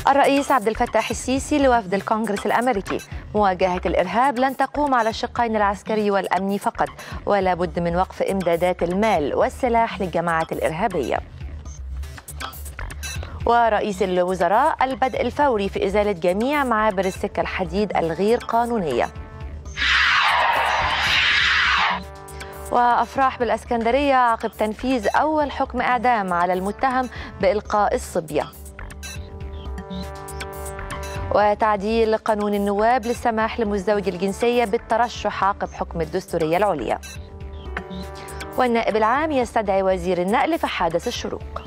الرئيس عبد الفتاح السيسي لوفد الكونغرس الامريكي مواجهه الارهاب لن تقوم على الشقين العسكري والامني فقط ولا بد من وقف امدادات المال والسلاح للجماعات الارهابيه ورئيس الوزراء البدء الفوري في ازاله جميع معابر السكه الحديد الغير قانونيه وافراح بالاسكندريه عقب تنفيذ اول حكم اعدام على المتهم بالقاء الصبيه وتعديل قانون النواب للسماح لمزدوج الجنسية بالترشح عقب حكم الدستورية العليا والنائب العام يستدعي وزير النقل في حادث الشروق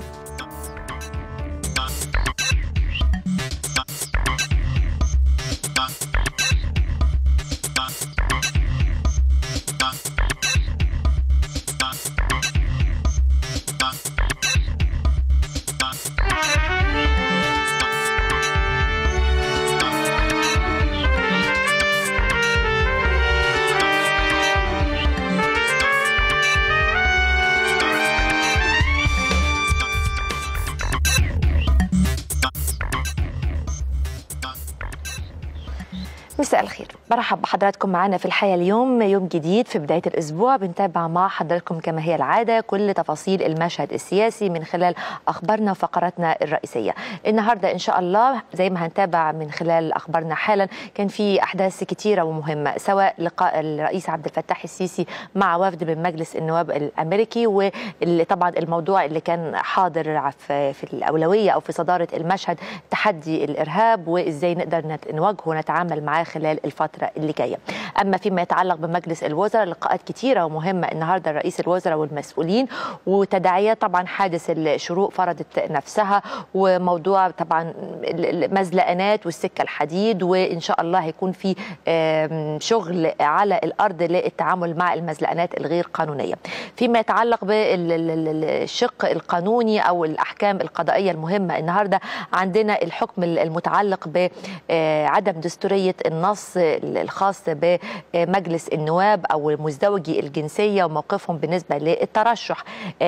مساء الخير برحب بحضراتكم معنا في الحياة اليوم يوم جديد في بداية الأسبوع بنتابع مع حضراتكم كما هي العادة كل تفاصيل المشهد السياسي من خلال أخبارنا وفقراتنا الرئيسية النهاردة إن شاء الله زي ما هنتابع من خلال أخبارنا حالا كان في أحداث كتيرة ومهمة سواء لقاء الرئيس عبد الفتاح السيسي مع وفد من مجلس النواب الأمريكي وطبعا الموضوع اللي كان حاضر في الأولوية أو في صدارة المشهد تحدي الإرهاب وإزاي نقدر نواجهه ونتعامل معاه خلال الفترة اللي جاية أما فيما يتعلق بمجلس الوزراء لقاءات كتيرة ومهمة النهاردة رئيس الوزراء والمسؤولين وتداعيات طبعا حادث الشروق فرضت نفسها وموضوع طبعا المزلقانات والسكة الحديد وإن شاء الله هيكون في شغل على الأرض للتعامل مع المزلقانات الغير قانونية فيما يتعلق بالشق القانوني أو الأحكام القضائية المهمة النهاردة عندنا الحكم المتعلق بعدم دستورية النص الخاص بمجلس النواب او مزدوجي الجنسيه وموقفهم بالنسبه للترشح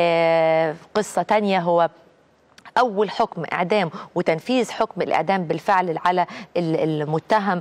قصه تانية هو اول حكم اعدام وتنفيذ حكم الاعدام بالفعل على المتهم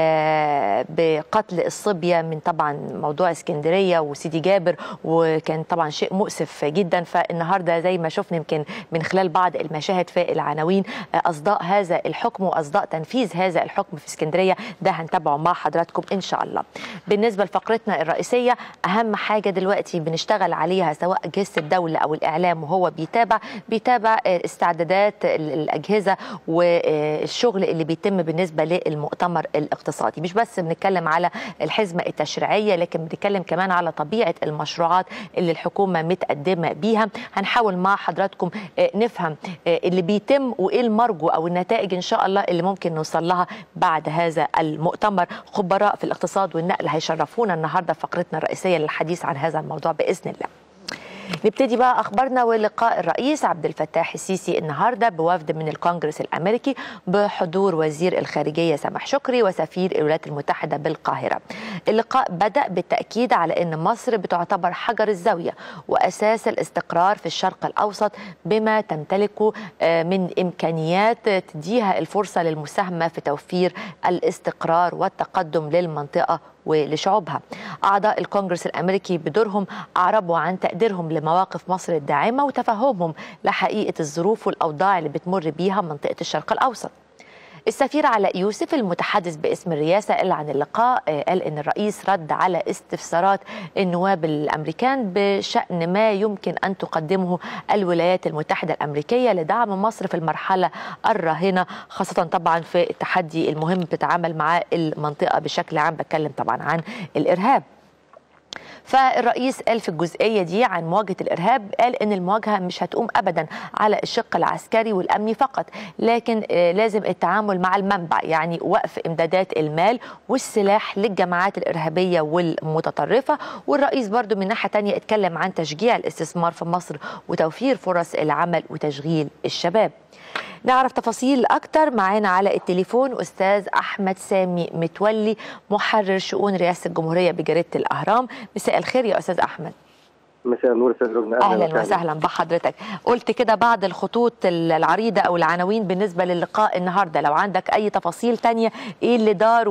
بقتل الصبيه من طبعا موضوع اسكندريه وسيدي جابر وكان طبعا شيء مؤسف جدا فالنهارده زي ما شفنا يمكن من خلال بعض المشاهد في العناوين اصداء هذا الحكم واصداء تنفيذ هذا الحكم في اسكندريه ده هنتابعه مع حضراتكم ان شاء الله. بالنسبه لفقرتنا الرئيسيه اهم حاجه دلوقتي بنشتغل عليها سواء اجهزه الدوله او الاعلام وهو بيتابع بيتابع استعدادات الاجهزه والشغل اللي بيتم بالنسبه للمؤتمر الاقتصادي مش بس بنتكلم على الحزمه التشريعيه لكن بنتكلم كمان على طبيعه المشروعات اللي الحكومه متقدمه بيها هنحاول مع حضراتكم نفهم اللي بيتم وايه المرجو او النتائج ان شاء الله اللي ممكن نوصل لها بعد هذا المؤتمر خبراء في الاقتصاد والنقل هيشرفونا النهارده فقرتنا الرئيسيه للحديث عن هذا الموضوع باذن الله نبتدي بقى اخبارنا ولقاء الرئيس عبد الفتاح السيسي النهارده بوفد من الكونجرس الامريكي بحضور وزير الخارجيه سامح شكري وسفير الولايات المتحده بالقاهره. اللقاء بدا بالتاكيد على ان مصر بتعتبر حجر الزاويه واساس الاستقرار في الشرق الاوسط بما تمتلكه من امكانيات تديها الفرصه للمساهمه في توفير الاستقرار والتقدم للمنطقه ولشعوبها أعضاء الكونجرس الأمريكي بدورهم أعربوا عن تقديرهم لمواقف مصر الداعمة وتفهمهم لحقيقة الظروف والأوضاع اللي بتمر بيها منطقة الشرق الأوسط السفير علاء يوسف المتحدث باسم الرئاسة قال عن اللقاء قال إن الرئيس رد على استفسارات النواب الأمريكان بشأن ما يمكن أن تقدمه الولايات المتحدة الأمريكية لدعم مصر في المرحلة الراهنة خاصة طبعا في التحدي المهم بتتعامل مع المنطقة بشكل عام بتكلم طبعا عن الإرهاب فالرئيس قال في الجزئيه دي عن مواجهه الارهاب قال ان المواجهه مش هتقوم ابدا على الشق العسكري والامني فقط لكن لازم التعامل مع المنبع يعني وقف امدادات المال والسلاح للجماعات الارهابيه والمتطرفه والرئيس برضو من ناحيه تانية اتكلم عن تشجيع الاستثمار في مصر وتوفير فرص العمل وتشغيل الشباب نعرف تفاصيل أكتر معانا على التليفون أستاذ أحمد سامي متولي محرر شؤون رئاسة الجمهورية بجريدة الأهرام مساء الخير يا أستاذ أحمد مساء النور استاذ ربنا اهلا وسهلا بحضرتك قلت كده بعض الخطوط العريضه او العناوين بالنسبه للقاء النهارده لو عندك اي تفاصيل تانية ايه اللي دار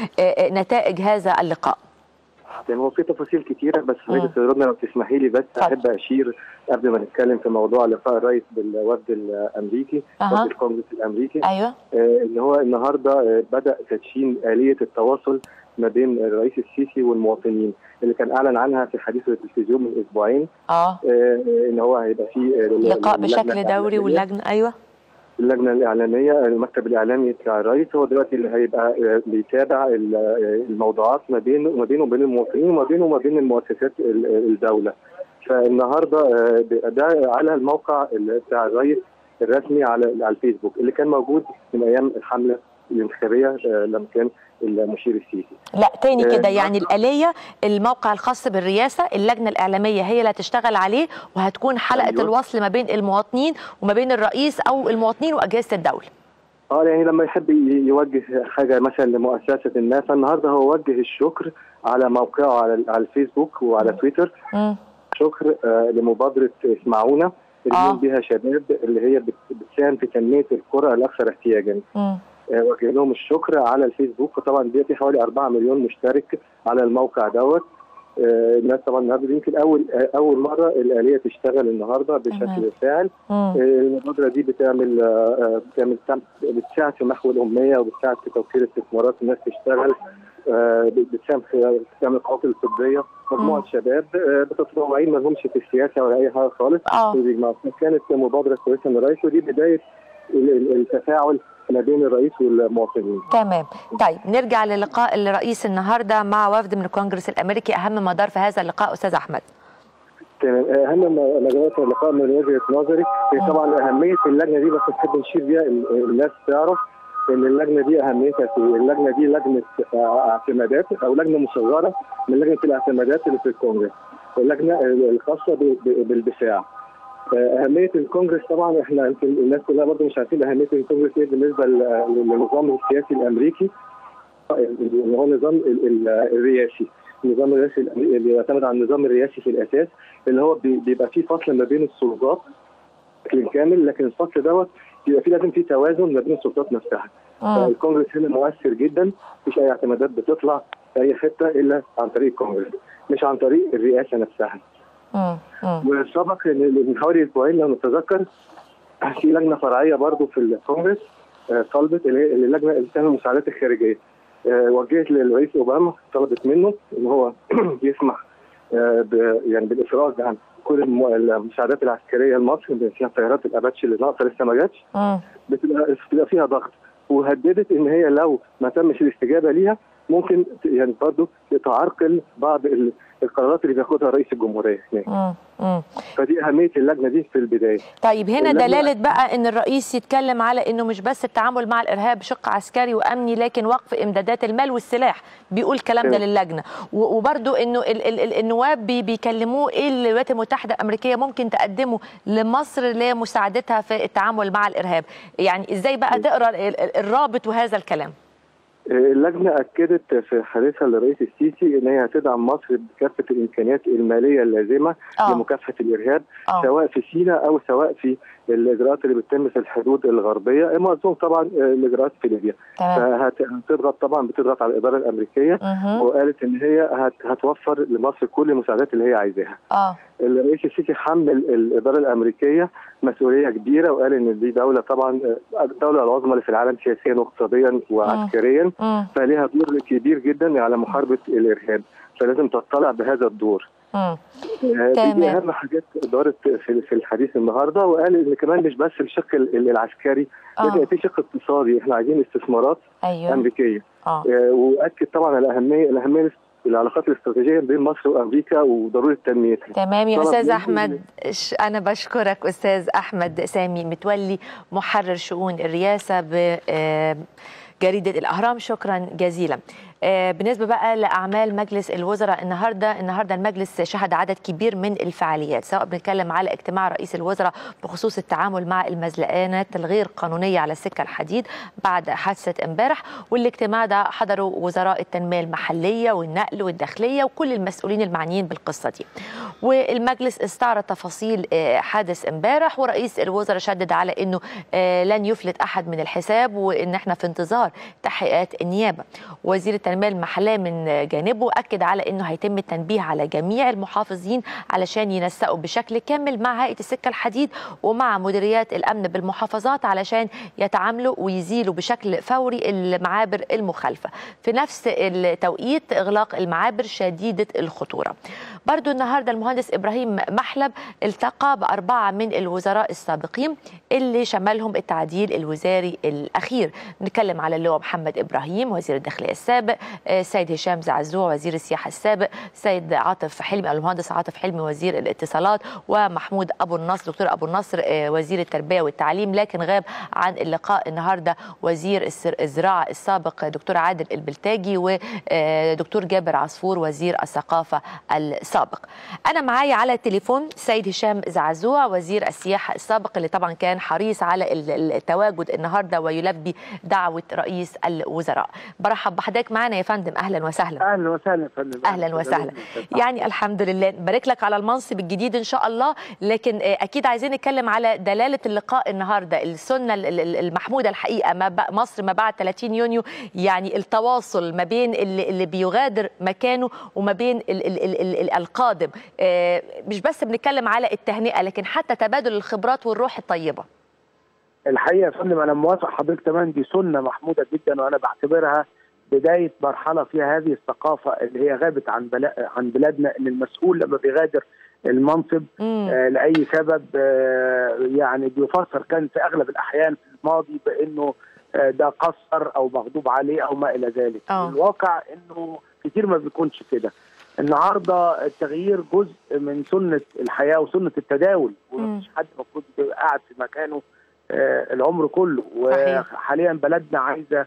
ونتائج هذا اللقاء يعني هو في تفاصيل كتيرة بس حضرتك استاذ ربنا لو تسمحي لي بس اتفضل. احب اشير قبل ما نتكلم في موضوع لقاء الرئيس بالوفد الامريكي أها. وفد الكونجرس الامريكي ايوه آه، ان هو النهارده آه، بدا تدشين اليه التواصل ما بين الرئيس السيسي والمواطنين اللي كان اعلن عنها في حديثه التلفزيون من اسبوعين اه آه، ان هو هيبقى في آه، لقاء اللجنة بشكل دوري الإعلامية. واللجنه ايوه اللجنه الاعلاميه المكتب الاعلامي بتاع الرئيس هو دلوقتي اللي هيبقى آه، بيتابع ال- آه، الموضوعات ما بين ما بينه وبين المواطنين وما بينه وما بين المؤسسات ال- الدوله فالنهارده آه، ده على الموقع ال- بتاع الرئيس الرسمي على على الفيسبوك اللي كان موجود من ايام الحمله الانتخابيه آه، لما كان المشير السيسي لا تاني آه، كده يعني الآلية الموقع الخاص بالرئاسة اللجنة الإعلامية هي اللي هتشتغل عليه وهتكون حلقة أيوة. الوصل ما بين المواطنين وما بين الرئيس أو المواطنين وأجهزة الدولة اه يعني لما يحب ي- يوجه حاجه مثلا لمؤسسه ما فالنهارده هو وجه الشكر على موقعه على على الفيسبوك وعلى تويتر مم. شكر آه، لمبادره اسمعونا اللي آه. بيقوم بها شباب اللي هي بت- بتساهم في تنميه القرى الاكثر احتياجا مم. آه، وجه لهم الشكر على الفيسبوك وطبعا دي في حوالي 4 مليون مشترك على الموقع دوت آه، الناس طبعا النهارده يمكن اول آه، اول مره الاليه تشتغل النهارده تمام. بشكل فاعل مم. آه، المبادره دي بتعمل آه، آه، بتعمل بتساعد في محو الاميه وبتساعد في توفير استثمارات الناس تشتغل آه، بتساهم في بتعمل قوافل طبيه مجموعه مم. شباب آه، متطوعين ما لهمش في السياسه ولا اي حاجه خالص اه وبيجمعوا. كانت مبادره كويسه من الرئيس ودي بدايه ال- ال- التفاعل ما بين الرئيس والمواطنين تمام طيب نرجع للقاء الرئيس النهارده مع وفد من الكونجرس الامريكي اهم ما دار في هذا اللقاء استاذ احمد تمام اهم مجالات اللقاء من وجهه نظري هي طبعا اهميه اللجنه دي بس نحب نشير بيها ال- الناس تعرف ان اللجنه دي اهميتها في اللجنه دي لجنه آه، اعتمادات او لجنه مصغره من لجنه الاعتمادات اللي في الكونجرس اللجنه الخاصه ب- ب- بالدفاع آه، اهميه الكونجرس طبعا احنا يمكن الناس كلها برضه مش عارفين اهميه الكونجرس ايه بالنسبه ل- للنظام السياسي الامريكي اللي هو النظام ال- ال- الرئاسي النظام الرئاسي الأمريكي اللي يعتمد على النظام الرئاسي في الاساس اللي هو بي- بيبقى فيه فصل ما بين السلطات بشكل كامل لكن الفصل دوت بيبقى فيه لازم فيه توازن ما بين السلطات نفسها مم. فالكونجرس هنا مؤثر جدا مفيش اي اعتمادات بتطلع في اي حته الا عن طريق الكونجرس مش عن طريق الرئاسه نفسها مم. مم. وسبق ان من حوالي اسبوعين لو نتذكر في لجنه فرعيه برضو في الكونجرس آه، طلبت اللي هي اللجنه اللي بتعمل المساعدات الخارجيه آه، وجهت للرئيس اوباما طلبت منه ان هو يسمح آه، ب- يعني بالافراج عن كل الم- المساعدات العسكريه لمصر بما فيها طيارات الاباتشي اللي ناقصه لسه ما جاتش مم. بتبقى بتبقى فيها ضغط وهددت ان هي لو ما تمش الاستجابه ليها ممكن ت- يعني برضه تعرقل بعض ال- القرارات اللي بياخدها رئيس الجمهوريه هناك مم. مم. فدي اهميه اللجنه دي في البدايه طيب هنا اللجنة- دلالة بقى ان الرئيس يتكلم على انه مش بس التعامل مع الارهاب بشق عسكري وامني لكن وقف امدادات المال والسلاح بيقول الكلام ده تمام. للجنة و- وبرضو انه ال ال ال النواب بي بيكلموه ايه اللي الولايات المتحدة الامريكية ممكن تقدمه لمصر لمساعدتها في التعامل مع الارهاب يعني ازاي بقى تقرا ال- ال- الرابط وهذا الكلام اللجنه اكدت في حديثها للرئيس السيسي ان هي هتدعم مصر بكافه الامكانيات الماليه اللازمه اه لمكافحه الارهاب اه سواء في سيناء او سواء في الاجراءات اللي بتتم في الحدود الغربيه معظم طبعا الاجراءات في ليبيا تمام فهتضغط طبعا بتضغط على الاداره الامريكيه مهم. وقالت ان هي هت- هتوفر لمصر كل المساعدات اللي هي عايزاها. اه الرئيس السيسي حمل الاداره الامريكيه مسؤوليه كبيره وقال ان دي دوله طبعا آه، الدوله العظمى اللي في العالم سياسيا واقتصاديا وعسكريا مم. فليها دور كبير جدا على محاربه الارهاب فلازم تطلع بهذا الدور. مم. آه، دي, تمام. دي اهم حاجات دارت في في الحديث النهارده وقال ان كمان مش بس الشق ال- العسكري لكن اه في شق اقتصادي احنا عايزين استثمارات ايوه امريكيه اه آه، واكد طبعا على اهميه الاهميه العلاقات الاستراتيجيه بين مصر وامريكا وضروره تنميتها. تمام يا طلب استاذ مني- احمد ش- انا بشكرك استاذ احمد سامي متولي محرر شؤون الرئاسه بجريده الاهرام شكرا جزيلا بالنسبه بقى لاعمال مجلس الوزراء النهارده النهارده المجلس شهد عدد كبير من الفعاليات سواء بنتكلم على اجتماع رئيس الوزراء بخصوص التعامل مع المزلقانات الغير قانونيه على السكه الحديد بعد حادثه امبارح والاجتماع ده حضروا وزراء التنميه المحليه والنقل والداخليه وكل المسؤولين المعنيين بالقصه دي والمجلس استعرض تفاصيل حادث امبارح ورئيس الوزراء شدد على انه لن يفلت احد من الحساب وان احنا في انتظار تحقيقات النيابه وزير التنميه المحليه من جانبه اكد على انه هيتم التنبيه على جميع المحافظين علشان ينسقوا بشكل كامل مع هيئه السكه الحديد ومع مديريات الامن بالمحافظات علشان يتعاملوا ويزيلوا بشكل فوري المعابر المخالفه في نفس التوقيت اغلاق المعابر شديده الخطوره برضو النهارده المهندس ابراهيم محلب التقى باربعه من الوزراء السابقين اللي شملهم التعديل الوزاري الاخير نتكلم على اللواء محمد ابراهيم وزير الداخليه السابق السيد هشام زعزوع وزير السياحه السابق سيد عاطف حلمي المهندس عاطف حلمي وزير الاتصالات ومحمود ابو النصر دكتور ابو النصر وزير التربيه والتعليم لكن غاب عن اللقاء النهارده وزير الزراعه السابق دكتور عادل البلتاجي ودكتور جابر عصفور وزير الثقافه السابق انا معايا على التليفون سيد هشام زعزوع وزير السياحه السابق اللي طبعا كان حريص على التواجد النهارده ويلبي دعوه رئيس الوزراء برحب بحضرتك معانا يا فندم اهلا وسهلا اهلا وسهلا يا فندم اهلا وسهلا يعني الحمد لله نبارك لك على المنصب الجديد ان شاء الله لكن اكيد عايزين نتكلم على دلاله اللقاء النهارده السنه المحموده الحقيقه ما مصر ما بعد 30 يونيو يعني التواصل ما بين اللي, اللي بيغادر مكانه وما بين ال ال ال ال القادم مش بس بنتكلم على التهنئه لكن حتى تبادل الخبرات والروح الطيبه الحقيقه يا فندم انا موافق حضرتك تمام دي سنه محموده جدا وانا بعتبرها بدايه مرحله فيها هذه الثقافه اللي هي غابت عن بلا عن بلادنا ان المسؤول لما بيغادر المنصب آه لاي سبب آه يعني بيفسر كان في اغلب الاحيان في الماضي بانه آه ده قصر او مغضوب عليه او ما الى ذلك أوه. الواقع انه كتير ما بيكونش كده النهارده التغيير جزء من سنه الحياه وسنه التداول ومفيش حد المفروض يبقى قاعد في مكانه آه العمر كله وحاليا بلدنا عايزه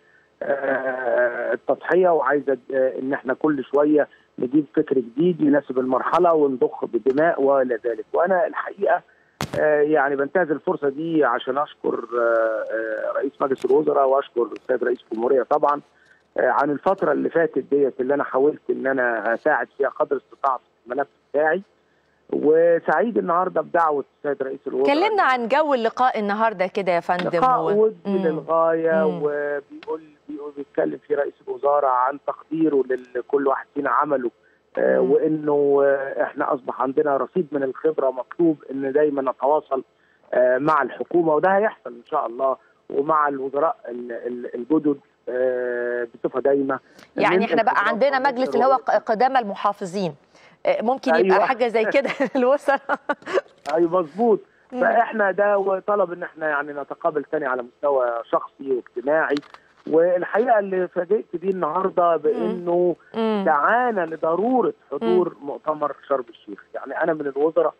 آه التضحيه وعايزه آه ان احنا كل شويه نجيب فكر جديد يناسب المرحله ونضخ بدماء والى ذلك وانا الحقيقه يعني بنتهز الفرصه دي عشان اشكر رئيس مجلس الوزراء واشكر السيد رئيس الجمهوريه طبعا عن الفتره اللي فاتت ديت اللي انا حاولت ان انا اساعد فيها قدر استطاعتي في الملف بتاعي وسعيد النهارده بدعوه السيد رئيس الوزراء كلمنا عن جو اللقاء النهارده كده يا فندم لقاء و... ودي للغايه وبيقول بيقول بيتكلم في رئيس الوزراء عن تقديره لكل واحد فينا عمله آه وانه آه احنا اصبح عندنا رصيد من الخبره مطلوب ان دايما نتواصل آه مع الحكومه وده هيحصل ان شاء الله ومع الوزراء الجدد بصفه دايمه يعني احنا بقى عندنا مجلس اللي هو قدامى المحافظين ممكن يبقى أيوة. حاجه زي كده الوزراء ايوه مظبوط فاحنا ده طلب ان احنا يعني نتقابل تاني على مستوى شخصي واجتماعي والحقيقه اللي فاجئت بيه النهارده بانه دعانا لضروره حضور مؤتمر شرم الشيخ يعني انا من الوزراء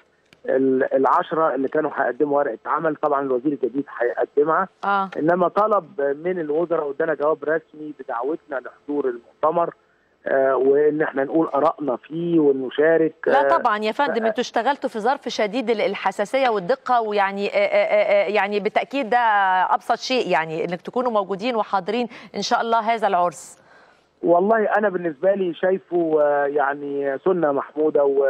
العشرة اللي كانوا هيقدموا ورقة عمل طبعا الوزير الجديد هيقدمها آه. إنما طلب من الوزراء وادانا جواب رسمي بدعوتنا لحضور المؤتمر آه وان احنا نقول ارائنا فيه ونشارك لا طبعا يا فندم انتوا اشتغلتوا في ظرف شديد الحساسيه والدقه ويعني آآ آآ يعني بالتاكيد ده ابسط شيء يعني انك تكونوا موجودين وحاضرين ان شاء الله هذا العرس والله انا بالنسبه لي شايفه يعني سنه محموده و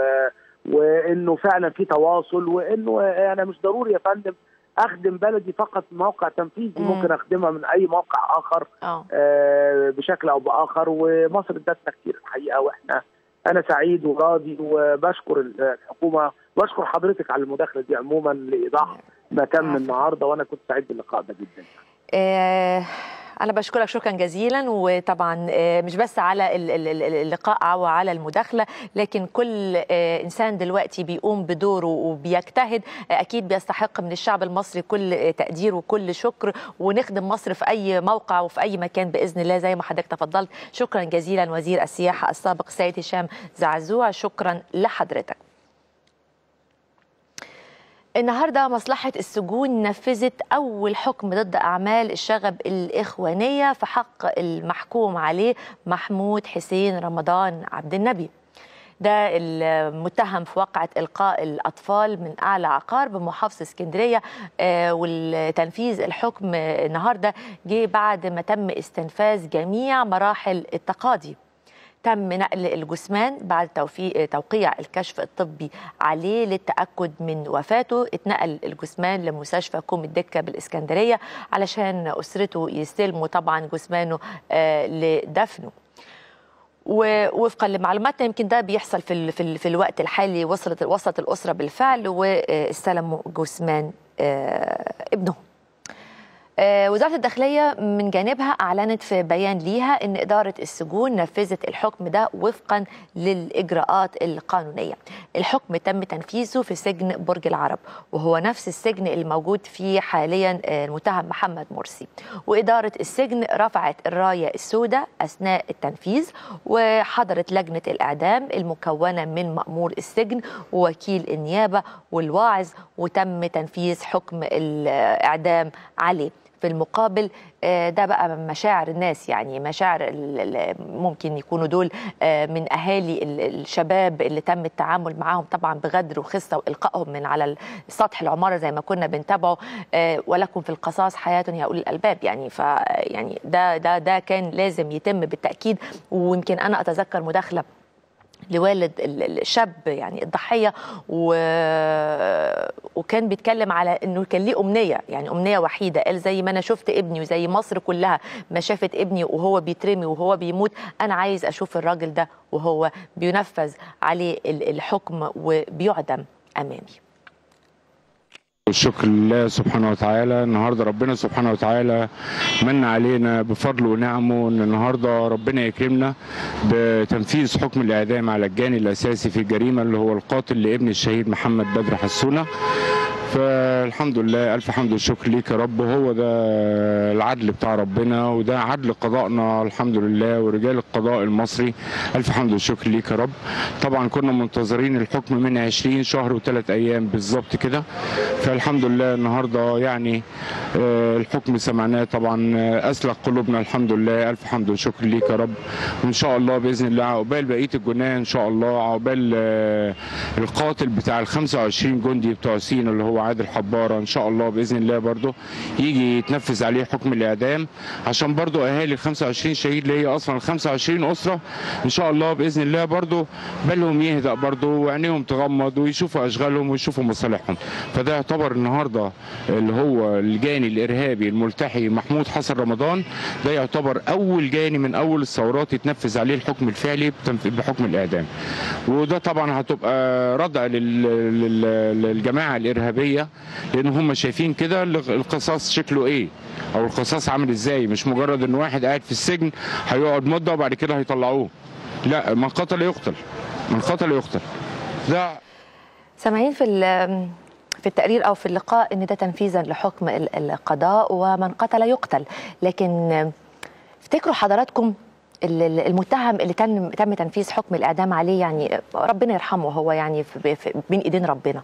وانه فعلا في تواصل وانه انا مش ضروري يا فندم اخدم بلدي فقط موقع تنفيذي مم. ممكن اخدمها من اي موقع اخر اه آه بشكل او باخر ومصر ادتنا كتير الحقيقه واحنا انا سعيد وراضي وبشكر الحكومه واشكر حضرتك على المداخله دي عموما لايضاح ما تم عفوا. النهارده وانا كنت سعيد باللقاء ده جدا آه، أنا بشكرك شكرا جزيلا وطبعا آه، مش بس على ال- ال- ال- اللقاء وعلى المداخلة لكن كل آه، إنسان دلوقتي بيقوم بدوره وبيجتهد آه، أكيد بيستحق من الشعب المصري كل آه، تقدير وكل شكر ونخدم مصر في أي موقع وفي أي مكان بإذن الله زي ما حضرتك تفضلت شكرا جزيلا وزير السياحة السابق سيد هشام زعزوع شكرا لحضرتك النهارده مصلحة السجون نفذت أول حكم ضد أعمال الشغب الإخوانية في حق المحكوم عليه محمود حسين رمضان عبد النبي ده المتهم في واقعة إلقاء الأطفال من أعلى عقار بمحافظة اسكندرية آه، والتنفيذ الحكم النهارده جه بعد ما تم استنفاذ جميع مراحل التقاضي تم نقل الجثمان بعد توفيق توقيع الكشف الطبي عليه للتأكد من وفاته اتنقل الجثمان لمستشفى كوم الدكة بالإسكندرية علشان أسرته يستلموا طبعا جثمانه آه، لدفنه ووفقا لمعلوماتنا يمكن ده بيحصل في ال في, ال في الوقت الحالي وصلت وصلت الاسره بالفعل واستلموا جثمان آه، ابنهم آه، وزارة الداخلية من جانبها أعلنت في بيان ليها أن إدارة السجون نفذت الحكم ده وفقا للإجراءات القانونية الحكم تم تنفيذه في سجن برج العرب وهو نفس السجن الموجود فيه حاليا آه، المتهم محمد مرسي وإدارة السجن رفعت الراية السوداء أثناء التنفيذ وحضرت لجنة الإعدام المكونة من مأمور السجن ووكيل النيابة والواعظ وتم تنفيذ حكم الإعدام عليه في المقابل آه، ده بقى مشاعر الناس يعني مشاعر ال- ال- ممكن يكونوا دول آه، من اهالي ال- الشباب اللي تم التعامل معاهم طبعا بغدر وخسه والقائهم من على سطح العماره زي ما كنا بنتابعه آه، ولكم في القصاص حياه يا اولي الالباب يعني ف يعني ده ده ده كان لازم يتم بالتاكيد ويمكن انا اتذكر مداخله لوالد ال- ال- الشاب يعني الضحيه و... وكان بيتكلم على انه كان ليه امنيه يعني امنيه وحيده قال زي ما انا شفت ابني وزي مصر كلها ما شافت ابني وهو بيترمي وهو بيموت انا عايز اشوف الراجل ده وهو بينفذ عليه ال- الحكم وبيعدم امامي والشكر لله سبحانه وتعالى النهارده ربنا سبحانه وتعالى من علينا بفضله ونعمه ان النهارده ربنا يكرمنا بتنفيذ حكم الاعدام على الجاني الاساسي في الجريمه اللي هو القاتل لابن الشهيد محمد بدر حسونه فالحمد لله الف حمد والشكر ليك يا رب هو ده العدل بتاع ربنا وده عدل قضائنا الحمد لله ورجال القضاء المصري الف حمد والشكر ليك يا رب طبعا كنا منتظرين الحكم من 20 شهر وثلاث ايام بالظبط كده فالحمد لله النهارده يعني آه، الحكم سمعناه طبعا آه، اسلق قلوبنا الحمد لله الف حمد وشكر ليك يا رب وان شاء الله باذن الله عقبال بقيه الجناه ان شاء الله عقبال آه، القاتل بتاع ال 25 جندي بتوع سينا اللي هو عادل حباره ان شاء الله باذن الله برضه يجي يتنفذ عليه حكم الاعدام عشان برضه اهالي ال 25 شهيد اللي هي اصلا ال 25 اسره ان شاء الله باذن الله برضه بالهم يهدأ برضه وعينيهم تغمض ويشوفوا اشغالهم ويشوفوا مصالحهم فده يعتبر النهارده اللي هو الجاني الارهابي الملتحي محمود حسن رمضان ده يعتبر اول جاني من اول الثورات يتنفذ عليه الحكم الفعلي بتنف- بحكم الاعدام وده طبعا هتبقى ردع لل- لل- للجماعه الارهابيه لان هم شايفين كده القصاص شكله ايه او القصاص عامل ازاي مش مجرد ان واحد قاعد في السجن هيقعد مده وبعد كده هيطلعوه لا من قتل يقتل من قتل يقتل ده سامعين في ال- في التقرير او في اللقاء ان ده تنفيذا لحكم ال- القضاء ومن قتل يقتل لكن افتكروا حضراتكم ال- ال- المتهم اللي تم تم تنفيذ حكم الاعدام عليه يعني ربنا يرحمه هو يعني في في بين ايدين ربنا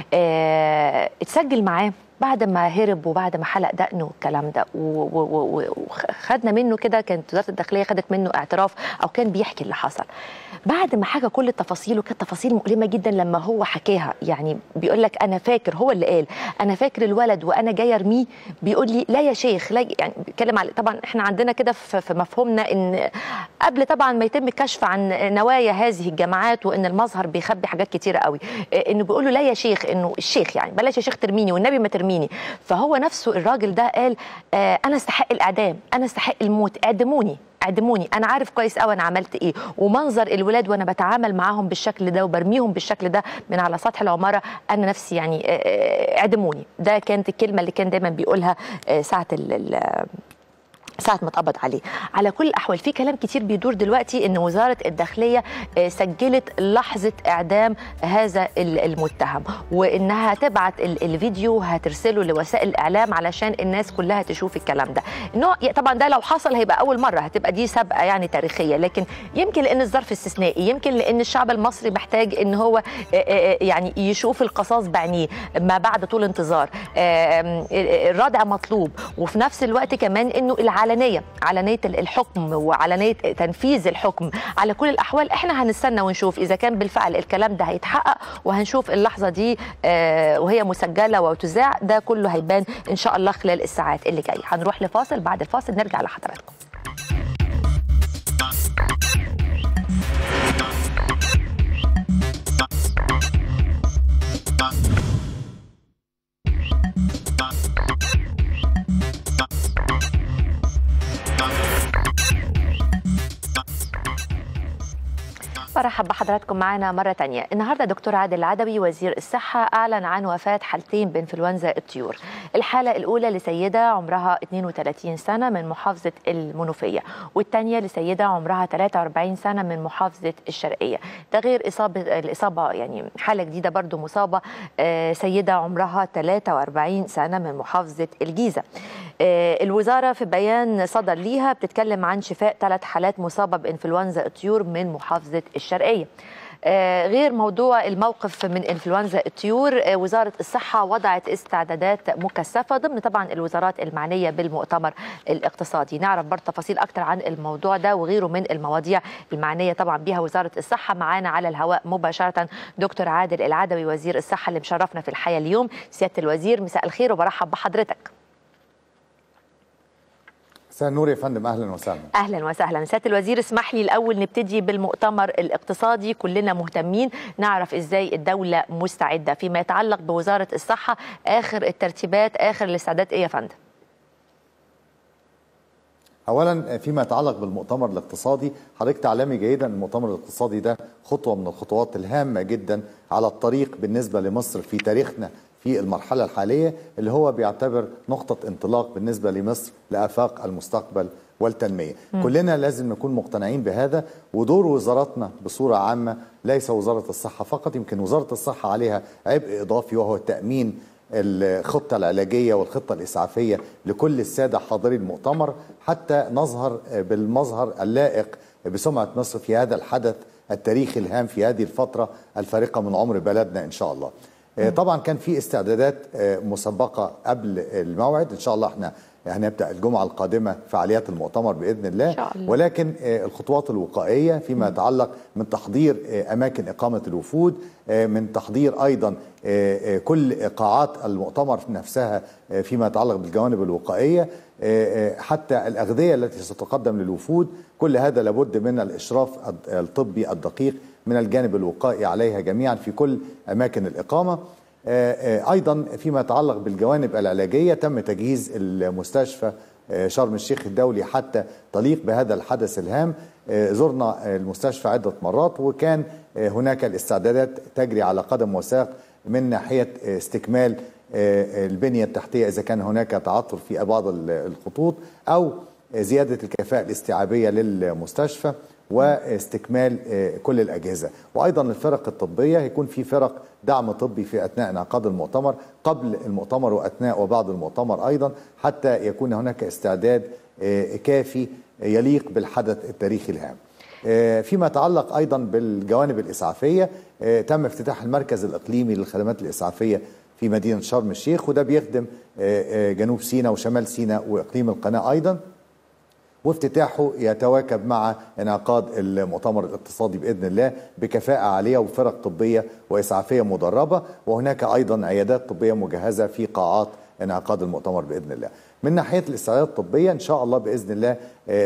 اه اتسجل معاه بعد ما هرب وبعد ما حلق دقنه والكلام ده و- و- و- وخدنا منه كده كانت وزاره الداخليه خدت منه اعتراف او كان بيحكي اللي حصل بعد ما حكى كل التفاصيل وكانت تفاصيل مؤلمه جدا لما هو حكاها يعني بيقول لك انا فاكر هو اللي قال انا فاكر الولد وانا جاي ارميه بيقول لي لا يا شيخ لا يعني بيتكلم على طبعا احنا عندنا كده في في مفهومنا ان قبل طبعا ما يتم الكشف عن نوايا هذه الجماعات وان المظهر بيخبي حاجات كتيره قوي إيه، انه بيقول له لا يا شيخ انه الشيخ يعني بلاش يا شيخ ترميني والنبي ما ترميني فهو نفسه الراجل ده قال آه انا استحق الاعدام انا استحق الموت اعدموني اعدموني انا عارف كويس قوي انا عملت ايه ومنظر الولاد وانا بتعامل معاهم بالشكل ده وبرميهم بالشكل ده من على سطح العماره انا نفسي يعني آه، آه، اعدموني ده كانت الكلمه اللي كان دايما بيقولها آه، ساعه ال- ال- ساعة ما اتقبض عليه على كل الأحوال في كلام كتير بيدور دلوقتي أن وزارة الداخلية آه، سجلت لحظة إعدام هذا ال- المتهم وإنها تبعت ال- الفيديو هترسله لوسائل الإعلام علشان الناس كلها تشوف الكلام ده إنه طبعا ده لو حصل هيبقى أول مرة هتبقى دي سابقة يعني تاريخية لكن يمكن لأن الظرف استثنائي يمكن لأن الشعب المصري محتاج إن هو آه، آه، يعني يشوف القصاص بعينيه ما بعد طول انتظار آم، الردع مطلوب وفي نفس الوقت كمان انه العلنيه علنيه الحكم وعلنيه تنفيذ الحكم على كل الاحوال احنا هنستنى ونشوف اذا كان بالفعل الكلام ده هيتحقق وهنشوف اللحظه دي آه، وهي مسجله وتذاع ده كله هيبان ان شاء الله خلال الساعات اللي جايه هنروح لفاصل بعد الفاصل نرجع لحضراتكم برحب بحضراتكم معنا مرة تانية النهاردة دكتور عادل العدوي وزير الصحة أعلن عن وفاة حالتين بإنفلونزا الطيور الحالة الأولى لسيدة عمرها 32 سنة من محافظة المنوفية والثانية لسيدة عمرها 43 سنة من محافظة الشرقية ده غير إصابة الإصابة يعني حالة جديدة برضو مصابة آه، سيدة عمرها 43 سنة من محافظة الجيزة آه، الوزارة في بيان صدر ليها بتتكلم عن شفاء ثلاث حالات مصابة بإنفلونزا الطيور من محافظة الشرقية آه، غير موضوع الموقف من انفلونزا الطيور آه، وزاره الصحه وضعت استعدادات مكثفه ضمن طبعا الوزارات المعنيه بالمؤتمر الاقتصادي نعرف برضه تفاصيل اكتر عن الموضوع ده وغيره من المواضيع المعنيه طبعا بها وزاره الصحه معانا على الهواء مباشره دكتور عادل العدوي وزير الصحه اللي مشرفنا في الحياه اليوم سياده الوزير مساء الخير وبرحب بحضرتك مساء النور يا فندم اهلا وسهلا اهلا وسهلا سياده الوزير اسمح لي الاول نبتدي بالمؤتمر الاقتصادي كلنا مهتمين نعرف ازاي الدوله مستعده فيما يتعلق بوزاره الصحه اخر الترتيبات اخر الاستعدادات ايه يا فندم اولا فيما يتعلق بالمؤتمر الاقتصادي حضرتك تعلمي جيدا ان المؤتمر الاقتصادي ده خطوه من الخطوات الهامه جدا على الطريق بالنسبه لمصر في تاريخنا في المرحله الحاليه اللي هو بيعتبر نقطه انطلاق بالنسبه لمصر لافاق المستقبل والتنميه م. كلنا لازم نكون مقتنعين بهذا ودور وزاراتنا بصوره عامه ليس وزاره الصحه فقط يمكن وزاره الصحه عليها عبء اضافي وهو تامين الخطة العلاجية والخطة الإسعافية لكل السادة حاضري المؤتمر حتى نظهر بالمظهر اللائق بسمعة مصر في هذا الحدث التاريخي الهام في هذه الفترة الفارقة من عمر بلدنا إن شاء الله طبعا كان في استعدادات مسبقة قبل الموعد إن شاء الله احنا هنبدا الجمعه القادمه فعاليات المؤتمر باذن الله, إن شاء الله. ولكن الخطوات الوقائيه فيما يتعلق من تحضير اماكن اقامه الوفود من تحضير ايضا كل قاعات المؤتمر نفسها فيما يتعلق بالجوانب الوقائيه حتى الاغذيه التي ستقدم للوفود كل هذا لابد من الاشراف الطبي الدقيق من الجانب الوقائي عليها جميعا في كل اماكن الاقامه ايضا فيما يتعلق بالجوانب العلاجيه تم تجهيز المستشفى شرم الشيخ الدولي حتى تليق بهذا الحدث الهام زرنا المستشفى عده مرات وكان هناك الاستعدادات تجري على قدم وساق من ناحيه استكمال البنيه التحتيه اذا كان هناك تعثر في بعض الخطوط او زياده الكفاءه الاستيعابيه للمستشفى واستكمال كل الاجهزه وايضا الفرق الطبيه هيكون في فرق دعم طبي في اثناء انعقاد المؤتمر قبل المؤتمر واثناء وبعد المؤتمر ايضا حتى يكون هناك استعداد كافي يليق بالحدث التاريخي الهام فيما يتعلق ايضا بالجوانب الاسعافيه تم افتتاح المركز الاقليمي للخدمات الاسعافيه في مدينه شرم الشيخ وده بيخدم جنوب سيناء وشمال سيناء واقليم القناه ايضا وافتتاحه يتواكب مع انعقاد المؤتمر الاقتصادي باذن الله بكفاءه عاليه وفرق طبيه واسعافيه مدربه وهناك ايضا عيادات طبيه مجهزه في قاعات انعقاد المؤتمر باذن الله. من ناحيه الاستعدادات الطبيه ان شاء الله باذن الله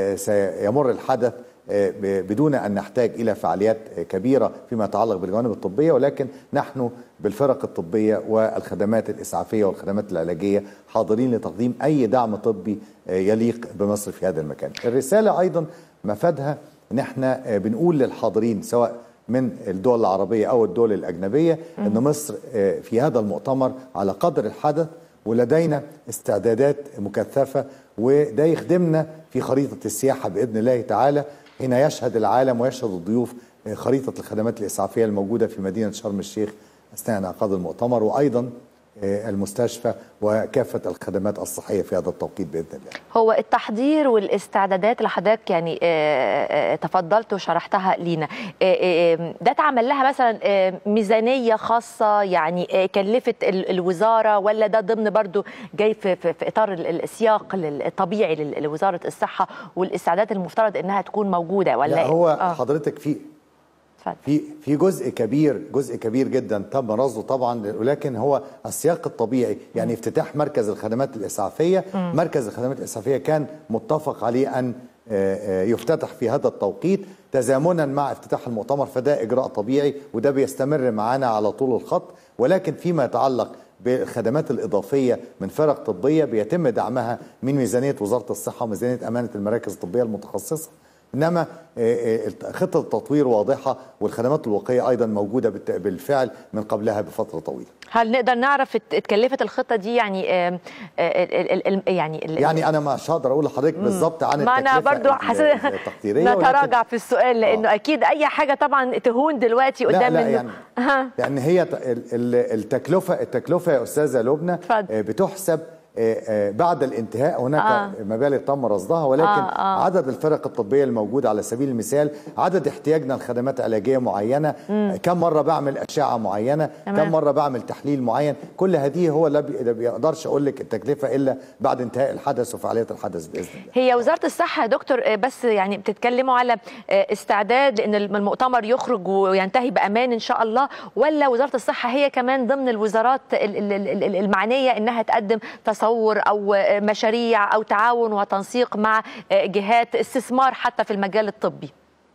سيمر الحدث بدون ان نحتاج الى فعاليات كبيره فيما يتعلق بالجوانب الطبيه ولكن نحن بالفرق الطبيه والخدمات الاسعافيه والخدمات العلاجيه حاضرين لتقديم اي دعم طبي يليق بمصر في هذا المكان. الرساله ايضا مفادها ان احنا بنقول للحاضرين سواء من الدول العربيه او الدول الاجنبيه ان مصر في هذا المؤتمر على قدر الحدث ولدينا استعدادات مكثفه وده يخدمنا في خريطه السياحه باذن الله تعالى حين يشهد العالم ويشهد الضيوف خريطه الخدمات الاسعافيه الموجوده في مدينه شرم الشيخ اثناء انعقاد المؤتمر وايضا المستشفى وكافه الخدمات الصحيه في هذا التوقيت باذن الله. هو التحضير والاستعدادات اللي حضرتك يعني تفضلت وشرحتها لينا ده اتعمل لها مثلا ميزانيه خاصه يعني كلفت الوزاره ولا ده ضمن برضو جاي في, في, في اطار السياق الطبيعي لوزاره الصحه والاستعدادات المفترض انها تكون موجوده ولا لا هو آه. حضرتك في في في جزء كبير جزء كبير جدا تم رصده طبعا ولكن هو السياق الطبيعي يعني افتتاح مركز الخدمات الاسعافيه مركز الخدمات الاسعافيه كان متفق عليه ان يفتتح في هذا التوقيت تزامنا مع افتتاح المؤتمر فده اجراء طبيعي وده بيستمر معانا على طول الخط ولكن فيما يتعلق بالخدمات الإضافية من فرق طبية بيتم دعمها من ميزانية وزارة الصحة وميزانية أمانة المراكز الطبية المتخصصة انما خطه التطوير واضحه والخدمات الوقائيه ايضا موجوده بالفعل من قبلها بفتره طويله. هل نقدر نعرف اتكلفت الخطه دي يعني يعني يعني انا مش هقدر اقول لحضرتك بالظبط عن ما انا برضو التقديريه نتراجع في السؤال لانه آه. اكيد اي حاجه طبعا تهون دلوقتي قدام لا لا يعني لان هي التكلفه التكلفه يا استاذه لبنى بتحسب بعد الانتهاء هناك آه. مبالغ تم رصدها ولكن آه آه. عدد الفرق الطبيه الموجوده على سبيل المثال عدد احتياجنا لخدمات علاجيه معينه مم. كم مره بعمل اشعه معينه تمام. كم مره بعمل تحليل معين كل هذه هو لا بيقدرش اقول لك التكلفه الا بعد انتهاء الحدث وفعاليه الحدث باذن الله هي وزاره الصحه يا دكتور بس يعني بتتكلموا على استعداد لان المؤتمر يخرج وينتهي بامان ان شاء الله ولا وزاره الصحه هي كمان ضمن الوزارات المعنيه انها تقدم تصور او مشاريع او تعاون وتنسيق مع جهات استثمار حتى في المجال الطبي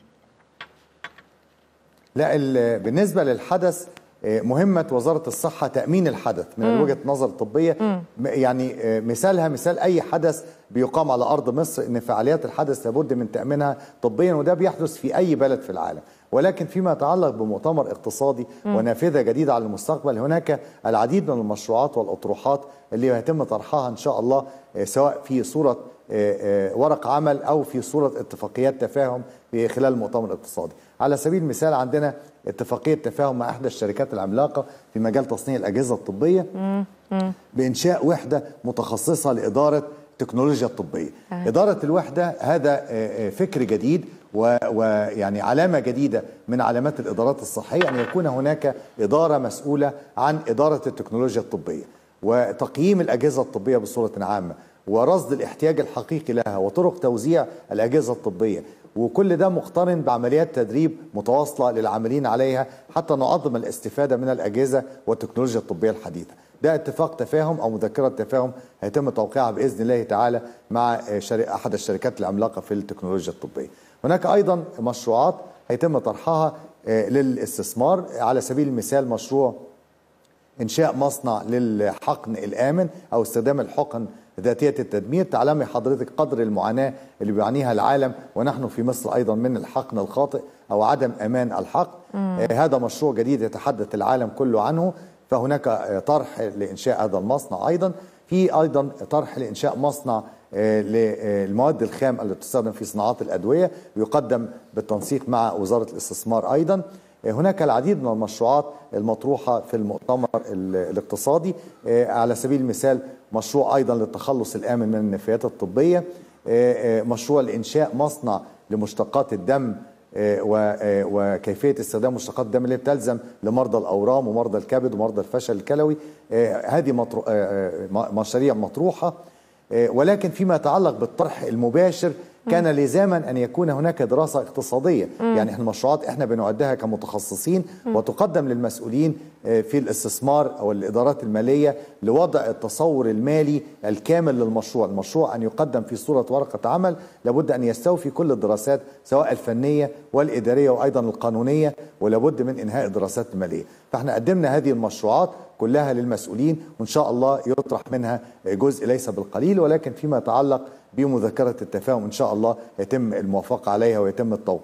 لا بالنسبه للحدث مهمة وزارة الصحة تأمين الحدث من وجهة نظر الطبية مم. يعني مثالها مثال أي حدث بيقام على أرض مصر إن فعاليات الحدث لابد من تأمينها طبيا وده بيحدث في أي بلد في العالم ولكن فيما يتعلق بمؤتمر اقتصادي مم. ونافذة جديدة على المستقبل هناك العديد من المشروعات والأطروحات اللي يتم طرحها إن شاء الله سواء في صورة ورق عمل أو في صورة اتفاقيات تفاهم في خلال المؤتمر الاقتصادي على سبيل المثال عندنا اتفاقية تفاهم مع إحدى الشركات العملاقة في مجال تصنيع الأجهزة الطبية مم. مم. بإنشاء وحدة متخصصة لإدارة التكنولوجيا الطبية آه. إدارة الوحدة هذا فكر جديد ويعني علامة جديدة من علامات الإدارات الصحية أن يكون هناك إدارة مسؤولة عن إدارة التكنولوجيا الطبية وتقييم الأجهزة الطبية بصورة عامة ورصد الاحتياج الحقيقي لها وطرق توزيع الأجهزة الطبية وكل ده مقترن بعمليات تدريب متواصلة للعاملين عليها حتى نعظم الاستفادة من الأجهزة والتكنولوجيا الطبية الحديثة ده اتفاق تفاهم أو مذكرة تفاهم هيتم توقيعها بإذن الله تعالى مع أحد الشركات العملاقة في التكنولوجيا الطبية هناك أيضا مشروعات هيتم طرحها للاستثمار على سبيل المثال مشروع إنشاء مصنع للحقن الآمن أو استخدام الحقن ذاتية التدمير تعلمي حضرتك قدر المعاناة اللي بيعانيها العالم ونحن في مصر أيضا من الحقن الخاطئ أو عدم أمان الحقن آه هذا مشروع جديد يتحدث العالم كله عنه فهناك طرح لإنشاء هذا المصنع أيضا في أيضا طرح لإنشاء مصنع للمواد الخام التي تستخدم في صناعات الأدوية يقدم بالتنسيق مع وزارة الاستثمار أيضا هناك العديد من المشروعات المطروحة في المؤتمر الاقتصادي على سبيل المثال مشروع أيضا للتخلص الآمن من النفايات الطبية مشروع لإنشاء مصنع لمشتقات الدم وكيفية استخدام مشتقات الدم اللي بتلزم لمرضى الأورام ومرضى الكبد ومرضى الفشل الكلوي هذه مشاريع مطروحة ولكن فيما يتعلق بالطرح المباشر كان لزاما ان يكون هناك دراسه اقتصاديه مم. يعني احنا المشروعات احنا بنعدها كمتخصصين مم. وتقدم للمسؤولين في الاستثمار او الادارات الماليه لوضع التصور المالي الكامل للمشروع المشروع ان يقدم في صوره ورقه عمل لابد ان يستوفي كل الدراسات سواء الفنيه والاداريه وايضا القانونيه ولابد من انهاء الدراسات الماليه فاحنا قدمنا هذه المشروعات كلها للمسؤولين وان شاء الله يطرح منها جزء ليس بالقليل ولكن فيما يتعلق بمذكره التفاهم ان شاء الله يتم الموافقه عليها ويتم التوقيع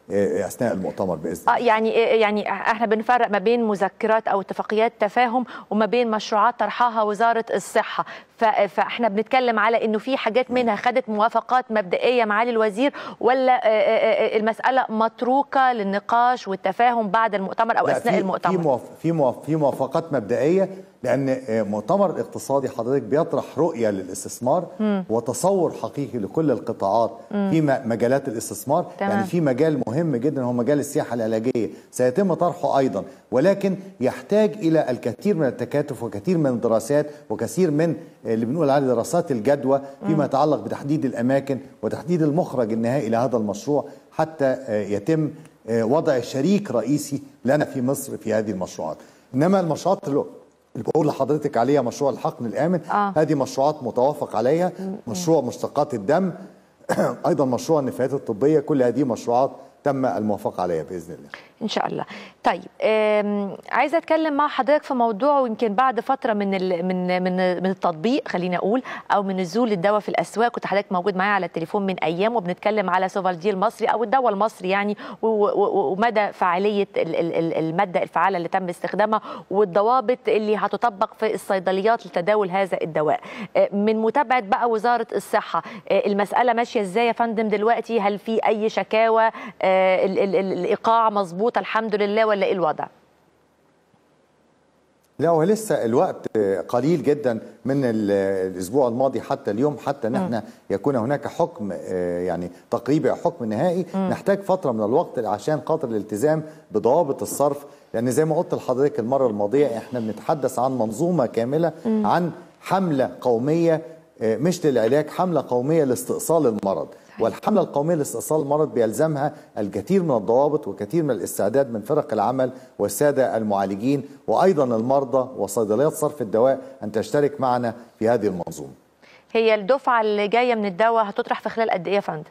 آه، اثناء المؤتمر باذن اه الله يعني يعني احنا بنفرق ما بين مذكرات او اتفاقيات تفاهم وما بين مشروعات طرحها وزاره الصحه ف- فاحنا بنتكلم على انه في حاجات منها خدت موافقات مبدئيه معالي الوزير ولا آه، آه، آه، المساله متروكه للنقاش والتفاهم بعد المؤتمر او لا، اثناء في- المؤتمر في موف- في موف- في موافقات مبدئيه لان آه، مؤتمر اقتصادي حضرتك بيطرح رؤيه للاستثمار وتصور حقيقي لكل القطاعات في م- مجالات الاستثمار تمام. يعني في مجال مهم جدا هو مجال السياحه العلاجيه سيتم طرحه ايضا ولكن يحتاج الى الكثير من التكاتف وكثير من الدراسات وكثير من آه، اللي بنقول عليه دراسات الجدوى فيما يتعلق بتحديد الاماكن وتحديد المخرج النهائي لهذا المشروع حتى آه، يتم آه، وضع شريك رئيسي لنا في مصر في هذه المشروعات انما المشروعات اللي اللي بقول لحضرتك عليها مشروع الحقن الامن آه. هذه مشروعات متوافق عليها مشروع مشتقات الدم ايضا مشروع النفايات الطبيه كل هذه مشروعات تم الموافقه عليها باذن الله ان شاء الله طيب آم، عايزه اتكلم مع حضرتك في موضوع ويمكن بعد فتره من ال- من من من التطبيق خلينا اقول او من نزول الدواء في الاسواق كنت حضرتك موجود معايا على التليفون من ايام وبنتكلم على سوفالدي المصري او الدواء المصري يعني و- و- ومدى فعاليه ال- ال- ال- الماده الفعاله اللي تم استخدامها والضوابط اللي هتطبق في الصيدليات لتداول هذا الدواء آه، من متابعه بقى وزاره الصحه آه، المساله ماشيه ازاي يا فندم دلوقتي هل في اي شكاوى آه، ال- ال- ال- الايقاع مظبوط الحمد لله ولا ايه الوضع لا هو لسه الوقت قليل جدا من ال- الاسبوع الماضي حتى اليوم حتى ان احنا يكون هناك حكم آه، يعني تقريبي او حكم نهائي نحتاج فتره من الوقت عشان خاطر الالتزام بضوابط الصرف لان زي ما قلت لحضرتك المره الماضيه احنا بنتحدث عن منظومه كامله عن حمله قوميه آه، مش للعلاج حمله قوميه لاستئصال المرض والحملة القومية لاستئصال المرض بيلزمها الكثير من الضوابط وكثير من الاستعداد من فرق العمل والسادة المعالجين وأيضا المرضى وصيدليات صرف الدواء أن تشترك معنا في هذه المنظومة هي الدفعه اللي جايه من الدواء هتطرح في خلال قد ايه يا فندم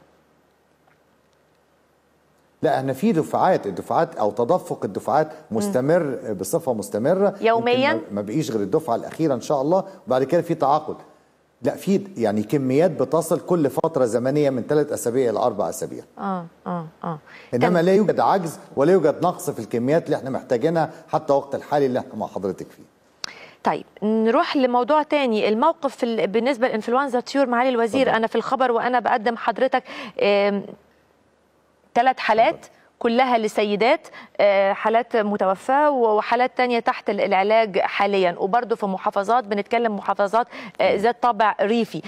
لا احنا في دفعات الدفعات او تدفق الدفعات مستمر بصفه مستمره يومياً؟ يمكن ما- ما بقيش غير الدفعه الاخيره ان شاء الله وبعد كده في تعاقد لا في يعني كميات بتصل كل فتره زمنيه من ثلاث اسابيع الى اربع اسابيع اه اه اه انما لا يوجد عجز ولا يوجد نقص في الكميات اللي احنا محتاجينها حتى وقت الحالي اللي احنا مع حضرتك فيه طيب نروح لموضوع تاني الموقف في ال- بالنسبه للانفلونزا الطيور معالي الوزير اتفضل. انا في الخبر وانا بقدم حضرتك ثلاث حالات كلها لسيدات آه، حالات متوفاة وحالات تانية تحت ال- العلاج حاليا وبرضه في محافظات بنتكلم محافظات آه، ذات طابع ريفي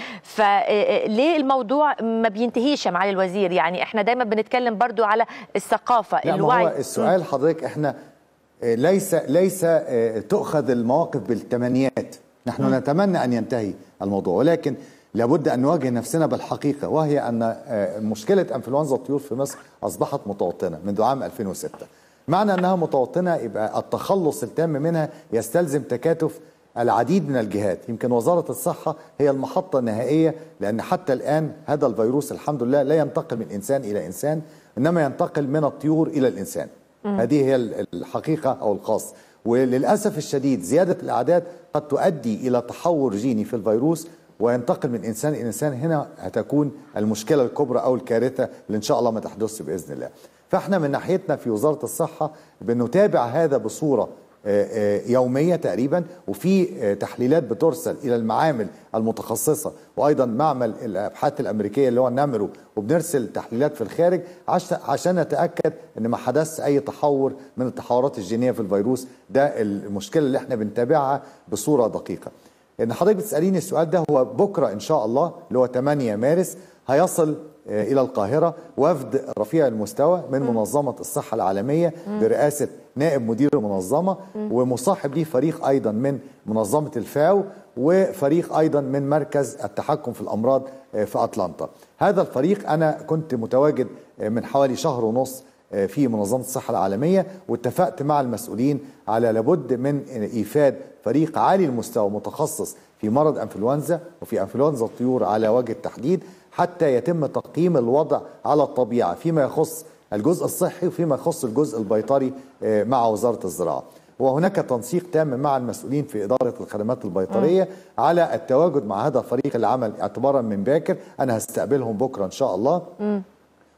فليه الموضوع ما بينتهيش يا معالي الوزير يعني احنا دايما بنتكلم برضه على الثقافة لا ما الوعي هو السؤال حضرتك احنا آه، ليس ليس آه، تؤخذ المواقف بالتمنيات نحن نتمنى ان ينتهي الموضوع ولكن لابد ان نواجه نفسنا بالحقيقه وهي ان آه، مشكله انفلونزا الطيور في مصر اصبحت متوطنه منذ عام 2006 معنى انها متوطنه يبقى التخلص التام منها يستلزم تكاتف العديد من الجهات يمكن وزارة الصحة هي المحطة النهائية لأن حتى الآن هذا الفيروس الحمد لله لا ينتقل من إنسان إلى إنسان إنما ينتقل من الطيور إلى الإنسان هذه هي ال- الحقيقة أو الخاص وللأسف الشديد زيادة الأعداد قد تؤدي إلى تحور جيني في الفيروس وينتقل من إنسان إلى إنسان هنا هتكون المشكلة الكبرى أو الكارثة اللي إن شاء الله ما تحدث بإذن الله فإحنا من ناحيتنا في وزارة الصحة بنتابع هذا بصورة آه، آه، يومية تقريبا وفي آه، تحليلات بترسل إلى المعامل المتخصصة وأيضا معمل الأبحاث الأمريكية اللي هو نامرو وبنرسل تحليلات في الخارج عش- عشان نتأكد أن ما حدث أي تحور من التحورات الجينية في الفيروس ده المشكلة اللي احنا بنتابعها بصورة دقيقة ان حضرتك بتساليني السؤال ده هو بكره ان شاء الله اللي هو 8 مارس هيصل آه، الى القاهره وفد رفيع المستوى من منظمه الصحه العالميه برئاسه نائب مدير المنظمه ومصاحب ليه فريق ايضا من منظمه الفاو وفريق ايضا من مركز التحكم في الامراض آه، في اتلانتا هذا الفريق انا كنت متواجد آه، من حوالي شهر ونص في منظمة الصحة العالمية واتفقت مع المسؤولين على لابد من إيفاد فريق عالي المستوى متخصص في مرض أنفلونزا وفي أنفلونزا الطيور على وجه التحديد حتى يتم تقييم الوضع على الطبيعة فيما يخص الجزء الصحي وفيما يخص الجزء البيطري آه، مع وزارة الزراعة وهناك تنسيق تام مع المسؤولين في إدارة الخدمات البيطرية على التواجد مع هذا فريق العمل اعتبارا من باكر أنا هستقبلهم بكرة إن شاء الله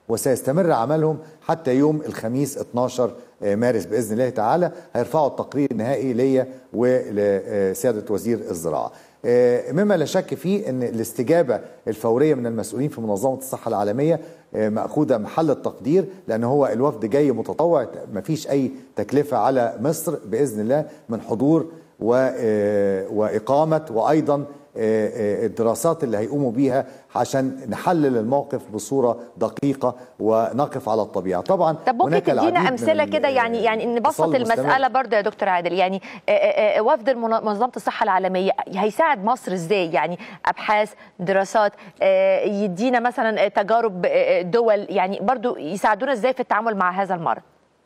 وسيستمر عملهم حتى يوم الخميس 12 مارس باذن الله تعالى هيرفعوا التقرير النهائي ليا ولسياده وزير الزراعه. مما لا شك فيه ان الاستجابه الفوريه من المسؤولين في منظمه الصحه العالميه ماخوذه محل التقدير لان هو الوفد جاي متطوع ما فيش اي تكلفه على مصر باذن الله من حضور واقامه وايضا الدراسات اللي هيقوموا بيها عشان نحلل الموقف بصوره دقيقه ونقف على الطبيعه طبعا طب ممكن تدينا امثله كده يعني يعني نبسط المساله برضه يا دكتور عادل يعني وفد منظمه الصحه العالميه هيساعد مصر ازاي يعني ابحاث دراسات يدينا مثلا تجارب دول يعني برضه يساعدونا ازاي في التعامل مع هذا المرض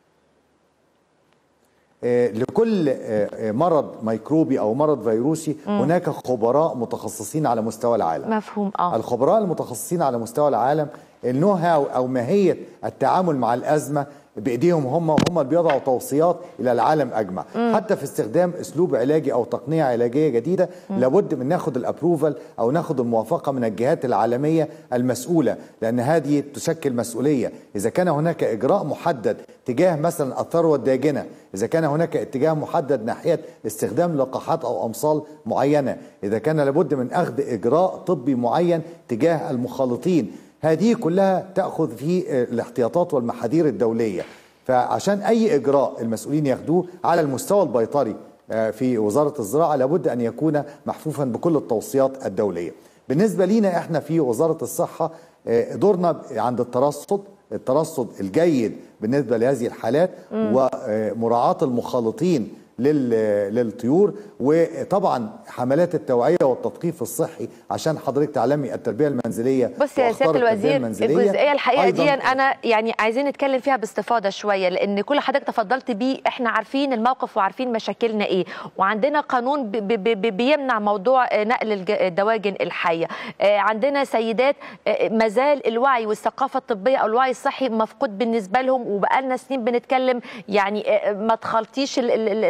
لكل مرض ميكروبي او مرض فيروسي م. هناك خبراء متخصصين على مستوى العالم مفهوم اه الخبراء المتخصصين على مستوى العالم النو هاو او ماهيه التعامل مع الازمه بايديهم هم وهم اللي بيضعوا توصيات الى العالم اجمع مم. حتى في استخدام اسلوب علاجي او تقنيه علاجيه جديده مم. لابد من ناخد الابروفال او ناخد الموافقه من الجهات العالميه المسؤوله لان هذه تشكل مسؤوليه اذا كان هناك اجراء محدد تجاه مثلا الثروه الداجنه اذا كان هناك اتجاه محدد ناحيه استخدام لقاحات او امصال معينه اذا كان لابد من اخذ اجراء طبي معين تجاه المخالطين هذه كلها تأخذ في الاحتياطات والمحاذير الدولية فعشان أي إجراء المسؤولين ياخدوه على المستوى البيطري في وزارة الزراعة لابد أن يكون محفوفا بكل التوصيات الدولية بالنسبة لنا إحنا في وزارة الصحة دورنا عند الترصد الترصد الجيد بالنسبة لهذه الحالات ومراعاة المخالطين للطيور وطبعا حملات التوعيه والتثقيف الصحي عشان حضرتك تعلمي التربيه المنزليه بص يا سياده الوزير الجزئيه الحقيقه دي انا يعني عايزين نتكلم فيها باستفاضه شويه لان كل حضرتك تفضلت بيه احنا عارفين الموقف وعارفين مشاكلنا ايه وعندنا قانون بي بي بيمنع موضوع نقل الدواجن الحيه عندنا سيدات مازال الوعي والثقافه الطبيه او الوعي الصحي مفقود بالنسبه لهم وبقالنا سنين بنتكلم يعني ما تخلطيش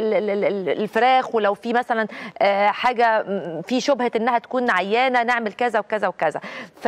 الفراخ ولو في مثلا حاجه في شبهه انها تكون عيانه نعمل كذا وكذا وكذا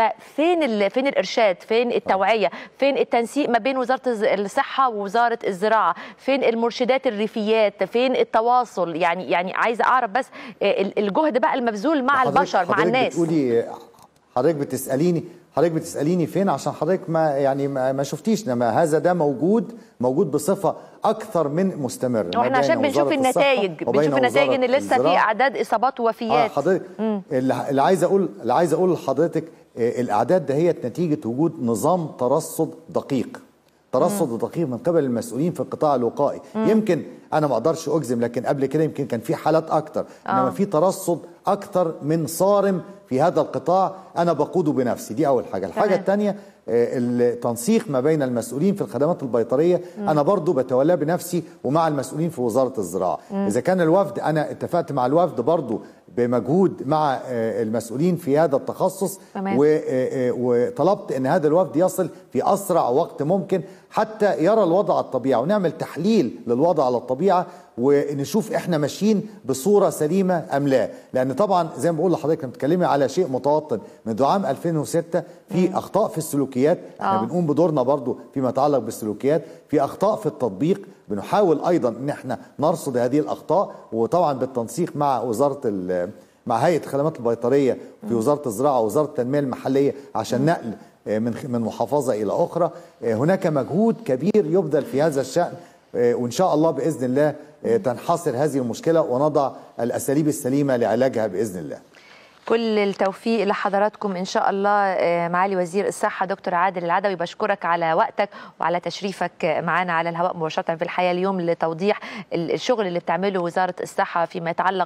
ففين فين الارشاد فين التوعيه فين التنسيق ما بين وزاره الصحه ووزاره الزراعه فين المرشدات الريفيات فين التواصل يعني يعني عايزه اعرف بس الجهد بقى المبذول مع حضرتك البشر مع حضرتك الناس بتقولي حضرتك بتساليني حضرتك بتساليني فين عشان حضرتك ما يعني ما ما شفتيش انما هذا ده موجود موجود بصفه اكثر من مستمر ما واحنا عشان بين بنشوف وزارة النتائج الصحة وبين بنشوف النتائج ان وزارة لسه في الزراعة. اعداد اصابات اه ووفيات حضرتك اللي اللي عايز اقول اللي عايز اقول لحضرتك آه، الاعداد دهيت نتيجه وجود نظام ترصد دقيق ترصد دقيق من قبل المسؤولين في القطاع الوقائي يمكن انا ما اقدرش اجزم لكن قبل كده يمكن كان في حالات اكتر انما آه. في ترصد اكتر من صارم في هذا القطاع انا بقوده بنفسي دي اول حاجه الحاجه تمام. الثانيه التنسيق ما بين المسؤولين في الخدمات البيطريه انا برضو بتولاه بنفسي ومع المسؤولين في وزاره الزراعه اذا كان الوفد انا اتفقت مع الوفد برضو بمجهود مع آه، المسؤولين في هذا التخصص تمام. و- آه، آه، وطلبت ان هذا الوفد يصل في اسرع وقت ممكن حتى يرى الوضع على الطبيعه ونعمل تحليل للوضع على الطبيعه ونشوف احنا ماشيين بصوره سليمه ام لا لان طبعا زي ما بقول لحضرتك لما بتتكلمي على شيء متوطن منذ عام 2006 في اخطاء في السلوكيات احنا آه. بنقوم بدورنا برضو فيما يتعلق بالسلوكيات في اخطاء في التطبيق بنحاول ايضا ان احنا نرصد هذه الاخطاء وطبعا بالتنسيق مع وزاره ال- مع هيئه الخدمات البيطريه في وزاره الزراعه ووزاره التنميه المحليه عشان نقل آه، من من محافظه الى اخرى آه، هناك مجهود كبير يبذل في هذا الشان آه، وان شاء الله باذن الله آه، تنحصر هذه المشكله ونضع الاساليب السليمه لعلاجها باذن الله كل التوفيق لحضراتكم ان شاء الله آه، معالي وزير الصحه دكتور عادل العدوي بشكرك على وقتك وعلى تشريفك آه، معنا على الهواء مباشره في الحياه اليوم لتوضيح ال- الشغل اللي بتعمله وزاره الصحه فيما يتعلق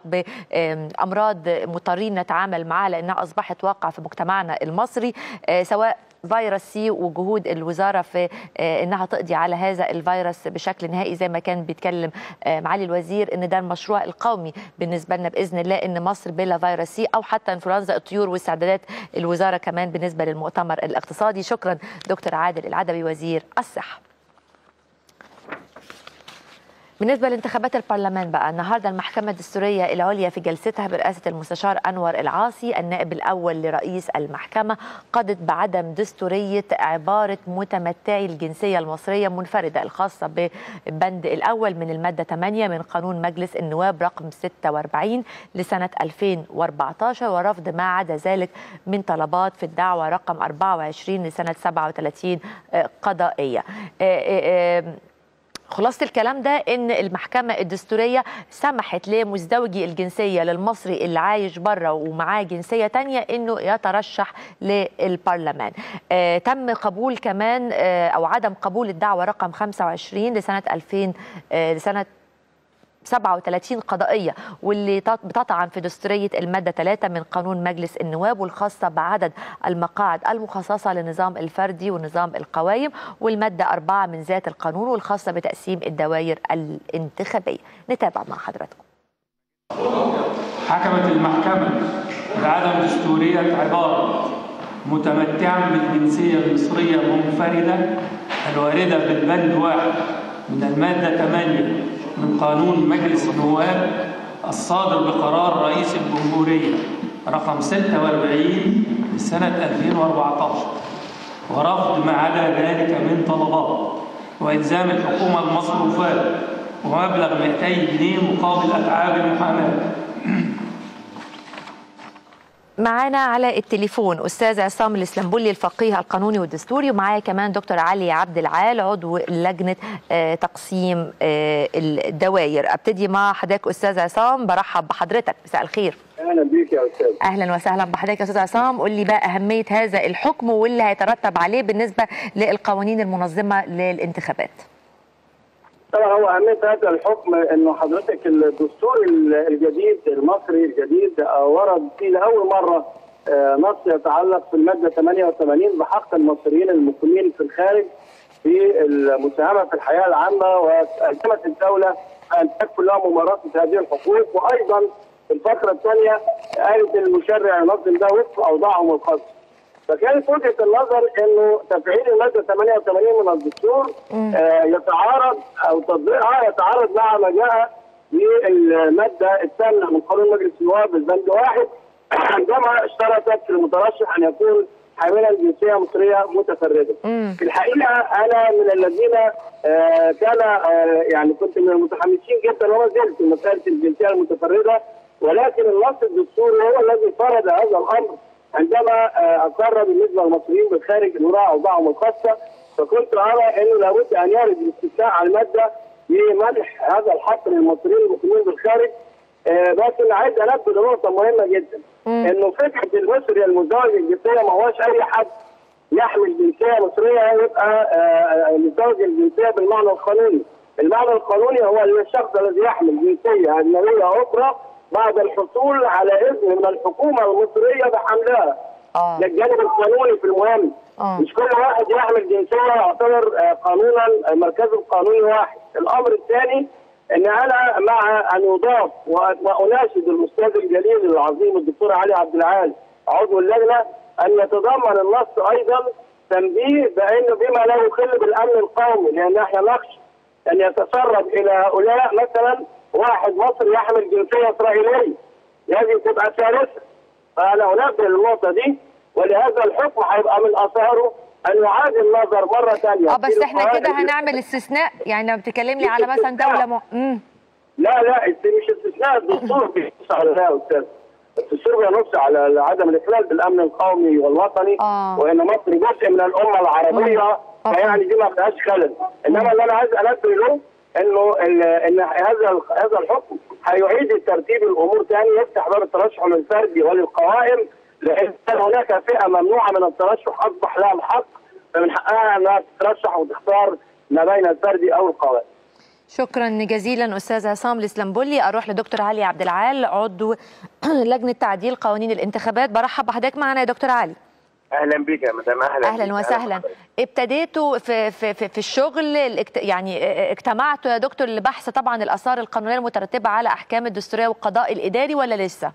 بامراض مضطرين نتعامل معها لانها اصبحت واقع في مجتمعنا المصري آه، سواء فيروس سي وجهود الوزاره في آه، انها تقضي على هذا الفيروس بشكل نهائي زي ما كان بيتكلم آه، معالي الوزير ان ده المشروع القومي بالنسبه لنا باذن الله ان مصر بلا فيروس سي او حتى انفلونزا الطيور واستعدادات الوزاره كمان بالنسبه للمؤتمر الاقتصادي شكرا دكتور عادل العدوي وزير الصحه بالنسبة لانتخابات البرلمان بقى النهاردة المحكمة الدستورية العليا في جلستها برئاسة المستشار أنور العاصي النائب الأول لرئيس المحكمة قضت بعدم دستورية عبارة متمتعي الجنسية المصرية منفردة الخاصة ببند الأول من المادة 8 من قانون مجلس النواب رقم 46 لسنة 2014 ورفض ما عدا ذلك من طلبات في الدعوة رقم 24 لسنة 37 قضائية خلاصة الكلام ده ان المحكمة الدستورية سمحت لمزدوجي الجنسية للمصري اللي عايش بره ومعاه جنسية تانية انه يترشح للبرلمان آه تم قبول كمان آه او عدم قبول الدعوة رقم 25 لسنة 2000 آه لسنة 37 قضائيه واللي بتطعن في دستوريه الماده 3 من قانون مجلس النواب والخاصه بعدد المقاعد المخصصه للنظام الفردي ونظام القوائم والماده 4 من ذات القانون والخاصه بتقسيم الدوائر الانتخابيه نتابع مع حضراتكم حكمت المحكمه بعدم دستوريه عباره متمتعا بالجنسيه المصريه منفرده الوارده بالبند واحد من الماده 8 من قانون مجلس النواب الصادر بقرار رئيس الجمهورية رقم 46 لسنة 2014 ورفض ما عدا ذلك من طلبات وإلزام الحكومة المصروفات ومبلغ 200 جنيه مقابل أتعاب المحاماة معانا على التليفون استاذ عصام الاسلامبولي الفقيه القانوني والدستوري ومعايا كمان دكتور علي عبد العال عضو لجنه تقسيم الدوائر ابتدي مع حضرتك استاذ عصام برحب بحضرتك مساء الخير اهلا بيك يا استاذ اهلا وسهلا بحضرتك يا استاذ عصام قول لي بقى اهميه هذا الحكم واللي هيترتب عليه بالنسبه للقوانين المنظمه للانتخابات طبعا هو اهميه هذا الحكم انه حضرتك الدستور الجديد المصري الجديد ورد فيه لاول مره نص يتعلق في الماده 88 بحق المصريين المقيمين في الخارج في المساهمه في الحياه العامه والزمت الدوله ان تكفل لهم ممارسه هذه الحقوق وايضا في الفقره الثانيه قالت المشرع ينظم ده وفق اوضاعهم الخاصه. فكانت وجهه النظر انه تفعيل الماده 88 من الدستور آه يتعارض او تطبيقها يتعارض مع ما جاء في الماده الثامنه من قانون مجلس النواب البند واحد عندما اشترطت في المترشح ان يكون حاملا جنسيه مصريه متفرده. في الحقيقه انا من الذين آه كان آه يعني كنت من المتحمسين جدا وما زلت مساله الجنسيه المتفرده ولكن النص الدستوري هو الذي فرض هذا الامر عندما اقر بالنسبه للمصريين بالخارج انه راى اوضاعهم الخاصه فكنت ارى انه لابد ان يرد الاستثناء على الماده لمنح هذا الحق للمصريين المقيمين بالخارج لكن عايز انبه لنقطه مهمه جدا انه فكره المصري المزدوج الجنسيه ما هوش اي حد يحمل جنسيه مصريه يبقى مزدوج الجنسيه بالمعنى القانوني المعنى القانوني هو الشخص الذي يحمل جنسيه اجنبيه اخرى بعد الحصول على اذن من الحكومه المصريه بحملها آه. للجانب القانوني في المهم آه. مش كل واحد يحمل جنسيه يعتبر آه، قانونا آه، مركزه القانوني واحد الامر الثاني ان انا مع ان يضاف و- واناشد الاستاذ الجليل العظيم الدكتور علي عبد العال عضو اللجنه ان يتضمن النص ايضا تنبيه بانه بما لا يخل بالامن القومي لان احنا نخشى ان يتسرب الى هؤلاء مثلا واحد مصري يحمل جنسيه اسرائيليه هذه تبقى ثالثه فانا انبه للنقطه دي ولهذا الحكم هيبقى من اثاره ان يعاد النظر مره ثانيه اه بس احنا كده هنعمل استثناء يعني لو بتكلمني على مثلا دوله م... مم. لا لا انت مش استثناء الدستور بينص على ده يا استاذ الدستور بينص على عدم الاخلال بالامن القومي والوطني آه. وان مصر جزء من الامه العربيه مم. فيعني دي ما فيهاش خلل انما اللي انا عايز انبه له انه ال- ان هذا ال- هذا الحكم هيعيد ترتيب الامور تاني يفتح باب الترشح للفردي وللقوائم لان كان هناك فئه ممنوعه من الترشح اصبح لها الحق فمن حقها انها تترشح وتختار ما بين الفردي او القوائم شكرا جزيلا استاذ عصام الاسلامبولي اروح لدكتور علي عبد العال عضو لجنه تعديل قوانين الانتخابات برحب بحضرتك معنا يا دكتور علي اهلا بك يا مدام اهلا اهلا بك. وسهلا بحضرتك. ابتديتوا في في في, في الشغل الاكت... يعني اجتمعتوا يا دكتور لبحث طبعا الاثار القانونيه المترتبه على احكام الدستوريه والقضاء الاداري ولا لسه؟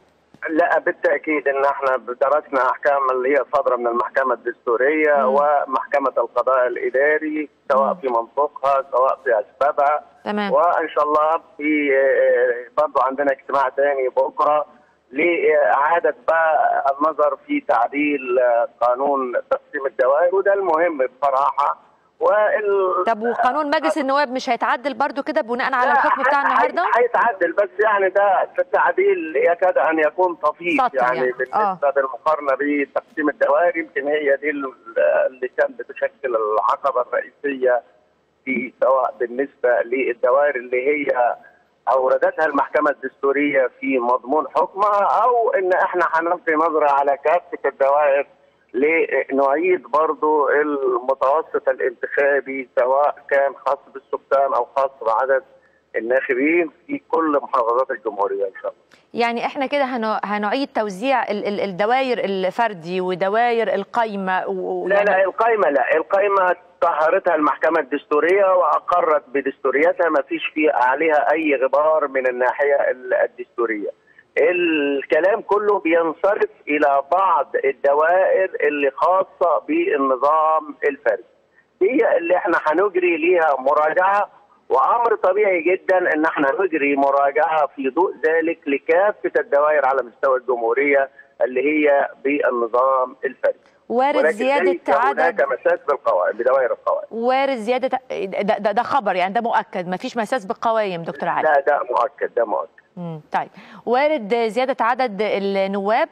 لا بالتاكيد ان احنا درسنا احكام اللي هي صادره من المحكمه الدستوريه مم. ومحكمه القضاء الاداري سواء مم. في منطقها سواء في اسبابها تمام وان شاء الله في آه، برضه عندنا اجتماع ثاني بكره لاعاده بقى النظر في تعديل آه، قانون تقسيم الدوائر وده المهم بصراحه وال طب وقانون مجلس النواب مش هيتعدل برضو كده بناء على لا، الحكم بتاع هي- النهارده؟ هي- هيتعدل بس يعني ده التعديل يكاد ان يكون طفيف سطر يعني, يعني. بالنسبه آه. بالمقارنه بتقسيم الدوائر يمكن هي دي ال- اللي كانت بتشكل العقبه الرئيسيه في سواء بالنسبه للدوائر اللي هي اوردتها المحكمه الدستوريه في مضمون حكمها او ان احنا هنلقي نظره على كافه الدوائر لنعيد برضو المتوسط الانتخابي سواء كان خاص بالسكان او خاص بعدد الناخبين في كل محافظات الجمهوريه ان شاء الله. يعني احنا كده هن- هنعيد توزيع ال- ال- الدوائر الفردي ودوائر القايمه و- لا لا القائمه لا القائمه طهرتها المحكمه الدستوريه واقرت بدستوريتها ما فيش في عليها اي غبار من الناحيه ال- الدستوريه. الكلام كله بينصرف الى بعض الدوائر اللي خاصه بالنظام الفردي. هي اللي احنا هنجري ليها مراجعه وامر طبيعي جدا ان احنا نجري مراجعه في ضوء ذلك لكافه الدوائر على مستوى الجمهوريه اللي هي بالنظام الفردي. وارد ولكن زياده ليس هناك عدد مساس بالقوائم بدوائر القوائم وارد زياده ده, ده, ده خبر يعني ده مؤكد ما فيش مساس بالقوائم دكتور علي لا ده مؤكد ده مؤكد مم. طيب وارد زياده عدد النواب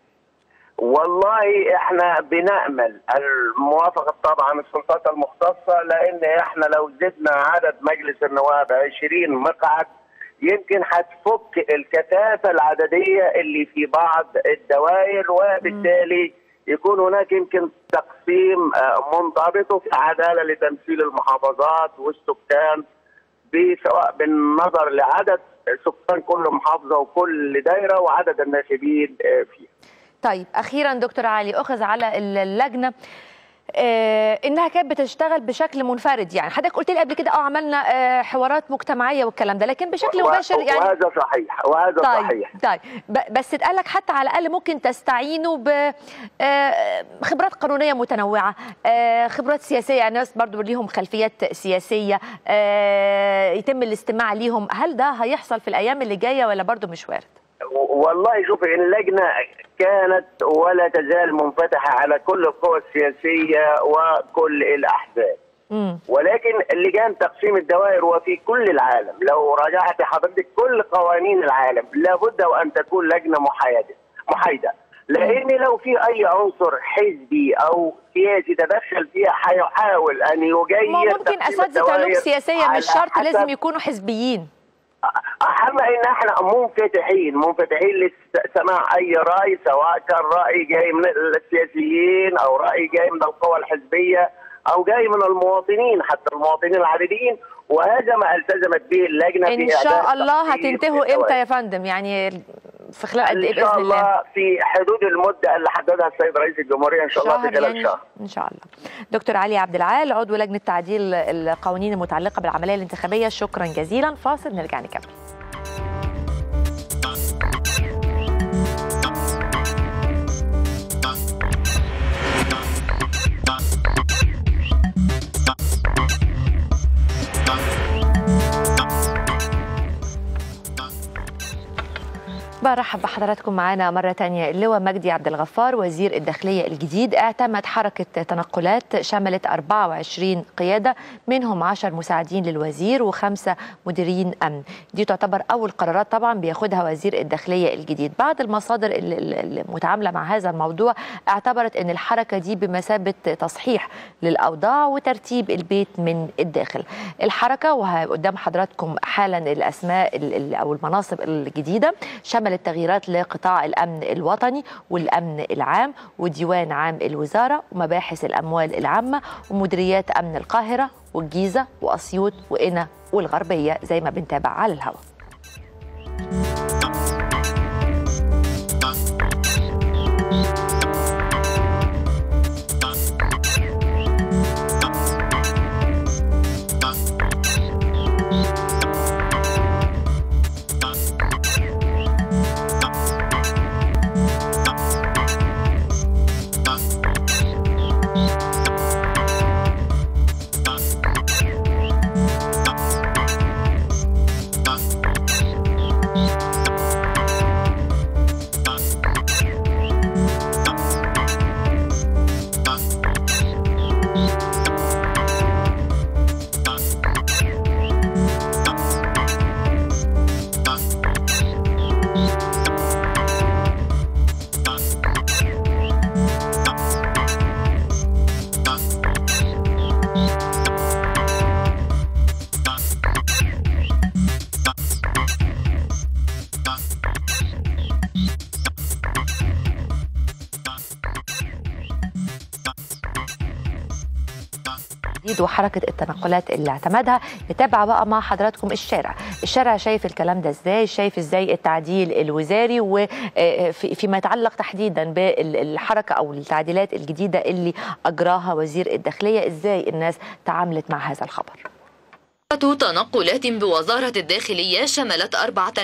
والله احنا بنامل الموافقه طبعا السلطات المختصه لان احنا لو زدنا عدد مجلس النواب 20 مقعد يمكن هتفك الكثافه العدديه اللي في بعض الدوائر وبالتالي يكون هناك يمكن تقسيم آه، منضبط وفي عداله لتمثيل المحافظات والسكان سواء بالنظر لعدد سكان كل محافظه وكل دايره وعدد الناخبين آه، فيها. طيب اخيرا دكتور علي اخذ على اللجنه آه انها كانت بتشتغل بشكل منفرد يعني حضرتك قلت لي قبل كده اه عملنا آه حوارات مجتمعيه والكلام ده لكن بشكل و- مباشر يعني وهذا صحيح وهذا طيب صحيح طيب ب- بس اتقال لك حتى على الاقل ممكن تستعينوا بخبرات قانونيه متنوعه آه، خبرات سياسيه يعني ناس برضو ليهم خلفيات سياسيه آه، يتم الاستماع ليهم هل ده هيحصل في الايام اللي جايه ولا برضو مش وارد والله شوف اللجنه كانت ولا تزال منفتحه على كل القوى السياسيه وكل الاحزاب امم ولكن لجان تقسيم الدوائر وفي كل العالم لو راجعت حضرتك كل قوانين العالم لابد وان تكون لجنه محايده محايده لان لو في اي عنصر حزبي او سياسي تدخل فيها هيحاول ان يغير ما ممكن تقسيم اساتذه علوم الدوائر سياسيه على مش شرط حسب لازم يكونوا حزبيين اهم ان احنا منفتحين منفتحين لسماع اي راي سواء كان راي جاي من السياسيين او راي جاي من القوى الحزبيه او جاي من المواطنين حتى المواطنين العاديين وهذا ما التزمت به اللجنه ان في شاء إعداد الله تقرير هتنتهوا الدوائر. امتى يا فندم يعني في خلال قد ايه ان شاء باذن الله الله في حدود المده اللي حددها السيد رئيس الجمهوريه ان شاء الله في خلال يعني شهر ان شاء الله دكتور علي عبد العال عضو لجنه تعديل القوانين المتعلقه بالعمليه الانتخابيه شكرا جزيلا فاصل نرجع نكمل برحب بحضراتكم معانا مرة تانية اللواء مجدي عبد الغفار وزير الداخلية الجديد اعتمد حركة تنقلات شملت 24 قيادة منهم 10 مساعدين للوزير وخمسة مديرين أمن دي تعتبر أول قرارات طبعا بياخدها وزير الداخلية الجديد بعض المصادر ال- ال- المتعاملة مع هذا الموضوع اعتبرت أن الحركة دي بمثابة تصحيح للأوضاع وترتيب البيت من الداخل الحركة وقدام حضراتكم حالا الأسماء ال- ال- أو المناصب الجديدة شملت تغييرات لقطاع الأمن الوطني والأمن العام وديوان عام الوزارة ومباحث الأموال العامة ومديريات أمن القاهرة والجيزة وأسيوط وقنا والغربية زي ما بنتابع على الهواء الجديد وحركه التنقلات اللي اعتمدها نتابع بقى مع حضراتكم الشارع الشارع شايف الكلام ده ازاي شايف ازاي التعديل الوزاري وفيما يتعلق تحديدا بالحركه او التعديلات الجديده اللي اجراها وزير الداخليه ازاي الناس تعاملت مع هذا الخبر تنقلات بوزارة الداخلية شملت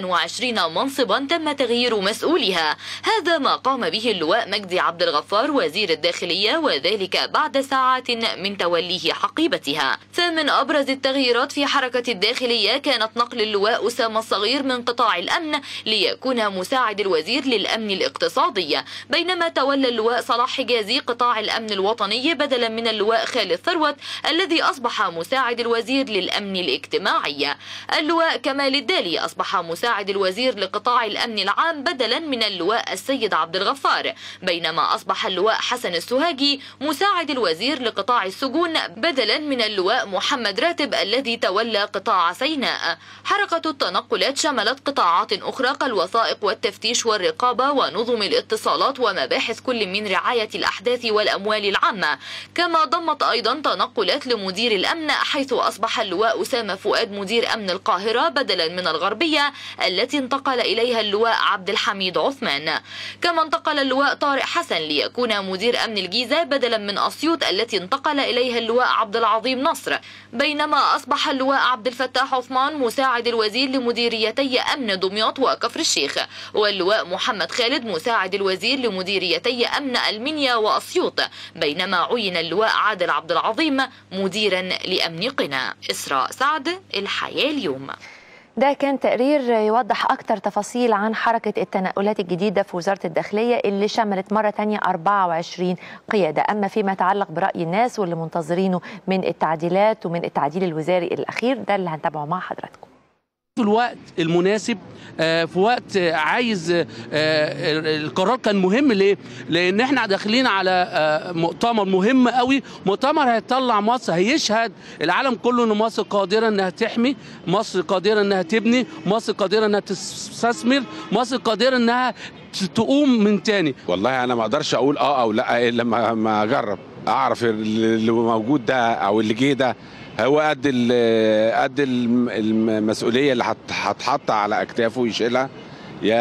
24 منصبا تم تغيير مسؤولها هذا ما قام به اللواء مجدي عبد الغفار وزير الداخلية وذلك بعد ساعات من توليه حقيبتها فمن أبرز التغييرات في حركة الداخلية كانت نقل اللواء أسامة الصغير من قطاع الأمن ليكون مساعد الوزير للأمن الاقتصادي بينما تولى اللواء صلاح حجازي قطاع الأمن الوطني بدلا من اللواء خالد ثروت الذي أصبح مساعد الوزير للأمن الاجتماعي اللواء كمال الدالي أصبح مساعد الوزير لقطاع الأمن العام بدلا من اللواء السيد عبد الغفار بينما أصبح اللواء حسن السهاجي مساعد الوزير لقطاع السجون بدلا من اللواء محمد راتب الذي تولى قطاع سيناء حركة التنقلات شملت قطاعات أخرى كالوثائق والتفتيش والرقابة ونظم الاتصالات ومباحث كل من رعاية الأحداث والأموال العامة كما ضمت أيضا تنقلات لمدير الأمن حيث أصبح اللواء أسامة فؤاد مدير أمن القاهرة بدلا من الغربية التي انتقل إليها اللواء عبد الحميد عثمان كما انتقل اللواء طارق حسن ليكون مدير أمن الجيزة بدلا من أسيوط التي انتقل إليها اللواء عبد العظيم نصر بينما أصبح اللواء عبد الفتاح عثمان مساعد الوزير لمديريتي أمن دمياط وكفر الشيخ واللواء محمد خالد مساعد الوزير لمديريتي أمن المنيا وأسيوط بينما عين اللواء عادل عبد العظيم مديرا لأمن قنا إسراء سعد الحياة اليوم ده كان تقرير يوضح أكثر تفاصيل عن حركة التنقلات الجديدة في وزارة الداخلية اللي شملت مرة تانية 24 قيادة أما فيما يتعلق برأي الناس واللي منتظرينه من التعديلات ومن التعديل الوزاري الأخير ده اللي هنتابعه مع حضراتكم في الوقت المناسب في وقت عايز القرار كان مهم ليه؟ لان احنا داخلين على مؤتمر مهم قوي مؤتمر هيطلع مصر هيشهد العالم كله ان مصر قادره انها تحمي مصر قادره انها تبني مصر قادره انها تستثمر مصر قادره انها تقوم من تاني والله انا ما اقدرش اقول اه او لا الا لما اجرب اعرف اللي موجود ده او اللي جه ده هو قد قد المسؤوليه اللي هتحط على اكتافه يشيلها يا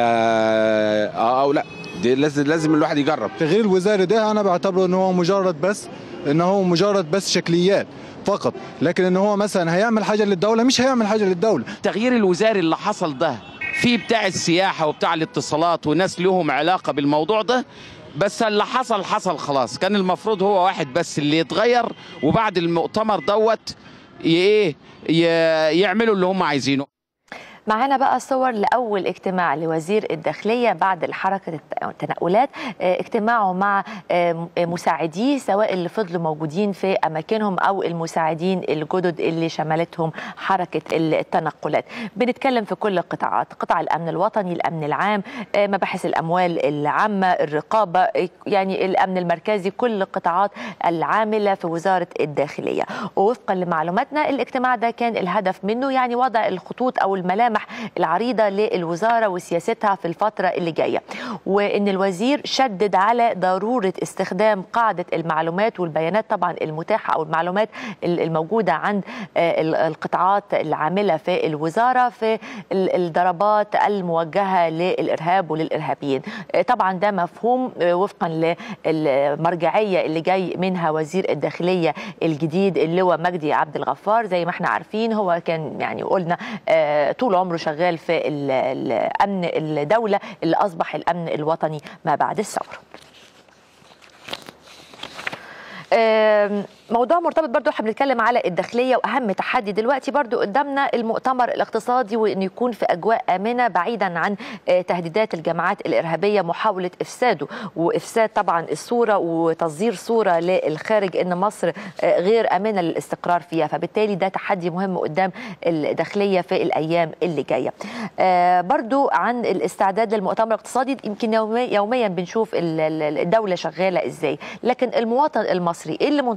اه او لا دي لازم لازم الواحد يجرب التغيير الوزاري ده انا بعتبره ان هو مجرد بس ان هو مجرد بس شكليات فقط لكن ان هو مثلا هيعمل حاجه للدوله مش هيعمل حاجه للدوله التغيير الوزاري اللي حصل ده في بتاع السياحه وبتاع الاتصالات وناس لهم علاقه بالموضوع ده بس اللي حصل حصل خلاص كان المفروض هو واحد بس اللي يتغير وبعد المؤتمر دوت ايه يعملوا اللي هم عايزينه معانا بقى صور لاول اجتماع لوزير الداخليه بعد حركه التنقلات اجتماعه مع مساعديه سواء اللي فضلوا موجودين في اماكنهم او المساعدين الجدد اللي شملتهم حركه التنقلات بنتكلم في كل القطاعات قطاع الامن الوطني الامن العام مباحث الاموال العامه الرقابه يعني الامن المركزي كل القطاعات العامله في وزاره الداخليه ووفقا لمعلوماتنا الاجتماع ده كان الهدف منه يعني وضع الخطوط او الملامح العريضه للوزاره وسياستها في الفتره اللي جايه وان الوزير شدد على ضروره استخدام قاعده المعلومات والبيانات طبعا المتاحه او المعلومات الموجوده عند القطاعات العامله في الوزاره في الضربات الموجهه للارهاب وللارهابيين طبعا ده مفهوم وفقا للمرجعيه اللي جاي منها وزير الداخليه الجديد اللواء مجدي عبد الغفار زي ما احنا عارفين هو كان يعني قلنا طول عمره شغال في الامن الدوله اللي اصبح الامن الوطني ما بعد الثوره موضوع مرتبط برضو احنا بنتكلم على الداخليه واهم تحدي دلوقتي برضو قدامنا المؤتمر الاقتصادي وانه يكون في اجواء امنه بعيدا عن تهديدات الجماعات الارهابيه محاوله افساده وافساد طبعا الصوره وتصدير صوره للخارج ان مصر غير امنه للاستقرار فيها فبالتالي ده تحدي مهم قدام الداخليه في الايام اللي جايه برضو عن الاستعداد للمؤتمر الاقتصادي يمكن يوميا بنشوف الدوله شغاله ازاي لكن المواطن المصري ايه اللي منتظره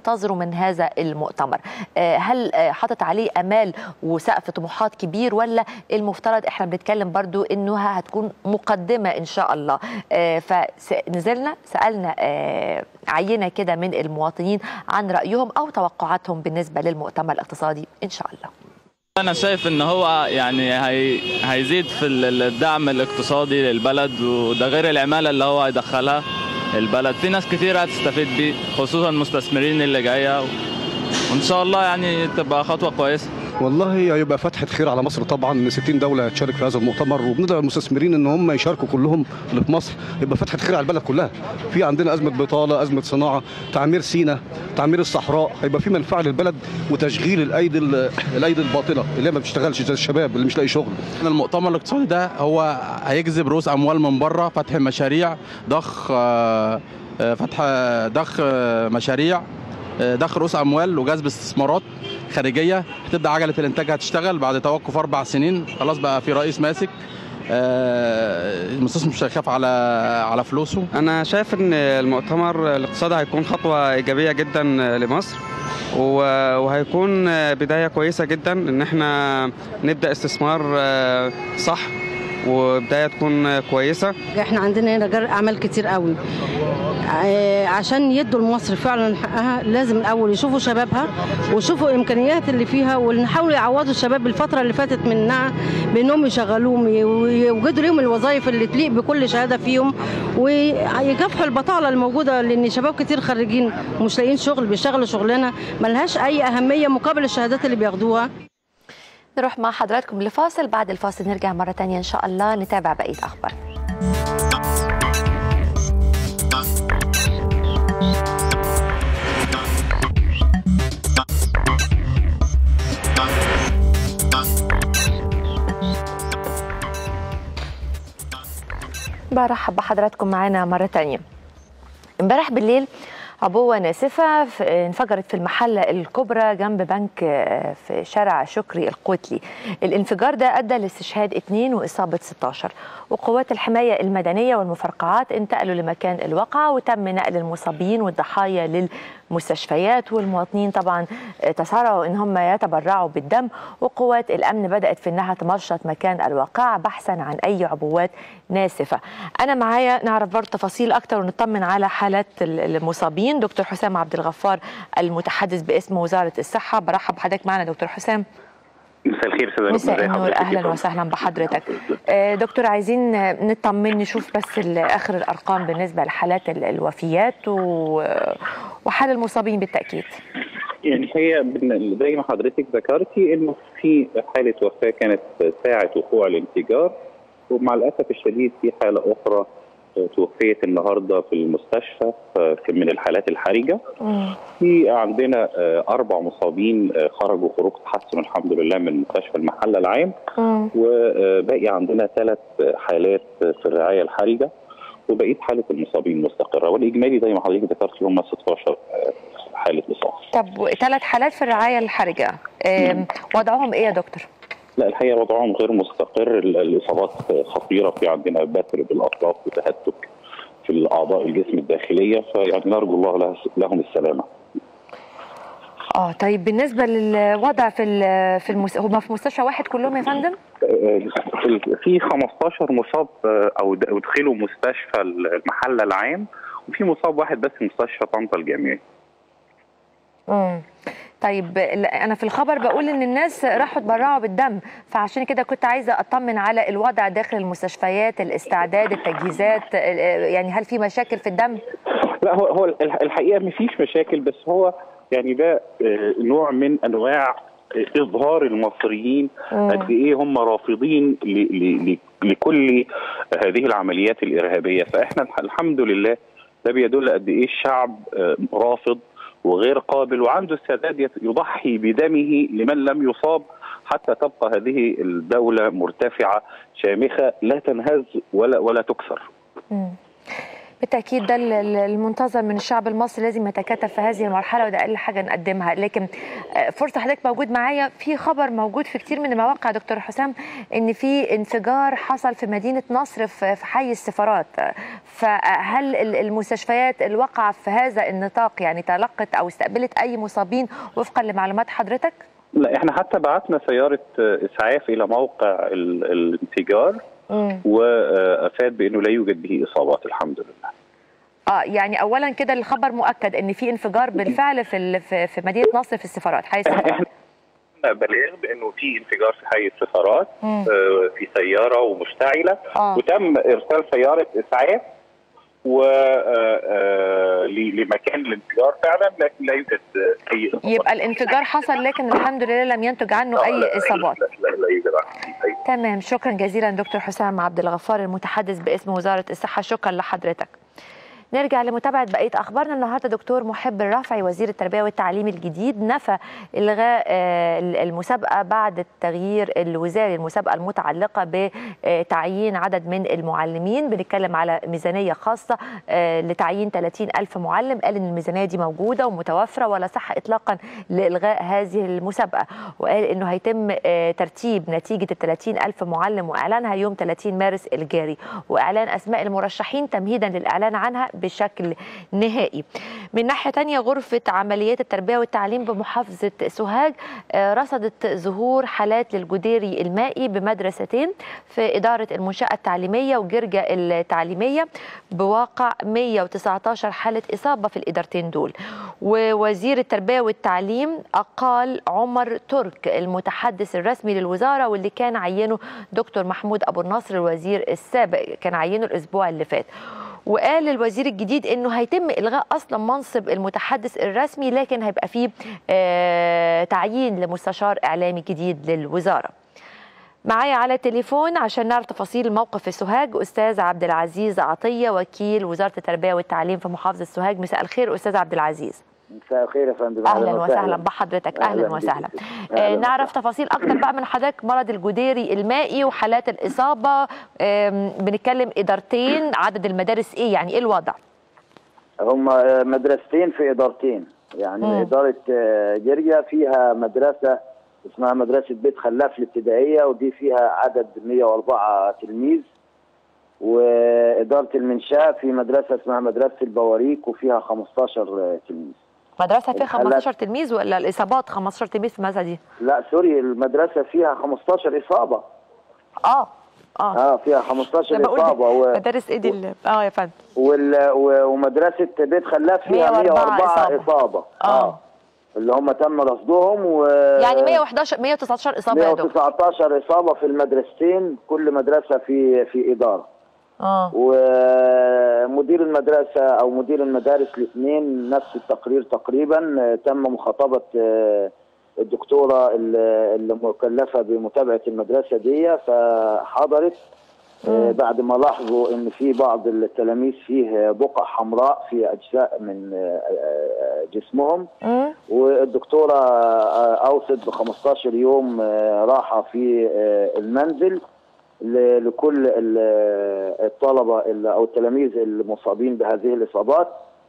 من هذا المؤتمر آه، هل آه، حاطط عليه امال وسقف طموحات كبير ولا المفترض احنا بنتكلم برضو انها هتكون مقدمه ان شاء الله آه، فنزلنا سالنا آه، عينه كده من المواطنين عن رايهم او توقعاتهم بالنسبه للمؤتمر الاقتصادي ان شاء الله أنا شايف إن هو يعني هي هيزيد في ال- الدعم الاقتصادي للبلد وده غير العمالة اللي هو هيدخلها البلد في ناس كتير هتستفيد بيه خصوصا المستثمرين اللي جاية وإن شاء الله يعني تبقى خطوة كويسة والله هيبقى فتحة خير على مصر طبعا ان 60 دولة هتشارك في هذا المؤتمر وبندعو المستثمرين ان هم يشاركوا كلهم اللي في مصر يبقى فتحة خير على البلد كلها في عندنا أزمة بطالة أزمة صناعة تعمير سينا تعمير الصحراء هيبقى في منفعة للبلد وتشغيل الأيدي ال- الأيدي الباطلة اللي هي ما بتشتغلش زي الشباب اللي مش لاقي شغل المؤتمر الاقتصادي ده هو هيجذب رؤوس اموال من بره فتح مشاريع ضخ آه، آه، فتح آه، ضخ آه، مشاريع آه، ضخ رؤوس اموال وجذب استثمارات خارجيه هتبدا عجله الانتاج هتشتغل بعد توقف اربع سنين خلاص بقى في رئيس ماسك آه، المستثمر مش هيخاف على على فلوسه انا شايف ان المؤتمر الاقتصادي هيكون خطوه ايجابيه جدا لمصر و- وهيكون بدايه كويسه جدا ان احنا نبدا استثمار آه، صح وبدايه تكون كويسه احنا عندنا هنا رجال اعمال كتير قوي ع- عشان يدوا لمصر فعلا حقها لازم الاول يشوفوا شبابها ويشوفوا الامكانيات اللي فيها ونحاول يعوضوا الشباب الفتره اللي فاتت منها بانهم يشغلوهم ي- ويوجدوا لهم الوظائف اللي تليق بكل شهاده فيهم ويكافحوا البطاله الموجوده لان شباب كتير خريجين ومش لاقيين شغل بيشتغلوا شغلانه ملهاش اي اهميه مقابل الشهادات اللي بياخدوها نروح مع حضراتكم لفاصل بعد الفاصل نرجع مرة تانية إن شاء الله نتابع بقية أخبار برحب بحضراتكم معانا مرة تانية امبارح بالليل عبوة ناسفة ف- انفجرت في المحلة الكبرى جنب بنك آه، في شارع شكري القوتلي الانفجار ده أدى لاستشهاد اثنين وإصابة 16 وقوات الحماية المدنية والمفرقعات انتقلوا لمكان الواقعة وتم نقل المصابين والضحايا للمستشفيات والمواطنين طبعا آه، تسارعوا ان هم يتبرعوا بالدم وقوات الامن بدات في انها تمشط مكان الواقعه بحثا عن اي عبوات ناسفه. انا معايا نعرف برضه تفاصيل اكتر ونطمن على حالات ال- المصابين دكتور حسام عبد الغفار المتحدث باسم وزاره الصحه برحب بحضرتك معنا دكتور حسام. مساء الخير استاذ رب. مساء ازي النور حضرتك يا اهلا فندم؟ وسهلا بحضرتك آه، دكتور عايزين آه، نطمن نشوف بس ال- اخر الارقام بالنسبه لحالات ال- الوفيات و- وحال المصابين بالتاكيد يعني هي بن- زي ما حضرتك ذكرتي انه في حاله وفاه كانت ساعه وقوع الانفجار ومع الاسف الشديد في حاله اخرى توفيت النهارده في المستشفى ف- من الحالات الحرجه في عندنا آه، اربع مصابين آه، خرجوا خروج تحسن الحمد لله من مستشفى المحله العام وباقي عندنا ثلاث حالات في الرعايه الحرجه وبقيه حاله المصابين مستقره والاجمالي زي ما حضرتك ذكرت هم 16 حاله اصابه. طب ثلاث حالات في الرعايه الحرجه آم، وضعهم ايه يا دكتور؟ لا الحقيقه وضعهم غير مستقر ال- الاصابات خطيره في عندنا بتر بالاطراف وتهتك في الاعضاء الجسم الداخليه فيعني نرجو الله له- لهم السلامه. اه طيب بالنسبه للوضع في ال- في المس... هم في مستشفى واحد كلهم يا فندم؟ في في 15 مصاب آه، او د- ادخلوا مستشفى المحله العام وفي مصاب واحد بس في مستشفى طنطا الجامعي. امم طيب ل- انا في الخبر بقول ان الناس راحوا اتبرعوا بالدم فعشان كده كنت عايزه اطمن على الوضع داخل المستشفيات الاستعداد التجهيزات ال- يعني هل في مشاكل في الدم؟ لا هو هو الح- الحقيقه ما فيش مشاكل بس هو يعني ده آه، نوع من انواع آه، اظهار المصريين مم. قد ايه هم رافضين ل- ل- ل- لكل هذه العمليات الارهابيه فاحنا الح- الحمد لله ده بيدل قد ايه الشعب آه، رافض وغير قابل وعنده استعداد يت- يضحي بدمه لمن لم يصاب حتى تبقى هذه الدوله مرتفعه شامخه لا تنهز ولا ولا تكسر. مم. بالتاكيد ده ال- ال- المنتظر من الشعب المصري لازم يتكاتف في هذه المرحله وده اقل حاجه نقدمها لكن آه، فرصه حضرتك موجود معايا في خبر موجود في كتير من المواقع دكتور حسام ان في انفجار حصل في مدينه نصر في في حي السفارات آه، فهل ال- المستشفيات الواقعه في هذا النطاق يعني تلقت او استقبلت اي مصابين وفقا لمعلومات حضرتك؟ لا احنا حتى بعتنا سياره اسعاف الى موقع ال- الانفجار مم. وافاد بانه لا يوجد به اصابات الحمد لله اه يعني اولا كده الخبر مؤكد ان في انفجار بالفعل في ال- في في مدينه نصر في السفارات حي السفارات بلاغ بانه في انفجار في حي السفارات مم. آه، في سياره ومشتعله آه. وتم ارسال سياره اسعاف و آه، آه، ل- لمكان الانفجار فعلا لكن لا يوجد اي اصابات يبقى الانفجار حصل لكن الحمد لله لم ينتج عنه اي اصابات لا, لا, لا يوجد اي تمام شكرا جزيلا دكتور حسام عبد الغفار المتحدث باسم وزاره الصحه شكرا لحضرتك نرجع لمتابعة بقية أخبارنا النهاردة دكتور محب الرافعي وزير التربية والتعليم الجديد نفى إلغاء آه، المسابقة بعد التغيير الوزاري المسابقة المتعلقة بتعيين عدد من المعلمين بنتكلم على ميزانية خاصة آه، لتعيين 30 ألف معلم قال إن الميزانية دي موجودة ومتوفرة ولا صح إطلاقا لإلغاء هذه المسابقة وقال إنه هيتم آه، ترتيب نتيجة ال 30 ألف معلم وإعلانها يوم 30 مارس الجاري وإعلان أسماء المرشحين تمهيدا للإعلان عنها بشكل نهائي من ناحية تانية غرفة عمليات التربية والتعليم بمحافظة سوهاج آه، رصدت ظهور حالات للجديري المائي بمدرستين في إدارة المنشأة التعليمية وجرجة التعليمية بواقع 119 حالة إصابة في الإدارتين دول ووزير التربية والتعليم أقال عمر ترك المتحدث الرسمي للوزارة واللي كان عينه دكتور محمود أبو النصر الوزير السابق كان عينه الأسبوع اللي فات وقال الوزير الجديد انه هيتم الغاء اصلا منصب المتحدث الرسمي لكن هيبقى فيه آه تعيين لمستشار اعلامي جديد للوزاره معايا على التليفون عشان نعرف تفاصيل الموقف في سوهاج استاذ عبد العزيز عطيه وكيل وزاره التربيه والتعليم في محافظه سوهاج مساء الخير استاذ عبد العزيز مساء الخير يا فندم اهلا وسهلا بحضرتك اهلا أهلاً وسهلا بيك. آه أهلاً نعرف تفاصيل اكتر بقى من حضرتك مرض الجديري المائي وحالات الاصابه آم، بنتكلم ادارتين عدد المدارس ايه يعني ايه الوضع هم مدرستين في ادارتين يعني مم. اداره آه، جرجا فيها مدرسه اسمها مدرسه بيت خلاف الابتدائيه ودي فيها عدد 104 تلميذ واداره المنشاه في مدرسه اسمها مدرسه البواريك وفيها 15 تلميذ مدرسه فيها الحالات- 15 تلميذ ولا الاصابات 15 تلميذ في المدرسه دي لا سوري المدرسه فيها 15 اصابه اه اه اه فيها 15 أنا بقول اصابه و... مدارس ايه دي اللي- اه يا فندم وال... و- ومدرسه بيت خلاف فيها 104 104 إصابة. اصابه, اه اللي هم تم رصدهم و يعني 111 119 اصابه يا دكتور 119 اصابه في المدرستين كل مدرسه في في اداره اه ومدير المدرسه او مدير المدارس الاثنين نفس التقرير تقريبا آه، تم مخاطبه آه، الدكتوره اللي اللي مكلفه بمتابعه المدرسه دي فحضرت آه، بعد ما لاحظوا ان في بعض التلاميذ فيه بقع حمراء في اجزاء من آه، آه، جسمهم والدكتوره آه، اوصت ب 15 يوم آه، راحه في آه، المنزل ل- لكل ال- الطلبه ال- او التلاميذ المصابين بهذه الاصابات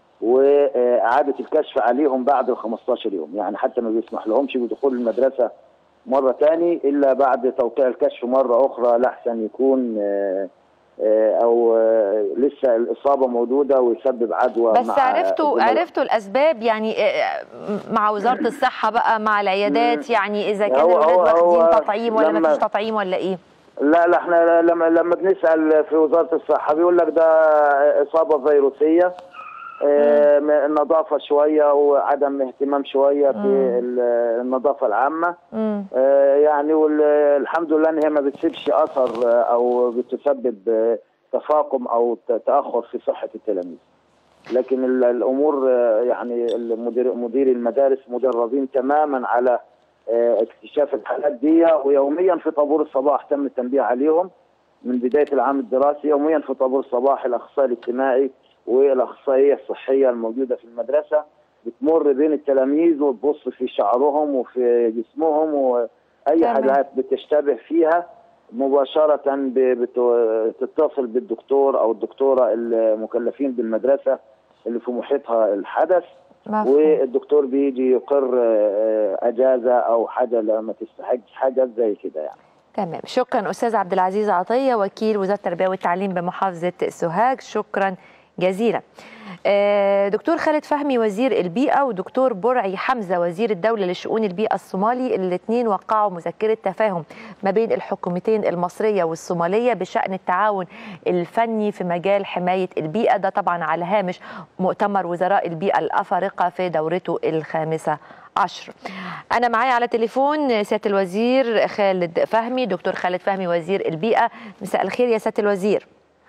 واعاده الكشف عليهم بعد ال 15 يوم يعني حتى ما بيسمح لهمش بدخول المدرسه مره تاني الا بعد توقيع الكشف مره اخرى لاحسن يكون آه، آه، او آه، لسه الاصابه موجوده ويسبب عدوى بس مع عرفتوا الزملاء. عرفتوا الاسباب يعني آه، مع وزاره الصحه بقى مع العيادات يعني اذا كان هو- الولاد هو- هو واخدين تطعيم ولا ما لما- فيش تطعيم ولا ايه لا لا احنا لما لما بنسال في وزاره الصحه بيقول لك ده اصابه فيروسيه آه، النظافه شويه وعدم اهتمام شويه في ال- النظافه العامه مم. آه، يعني والحمد لله ان هي ما بتسيبش اثر آه، او بتسبب آه، تفاقم او ت- تاخر في صحه التلاميذ لكن ال- الامور آه، يعني المدير مدير المدارس مدربين تماما على آه، اكتشاف الحالات دي ويوميا في طابور الصباح تم التنبيه عليهم من بدايه العام الدراسي يوميا في طابور الصباح الاخصائي الاجتماعي والاخصائيه الصحيه الموجوده في المدرسه بتمر بين التلاميذ وتبص في شعرهم وفي جسمهم واي تمام. حاجات بتشتبه فيها مباشره ب- بت- تتصل بالدكتور او الدكتوره المكلفين بالمدرسه اللي في محيطها الحدث مفهوم. والدكتور بيجي يقر آه، اجازه او حاجه لما تستحقش حاجه زي كده يعني تمام شكرا استاذ عبد العزيز عطيه وكيل وزاره التربيه والتعليم بمحافظه سوهاج شكرا جزيلا آه، دكتور خالد فهمي وزير البيئة ودكتور برعي حمزة وزير الدولة لشؤون البيئة الصومالي الاثنين وقعوا مذكرة تفاهم ما بين الحكومتين المصرية والصومالية بشأن التعاون الفني في مجال حماية البيئة ده طبعا على هامش مؤتمر وزراء البيئة الأفارقة في دورته الخامسة عشر أنا معايا على تليفون سيادة الوزير خالد فهمي دكتور خالد فهمي وزير البيئة مساء الخير يا سيادة الوزير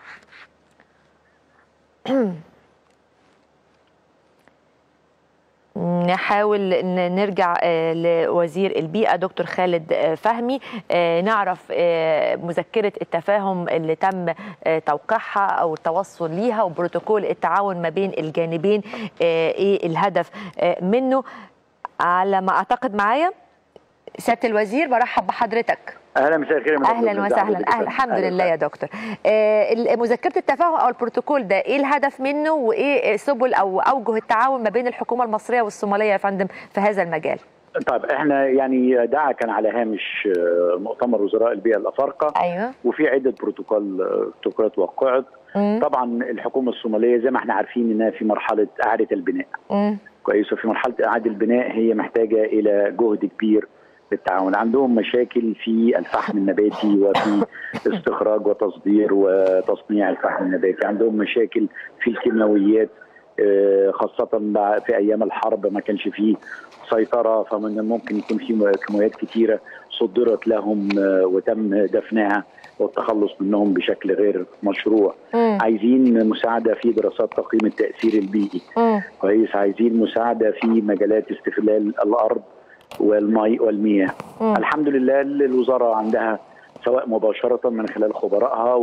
نحاول ن- نرجع آه، لوزير البيئة دكتور خالد آه، فهمي آه، نعرف آه، مذكرة التفاهم اللي تم آه، توقيعها أو التوصل ليها وبروتوكول التعاون ما بين الجانبين آه، إيه الهدف آه، منه على ما أعتقد معايا سيادة الوزير برحب بحضرتك اهلا مساء الخير يا مدام اهلا نور. وسهلا ازي اهلا حضرتك؟ الحمد أهلا لله يا دكتور آه، مذكره التفاهم او البروتوكول ده ايه الهدف منه وايه سبل او اوجه التعاون ما بين الحكومه المصريه والصوماليه يا فندم في هذا المجال طيب احنا يعني دعا كان على هامش آه، مؤتمر وزراء البيئه الافارقه ايوه وفي عده بروتوكول آه، بروتوكولات وقعت مم. طبعا الحكومه الصوماليه زي ما احنا عارفين انها في مرحله اعاده البناء مم. كويس وفي مرحله اعاده البناء هي محتاجه الى جهد كبير بالتعاون عندهم مشاكل في الفحم النباتي وفي استخراج وتصدير وتصنيع الفحم النباتي عندهم مشاكل في الكيماويات آه، خاصة بع- في أيام الحرب ما كانش فيه سيطرة فمن الممكن يكون في كيماويات كتيرة صدرت لهم آه، وتم دفنها والتخلص منهم بشكل غير مشروع مم. عايزين مساعدة في دراسات تقييم التأثير البيئي مم. كويس عايزين مساعدة في مجالات استغلال الأرض والماء والمياه مم. الحمد لله الوزارة عندها سواء مباشرة من خلال خبرائها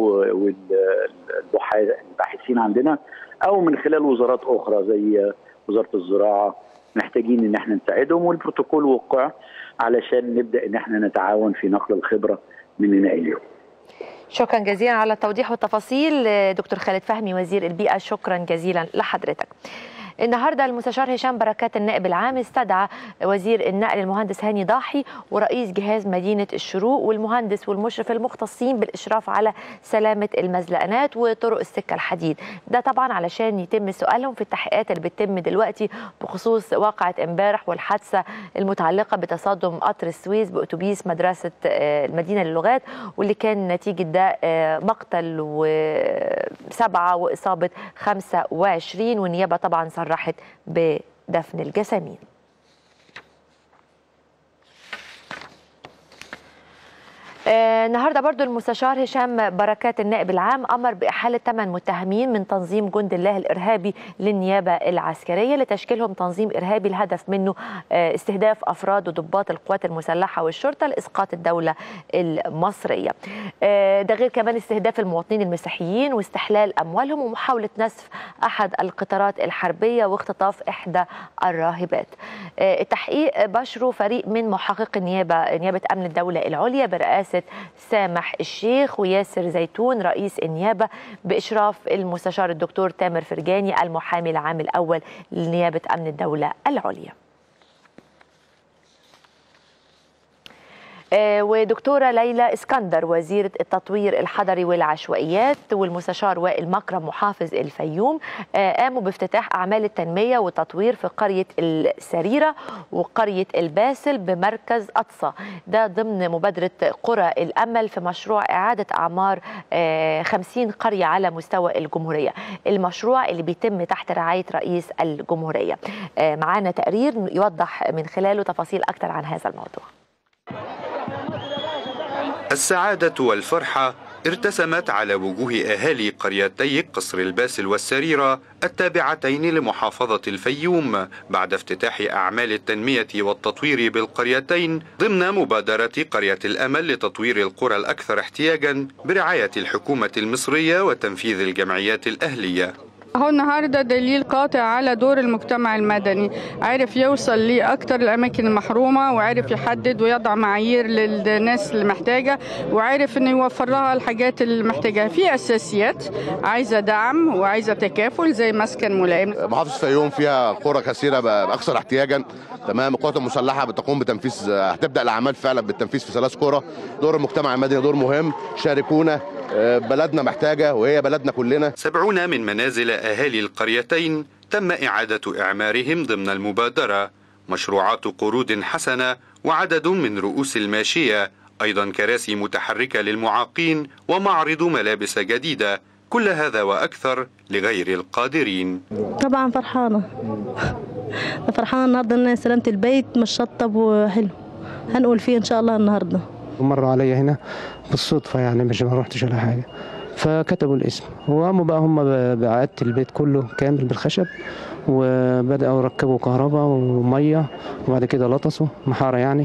والباحثين عندنا أو من خلال وزارات أخرى زي وزارة الزراعة محتاجين إن احنا نساعدهم والبروتوكول وقع علشان نبدأ إن احنا نتعاون في نقل الخبرة من هنا إلى اليوم شكرا جزيلا على التوضيح والتفاصيل آه، دكتور خالد فهمي وزير البيئه شكرا جزيلا لحضرتك النهارده المستشار هشام بركات النائب العام استدعى وزير النقل المهندس هاني ضاحي ورئيس جهاز مدينه الشروق والمهندس والمشرف المختصين بالاشراف على سلامه المزلقانات وطرق السكه الحديد ده طبعا علشان يتم سؤالهم في التحقيقات اللي بتتم دلوقتي بخصوص واقعه امبارح والحادثه المتعلقه بتصادم قطر السويس باتوبيس مدرسه آه، المدينه للغات واللي كان نتيجه ده آه، مقتل وسبعه واصابه 25 والنيابه طبعا صرحت بدفن الجسامين آه، النهارده برضو المستشار هشام بركات النائب العام امر باحاله ثمان متهمين من تنظيم جند الله الارهابي للنيابه العسكريه لتشكيلهم تنظيم ارهابي الهدف منه آه، استهداف افراد وضباط القوات المسلحه والشرطه لاسقاط الدوله المصريه. آه، ده غير كمان استهداف المواطنين المسيحيين واستحلال اموالهم ومحاوله نسف احد القطارات الحربيه واختطاف احدى الراهبات. آه، التحقيق بشره فريق من محقق النيابه نيابه امن الدوله العليا برئاسه سامح الشيخ وياسر زيتون رئيس النيابه باشراف المستشار الدكتور تامر فرجاني المحامي العام الاول لنيابه امن الدوله العليا. آه، ودكتورة ليلى اسكندر وزيرة التطوير الحضري والعشوائيات والمستشار وائل مكرم محافظ الفيوم آه، قاموا بافتتاح أعمال التنمية والتطوير في قرية السريرة وقرية الباسل بمركز أطصى ده ضمن مبادرة قرى الأمل في مشروع إعادة أعمار آه، 50 قرية على مستوى الجمهورية المشروع اللي بيتم تحت رعاية رئيس الجمهورية آه، معانا تقرير يوضح من خلاله تفاصيل أكثر عن هذا الموضوع السعادة والفرحة ارتسمت على وجوه أهالي قريتي قصر الباسل والسريرة التابعتين لمحافظة الفيوم بعد افتتاح أعمال التنمية والتطوير بالقريتين ضمن مبادرة قرية الأمل لتطوير القرى الأكثر احتياجا برعاية الحكومة المصرية وتنفيذ الجمعيات الأهلية هو النهارده دليل قاطع على دور المجتمع المدني عرف يوصل لأكتر الأماكن المحرومة وعرف يحدد ويضع معايير للناس اللي محتاجة وعرف إنه يوفر لها الحاجات اللي محتاجاها في أساسيات عايزة دعم وعايزة تكافل زي مسكن ملائم محافظة الفيوم فيها قرى كثيرة بأكثر احتياجا تمام القوات المسلحة بتقوم بتنفيذ هتبدأ الأعمال فعلا بالتنفيذ في ثلاث قرى دور المجتمع المدني دور مهم شاركونا بلدنا محتاجة وهي بلدنا كلنا سبعون من منازل أهالي القريتين تم إعادة إعمارهم ضمن المبادرة مشروعات قروض حسنة وعدد من رؤوس الماشية أيضا كراسي متحركة للمعاقين ومعرض ملابس جديدة كل هذا وأكثر لغير القادرين طبعا فرحانة فرحانة النهاردة إن سلامة البيت مشطب وحلو هنقول فيه إن شاء الله النهاردة مروا عليا هنا بالصدفة يعني مش ما رحتش ولا حاجة فكتبوا الاسم وقاموا بقى هم بإعادة البيت كله كامل بالخشب وبدأوا يركبوا كهرباء ومية وبعد كده لطسوا محارة يعني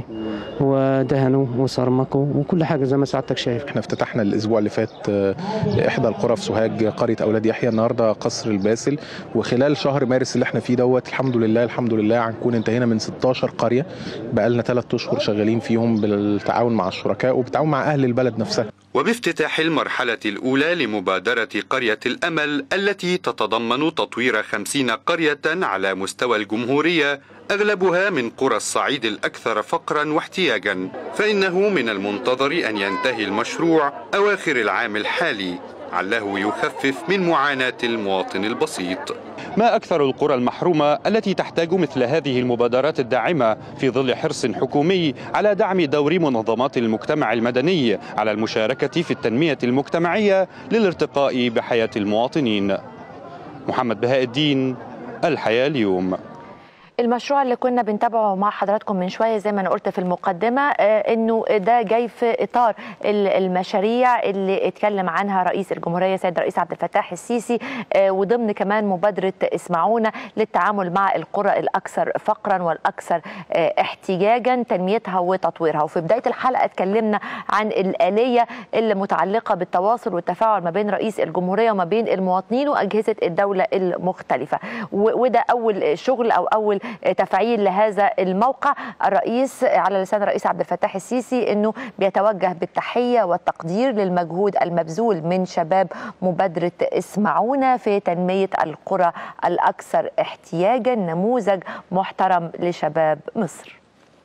ودهنوا وصرمكوا وكل حاجة زي ما سعادتك شايف احنا افتتحنا الأسبوع اللي فات إحدى القرى في سوهاج قرية أولاد يحيى النهاردة قصر الباسل وخلال شهر مارس اللي احنا فيه دوت الحمد لله الحمد لله هنكون انتهينا من 16 قرية بقى لنا ثلاث أشهر شغالين فيهم بالتعاون مع الشركاء وبالتعاون مع أهل البلد نفسها وبافتتاح المرحلة الأولى لمبادرة قرية الأمل التي تتضمن تطوير خمسين قرية على مستوى الجمهورية أغلبها من قرى الصعيد الأكثر فقرا واحتياجا فإنه من المنتظر أن ينتهي المشروع أواخر العام الحالي عله يخفف من معاناة المواطن البسيط ما أكثر القرى المحرومة التي تحتاج مثل هذه المبادرات الداعمة في ظل حرص حكومي على دعم دور منظمات المجتمع المدني على المشاركة في التنمية المجتمعية للارتقاء بحياة المواطنين محمد بهاء الدين الحياة اليوم المشروع اللي كنا بنتابعه مع حضراتكم من شويه زي ما انا قلت في المقدمه انه ده جاي في اطار المشاريع اللي اتكلم عنها رئيس الجمهوريه سيد الرئيس عبد الفتاح السيسي وضمن كمان مبادره اسمعونا للتعامل مع القرى الاكثر فقرا والاكثر احتياجا تنميتها وتطويرها وفي بدايه الحلقه اتكلمنا عن الاليه اللي متعلقه بالتواصل والتفاعل ما بين رئيس الجمهوريه وما بين المواطنين واجهزه الدوله المختلفه وده اول شغل او اول تفعيل لهذا الموقع الرئيس على لسان الرئيس عبد الفتاح السيسي انه بيتوجه بالتحيه والتقدير للمجهود المبذول من شباب مبادره اسمعونا في تنميه القرى الاكثر احتياجا نموذج محترم لشباب مصر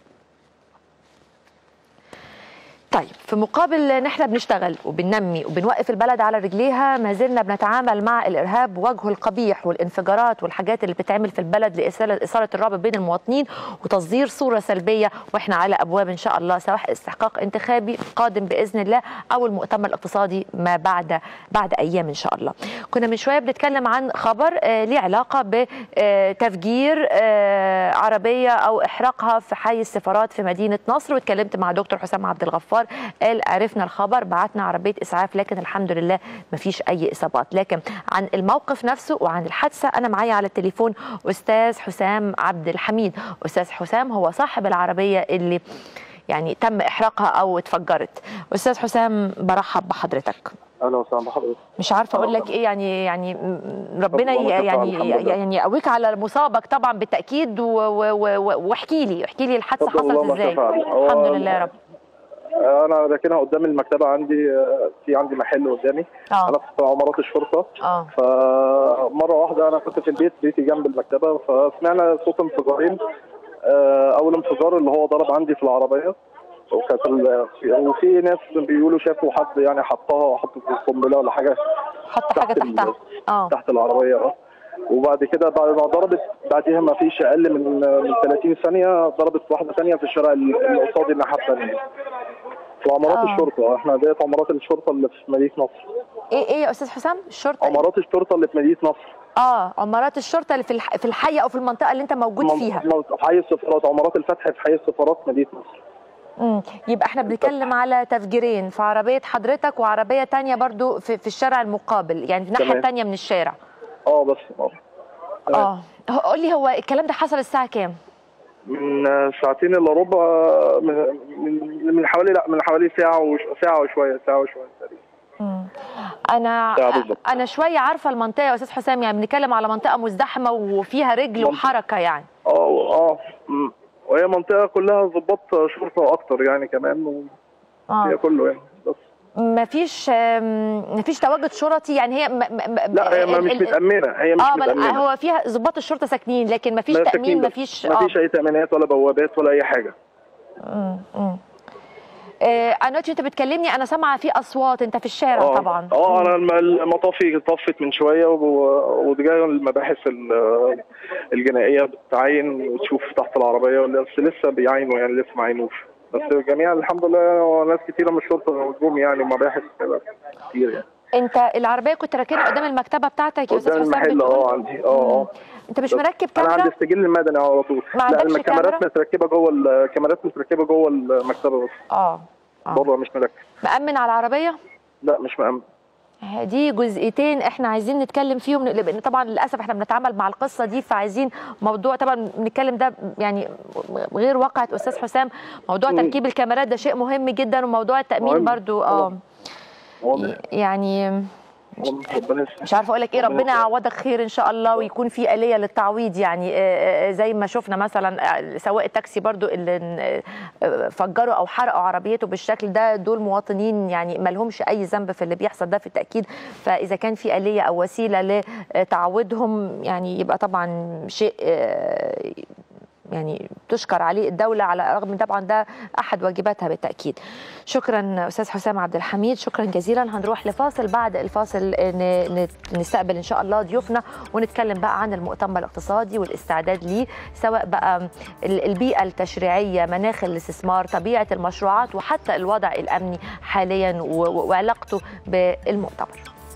طيب في مقابل ان احنا بنشتغل وبننمي وبنوقف البلد على رجليها ما زلنا بنتعامل مع الارهاب وجهه القبيح والانفجارات والحاجات اللي بتتعمل في البلد لاثاره الرعب بين المواطنين وتصدير صوره سلبيه واحنا على ابواب ان شاء الله سواء استحقاق انتخابي قادم باذن الله او المؤتمر الاقتصادي ما بعد بعد ايام ان شاء الله. كنا من شويه بنتكلم عن خبر آه ليه علاقه بتفجير آه عربيه او احراقها في حي السفارات في مدينه نصر واتكلمت مع دكتور حسام عبد الغفار قال عرفنا الخبر بعتنا عربيه اسعاف لكن الحمد لله ما فيش اي اصابات لكن عن الموقف نفسه وعن الحادثه انا معايا على التليفون استاذ حسام عبد الحميد استاذ حسام هو صاحب العربيه اللي يعني تم احراقها او اتفجرت استاذ حسام برحب بحضرتك اهلا وسهلا بحضرتك مش عارفه اقول لك ايه يعني يعني ربنا يعني يعني يقويك على مصابك طبعا بالتاكيد واحكي لي احكي لي الحادثه حصلت ازاي الحمد لله يا رب انا راكنها قدام المكتبه عندي في عندي محل قدامي أوه. انا في عمارات الشرطه اه فمره واحده انا كنت في البيت بيتي جنب المكتبه فسمعنا صوت انفجارين اول انفجار اللي هو ضرب عندي في العربيه وكانت وفي ناس بيقولوا شافوا حد يعني حطها حطت قنبله ولا حاجه حط حاجه تحتها اه تحت العربيه اه وبعد كده بعد ما ضربت بعدها ما فيش اقل من من 30 ثانيه ضربت واحده ثانيه في الشارع اللي قصادي الناحيه الثانيه في عمارات آه. الشرطه احنا ديت عمارات الشرطه اللي في مدينه نصر ايه ايه يا استاذ حسام الشرطه إيه؟ عمارات الشرطه اللي في مدينه نصر اه عمارات الشرطه اللي في الح... في الحي او في المنطقه اللي انت موجود من- فيها من- في حي السفارات عمارات الفتح في حي السفارات مدينه نصر امم يبقى احنا بنتكلم على تفجيرين في عربيه حضرتك وعربيه تانية برضو في, في الشارع المقابل يعني في الناحيه تمام. التانية من الشارع اه بس اه اه قول لي هو الكلام ده حصل الساعه كام من ساعتين الا ربع من من من حوالي لا من حوالي ساعه وش ساعه وشويه ساعه وشويه تقريبا مم. انا آه، بالظبط. انا شويه عارفه المنطقه يا استاذ حسام يعني بنتكلم على منطقه مزدحمه وفيها رجل وحركه يعني اه اه مم. وهي منطقه كلها ضباط شرطه اكتر يعني كمان و... آه. هي كله يعني بس مفيش آم، مفيش تواجد شرطي يعني هي م م م لا هي ما ال- مش ال- متامنه هي مش اه ما- متامنه هو فيها ضباط الشرطه ساكنين لكن مفيش ما تامين ساكنين بس. مفيش مفيش اي تامينات ولا بوابات ولا اي حاجه مم، مم. آه، انا دلوقتي انت بتكلمني انا سامعه في اصوات انت في الشارع اه طبعا اه انا الم- المطافي طفت من شويه و- وجايه المباحث ال- الجنائيه بتعاين وتشوف تحت العربيه ولا- بس لسه بيعاينوا يعني لسه ما عينوش بس جميعا الحمد لله ناس كتيره من الشرطه جم يعني ومباحث كده كتير يعني انت العربيه كنت راكنها قدام المكتبه بتاعتك يا استاذ قدام حسام المحل بتقول؟ اه عندي اه اه انت مش بس مركب انا كاميرا عندي السجل المدني على طول ما لا عندكش الكاميرات كاميرا؟ متركبه جوه الكاميرات متركبه جوه المكتبه بس اه بره مش مركب مأمن على العربيه لا مش مأمن دي جزئيتين احنا عايزين نتكلم فيهم لان طبعا للاسف احنا بنتعامل مع القصه دي فعايزين موضوع طبعا بنتكلم ده يعني غير واقعة استاذ حسام موضوع مم. تركيب الكاميرات ده شيء مهم جدا وموضوع التامين مهم. برضو اه واضح يعني ربنا مش عارفه اقول لك ايه ربنا يعوضك خير ان شاء الله ويكون في آلية للتعويض يعني آه، آه، زي ما شفنا مثلا آه، سواق التاكسي برضو اللي آه، فجروا او حرقوا عربيته بالشكل ده دول مواطنين يعني ما لهمش اي ذنب في اللي بيحصل ده في التاكيد فاذا كان في آلية او وسيله لتعويضهم يعني يبقى طبعا شيء آه، يعني تشكر عليه الدولة على الرغم من طبعا ده أحد واجباتها بالتأكيد شكرا أستاذ حسام عبد الحميد شكرا جزيلا هنروح لفاصل بعد الفاصل ن- ن- نستقبل إن شاء الله ضيوفنا ونتكلم بقى عن المؤتمر الاقتصادي والاستعداد ليه سواء بقى ال- البيئة التشريعية مناخ الاستثمار طبيعة المشروعات وحتى الوضع الأمني حاليا و- و- وعلاقته بالمؤتمر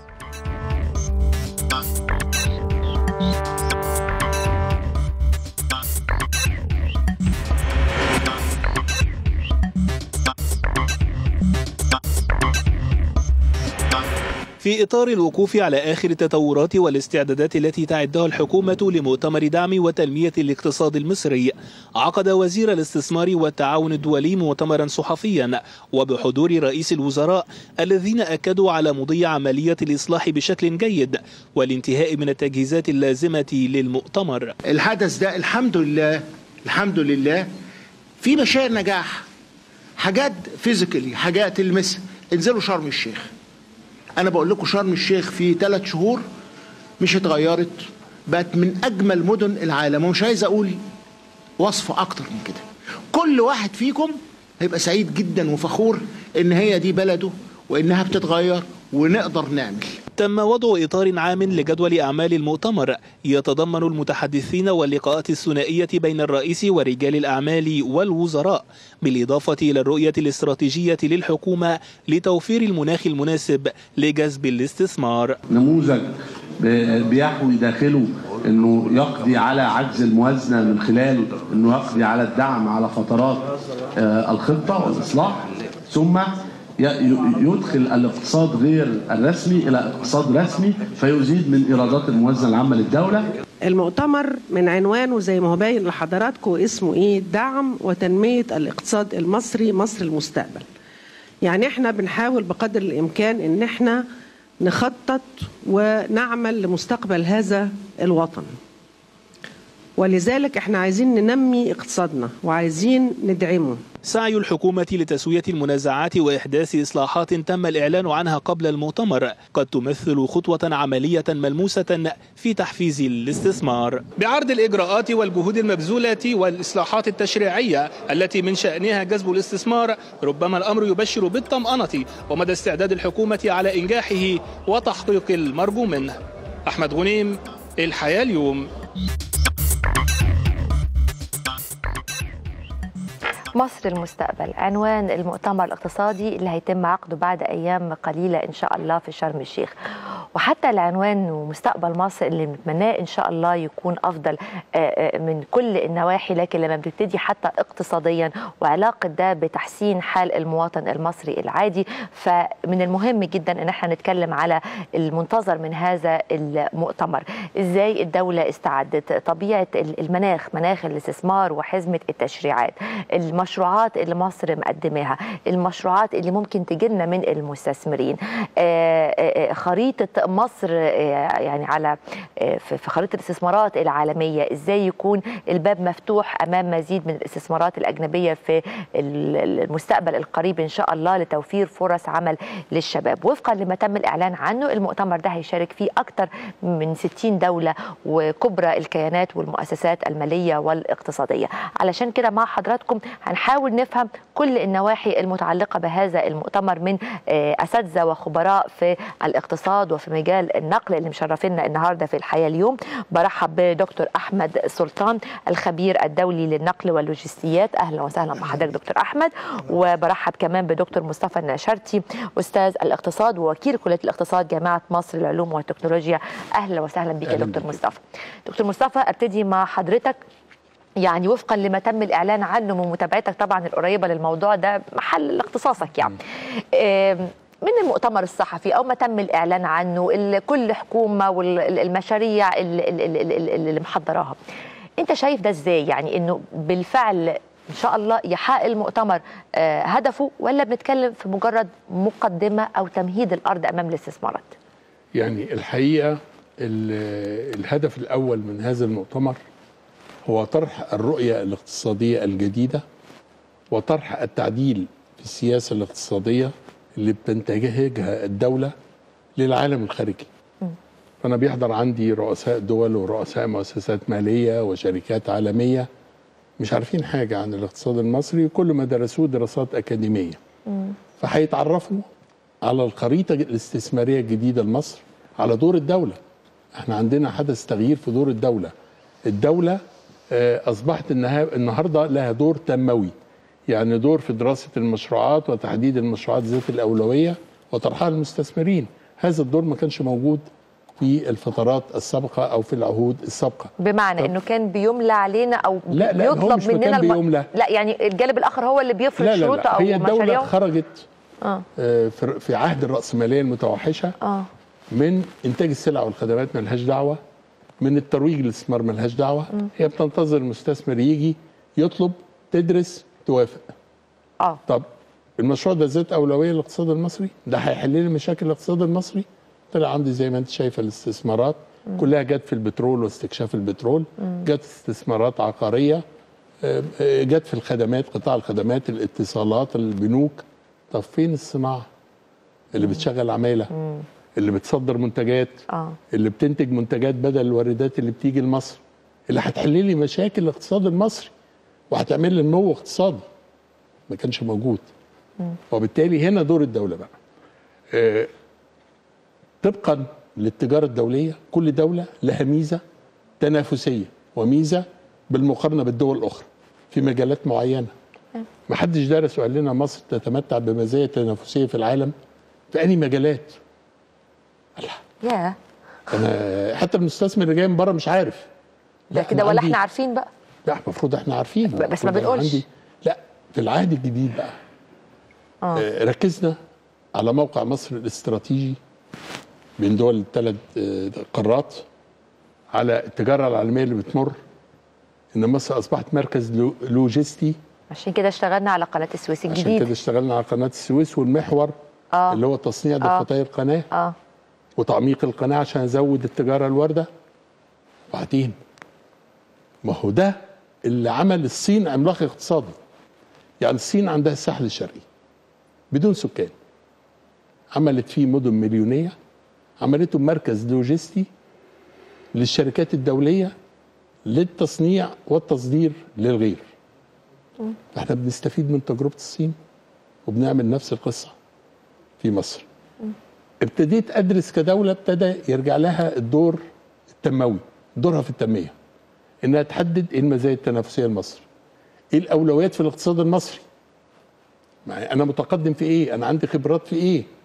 في إطار الوقوف على آخر التطورات والاستعدادات التي تعدها الحكومة لمؤتمر دعم وتنمية الاقتصاد المصري عقد وزير الاستثمار والتعاون الدولي مؤتمرا صحفيا وبحضور رئيس الوزراء الذين أكدوا على مضي عملية الإصلاح بشكل جيد والانتهاء من التجهيزات اللازمة للمؤتمر الحدث ده الحمد لله الحمد لله في بشائر نجاح حاجات فيزيكالي حاجات تلمسها انزلوا شرم الشيخ انا بقول لكم شرم الشيخ في ثلاث شهور مش اتغيرت بقت من اجمل مدن العالم ومش عايز اقول وصف اكتر من كده كل واحد فيكم هيبقى سعيد جدا وفخور ان هي دي بلده وانها بتتغير ونقدر نعمل تم وضع إطار عام لجدول أعمال المؤتمر يتضمن المتحدثين واللقاءات الثنائية بين الرئيس ورجال الأعمال والوزراء بالإضافة إلى الرؤية الاستراتيجية للحكومة لتوفير المناخ المناسب لجذب الاستثمار نموذج ب- بيحوي داخله انه يقضي على عجز الموازنه من خلال انه يقضي على الدعم على فترات آه، الخطه والاصلاح ثم ي- ي- يدخل الاقتصاد غير الرسمي الى اقتصاد رسمي فيزيد من ايرادات الموازنه العامه للدوله المؤتمر من عنوانه زي ما هو باين لحضراتكم اسمه ايه دعم وتنمية الاقتصاد المصري مصر المستقبل يعني احنا بنحاول بقدر الامكان ان احنا نخطط ونعمل لمستقبل هذا الوطن ولذلك احنا عايزين ننمي اقتصادنا وعايزين ندعمه سعي الحكومة لتسوية المنازعات وإحداث إصلاحات تم الإعلان عنها قبل المؤتمر قد تمثل خطوة عملية ملموسة في تحفيز الاستثمار بعرض الإجراءات والجهود المبذولة والإصلاحات التشريعية التي من شأنها جذب الاستثمار ربما الأمر يبشر بالطمأنة ومدى استعداد الحكومة على إنجاحه وتحقيق المرجو منه أحمد غنيم الحياة اليوم مصر المستقبل عنوان المؤتمر الاقتصادي اللي هيتم عقده بعد ايام قليله ان شاء الله في شرم الشيخ وحتى العنوان ومستقبل مصر اللي بنتمناه ان شاء الله يكون افضل آه، آه، من كل النواحي لكن لما بنبتدي حتى اقتصاديا وعلاقه ده بتحسين حال المواطن المصري العادي فمن المهم جدا ان احنا نتكلم على المنتظر من هذا المؤتمر ازاي الدوله استعدت طبيعه المناخ مناخ الاستثمار وحزمه التشريعات المشروعات اللي مصر مقدماها المشروعات اللي ممكن تجينا من المستثمرين آه، آه، آه، خريطه مصر آه، يعني على آه، في في خريطه الاستثمارات العالميه ازاي يكون الباب مفتوح امام مزيد من الاستثمارات الاجنبيه في ال- المستقبل القريب ان شاء الله لتوفير فرص عمل للشباب وفقا لما تم الاعلان عنه المؤتمر ده هيشارك فيه اكثر من 60 دوله وكبرى الكيانات والمؤسسات الماليه والاقتصاديه علشان كده مع حضراتكم هنحاول نفهم كل النواحي المتعلقه بهذا المؤتمر من آه، اساتذه وخبراء في الاقتصاد وفي مجال النقل اللي مشرفينا النهارده في الحياه اليوم برحب بدكتور احمد سلطان الخبير الدولي للنقل واللوجستيات اهلا وسهلا بحضرتك دكتور احمد وبرحب كمان بدكتور مصطفى النشرتي استاذ الاقتصاد ووكيل كليه الاقتصاد جامعه مصر للعلوم والتكنولوجيا اهلا وسهلا بك يا أهلاً دكتور بك. مصطفى دكتور مصطفى ابتدي مع حضرتك يعني وفقا لما تم الاعلان عنه من متابعتك طبعا القريبه للموضوع ده محل اختصاصك يعني آم، من المؤتمر الصحفي او ما تم الاعلان عنه ال- كل حكومه والمشاريع اللي محضراها انت شايف ده ازاي يعني انه بالفعل ان شاء الله يحقق المؤتمر آه، هدفه ولا بنتكلم في مجرد مقدمه او تمهيد الارض امام الاستثمارات يعني الحقيقه ال- الهدف الاول من هذا المؤتمر هو طرح الرؤيه الاقتصاديه الجديده وطرح التعديل في السياسه الاقتصاديه اللي بتنتهجها الدوله للعالم الخارجي. فانا بيحضر عندي رؤساء دول ورؤساء مؤسسات ماليه وشركات عالميه مش عارفين حاجه عن الاقتصاد المصري كل ما درسوه دراسات اكاديميه. فهيتعرفوا على الخريطه الاستثماريه الجديده لمصر على دور الدوله احنا عندنا حدث تغيير في دور الدوله الدوله آه، اصبحت انها النهارده لها دور تنموي يعني دور في دراسه المشروعات وتحديد المشروعات ذات الاولويه وطرحها للمستثمرين هذا الدور ما كانش موجود في الفترات السابقه او في العهود السابقه بمعنى انه كان بيملى علينا او لا، لا، هو بيطلب مش مننا مكان الم- بيملى. لا يعني الجانب الاخر هو اللي بيفرض لا لا شروطه لا او هي الدوله مشاريعه خرجت اه آه، في في عهد الرأسمالية المتوحشة اه من إنتاج السلع والخدمات ملهاش دعوة من الترويج للاستثمار ملهاش دعوة مم. هي بتنتظر المستثمر يجي يطلب تدرس توافق اه طب المشروع ده ذات أولوية للاقتصاد المصري ده هيحل لي مشاكل الاقتصاد المصري طلع عندي زي ما انت شايفه الاستثمارات مم. كلها جت في البترول واستكشاف البترول مم. جت استثمارات عقاريه آه، آه، جت في الخدمات قطاع الخدمات الاتصالات البنوك طب فين الصناعه اللي بتشغل عماله مم. اللي بتصدر منتجات اه اللي بتنتج منتجات بدل الواردات اللي بتيجي لمصر اللي هتحل لي مشاكل الاقتصاد المصري وهتعمل لي نمو اقتصادي ما كانش موجود مم. وبالتالي هنا دور الدوله بقى آه، طبقا للتجاره الدوليه كل دوله لها ميزه تنافسيه وميزه بالمقارنه بالدول الاخرى في مجالات معينه ما حدش درس وقال لنا مصر تتمتع بمزايا تنافسيه في العالم في انهي مجالات يا انا حتى المستثمر اللي جاي من بره مش عارف ده لا، كده أنا ولا عندي- احنا عارفين بقى لا المفروض احنا عارفين بس ما المفروض أنا بنقولش. عندي لا في العهد الجديد بقى اه آه، ركزنا على موقع مصر الاستراتيجي بين دول الثلاث آه، قارات على التجاره العالميه اللي بتمر ان مصر اصبحت مركز لو- لوجستي عشان كده اشتغلنا على قناه السويس عشان الجديد كده اشتغلنا على قناه السويس والمحور اه اللي هو تصنيع آه. ضفتي القناه اه وتعميق القناه عشان ازود التجاره الوارده وبعدين ما هو ده اللي عمل الصين عملاق اقتصادي يعني الصين عندها الساحل الشرقي بدون سكان عملت فيه مدن مليونيه عملته مركز لوجستي للشركات الدوليه للتصنيع والتصدير للغير احنا بنستفيد من تجربه الصين وبنعمل نفس القصه في مصر ابتديت ادرس كدوله ابتدى يرجع لها الدور التنموي دورها في التنميه انها تحدد ايه المزايا التنافسيه لمصر ايه الاولويات في الاقتصاد المصري مع انا متقدم في ايه انا عندي خبرات في ايه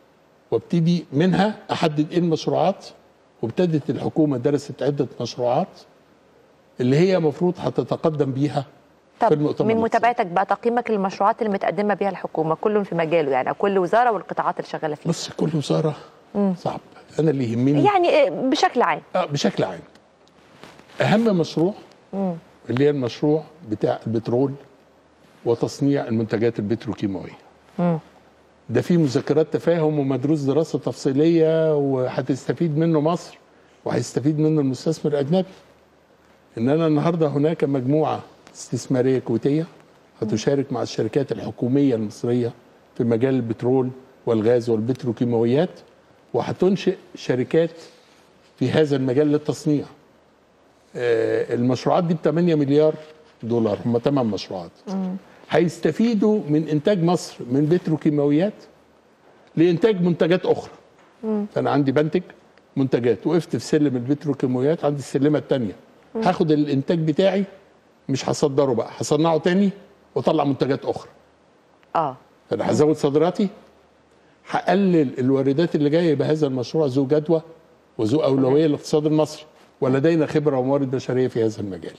وابتدي منها احدد ايه المشروعات وابتدت الحكومه درست عده مشروعات اللي هي المفروض هتتقدم بيها في طب المؤتمر من الاقتصادي. متابعتك بقى تقييمك للمشروعات اللي متقدمه بيها الحكومه كل في مجاله يعني كل وزاره والقطاعات اللي شغاله فيها بص كل وزاره مم. صعب انا اللي يهمني يعني إيه بشكل عام آه بشكل عام اهم مشروع مم. اللي هي المشروع بتاع البترول وتصنيع المنتجات البتروكيماويه مم. ده فيه مذكرات تفاهم ومدروس دراسه تفصيليه وهتستفيد منه مصر وهيستفيد منه المستثمر الاجنبي اننا النهارده هناك مجموعه استثماريه كويتيه هتشارك مع الشركات الحكوميه المصريه في مجال البترول والغاز والبتروكيماويات وهتنشئ شركات في هذا المجال للتصنيع آه، المشروعات دي ب 8 مليار دولار هم 8 مشروعات هيستفيدوا من انتاج مصر من بتروكيماويات لانتاج منتجات اخرى فانا عندي بنتج منتجات وقفت في سلم البتروكيماويات عندي السلمه الثانيه مم. هاخد الانتاج بتاعي مش هصدره بقى هصنعه تاني واطلع منتجات اخرى اه فانا هزود صادراتي هقلل الواردات اللي جايه بهذا المشروع ذو جدوى وذو اولويه للاقتصاد المصري ولدينا خبره وموارد بشريه في هذا المجال.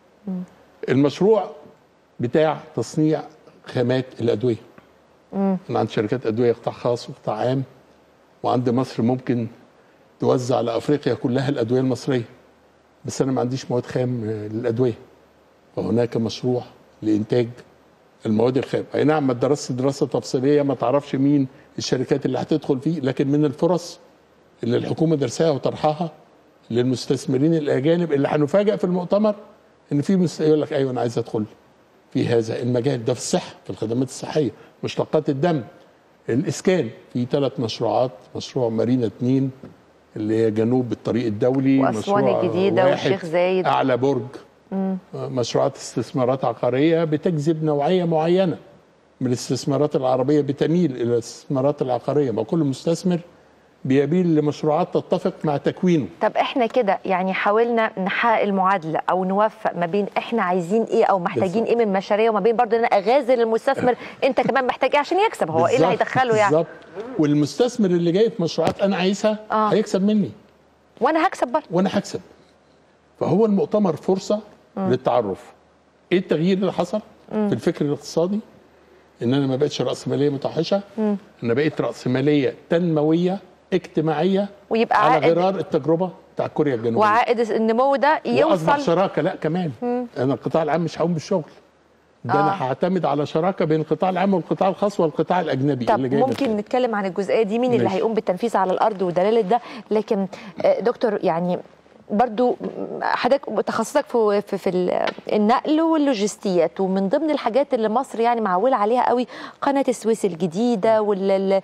المشروع بتاع تصنيع خامات الادويه مم. انا عندي شركات ادويه قطاع خاص وقطاع عام وعند مصر ممكن توزع لافريقيا كلها الادويه المصريه بس انا ما عنديش مواد خام آه، للادويه فهناك مشروع لانتاج المواد الخام اي نعم ما درست دراسه تفصيليه ما تعرفش مين الشركات اللي هتدخل فيه لكن من الفرص اللي الحكومه درسها وطرحها للمستثمرين الاجانب اللي هنفاجئ في المؤتمر ان في مست... يقول لك ايوه انا عايز ادخل في هذا المجال ده في الصحه في الخدمات الصحيه مشتقات الدم الاسكان في ثلاث مشروعات مشروع مارينا 2 اللي هي جنوب الطريق الدولي وأسوان مشروع الجديدة واحد والشيخ زايد. اعلى برج مم. مشروعات استثمارات عقاريه بتجذب نوعيه معينه من الاستثمارات العربيه بتميل الى الاستثمارات العقاريه ما كل مستثمر بيميل لمشروعات تتفق مع تكوينه طب احنا كده يعني حاولنا نحقق المعادله او نوفق ما بين احنا عايزين ايه او محتاجين ايه من مشاريع وما بين برضه ان انا اغازل المستثمر انت كمان محتاج ايه عشان يكسب هو ايه اللي بالظبط، هيدخله يعني بالظبط والمستثمر اللي جاي في مشروعات انا عايزها آه. هيكسب مني وانا هكسب برضه وانا هكسب فهو المؤتمر فرصه مم. للتعرف ايه التغيير اللي حصل مم. في الفكر الاقتصادي ان انا ما بقتش راسماليه متوحشه مم. انا بقيت راسماليه تنمويه اجتماعيه ويبقى على عائد غرار التجربه بتاع كوريا الجنوبيه وعائد النمو ده واصبح يوصل شراكه لا كمان مم. انا القطاع العام مش هقوم بالشغل ده آه. انا هعتمد على شراكه بين القطاع العام والقطاع الخاص والقطاع الاجنبي طب اللي جاي ممكن نتكلم عن الجزئيه دي مين اللي ماشي. هيقوم بالتنفيذ على الارض ودلاله ده لكن آه، دكتور يعني برضو حضرتك تخصصك في في, في ال- النقل واللوجستيات ومن ضمن الحاجات اللي مصر يعني معوله عليها قوي قناه السويس الجديده وال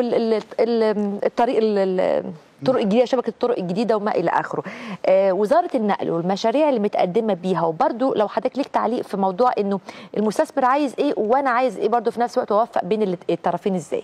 والطريق الطرق الجديده شبكه الطرق الجديده وما الى اخره. آه، وزاره النقل والمشاريع اللي متقدمه بيها وبرضو لو حضرتك ليك تعليق في موضوع انه المستثمر عايز ايه وانا عايز ايه برضو في نفس الوقت اوفق بين الات- الطرفين ازاي؟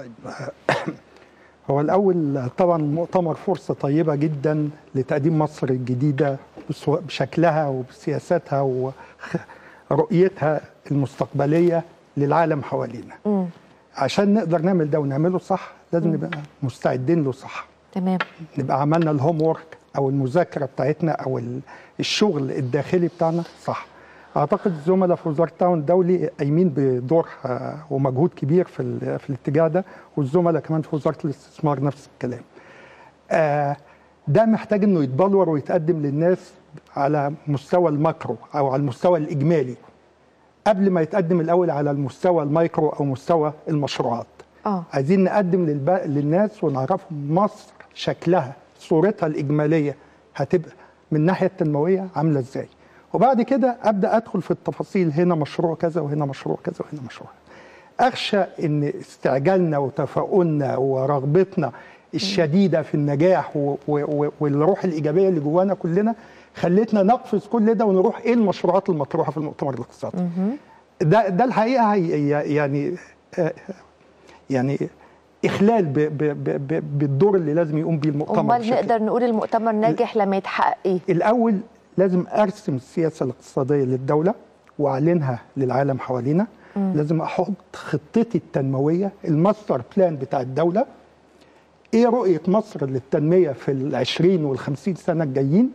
هو الأول طبعا المؤتمر فرصة طيبة جدا لتقديم مصر الجديدة بسو- بشكلها وبسياساتها ورؤيتها المستقبلية للعالم حوالينا مم. عشان نقدر نعمل ده ونعمله صح لازم مم. نبقى مستعدين له صح تمام نبقى عملنا الهوم وورك او المذاكره بتاعتنا او ال- الشغل الداخلي بتاعنا صح اعتقد الزملاء في وزاره التعاون الدولي قايمين بدور آه، ومجهود كبير في ال- في الاتجاه ده والزملاء كمان في وزاره الاستثمار نفس الكلام آه، ده محتاج انه يتبلور ويتقدم للناس على مستوى الماكرو او على المستوى الاجمالي قبل ما يتقدم الاول على المستوى المايكرو او مستوى المشروعات اه عايزين نقدم للب... للناس ونعرفهم مصر شكلها صورتها الإجمالية هتبقى من الناحية التنموية عاملة إزاي وبعد كده أبدأ أدخل في التفاصيل هنا مشروع كذا وهنا مشروع كذا وهنا مشروع أخشى إن استعجالنا وتفاؤلنا ورغبتنا الشديدة في النجاح و... و... و... والروح الإيجابية اللي جوانا كلنا خلتنا نقفز كل ده ونروح إيه المشروعات المطروحة في المؤتمر الاقتصادي ده ده الحقيقه هي يعني آه، يعني اخلال ب ب ب ب بالدور اللي لازم يقوم بيه المؤتمر امال بشكل نقدر نقول المؤتمر ناجح لما يتحقق ايه؟ الاول لازم ارسم السياسه الاقتصاديه للدوله واعلنها للعالم حوالينا مم. لازم احط خطتي التنمويه الماستر بلان بتاع الدوله ايه رؤيه مصر للتنميه في العشرين والخمسين سنه الجايين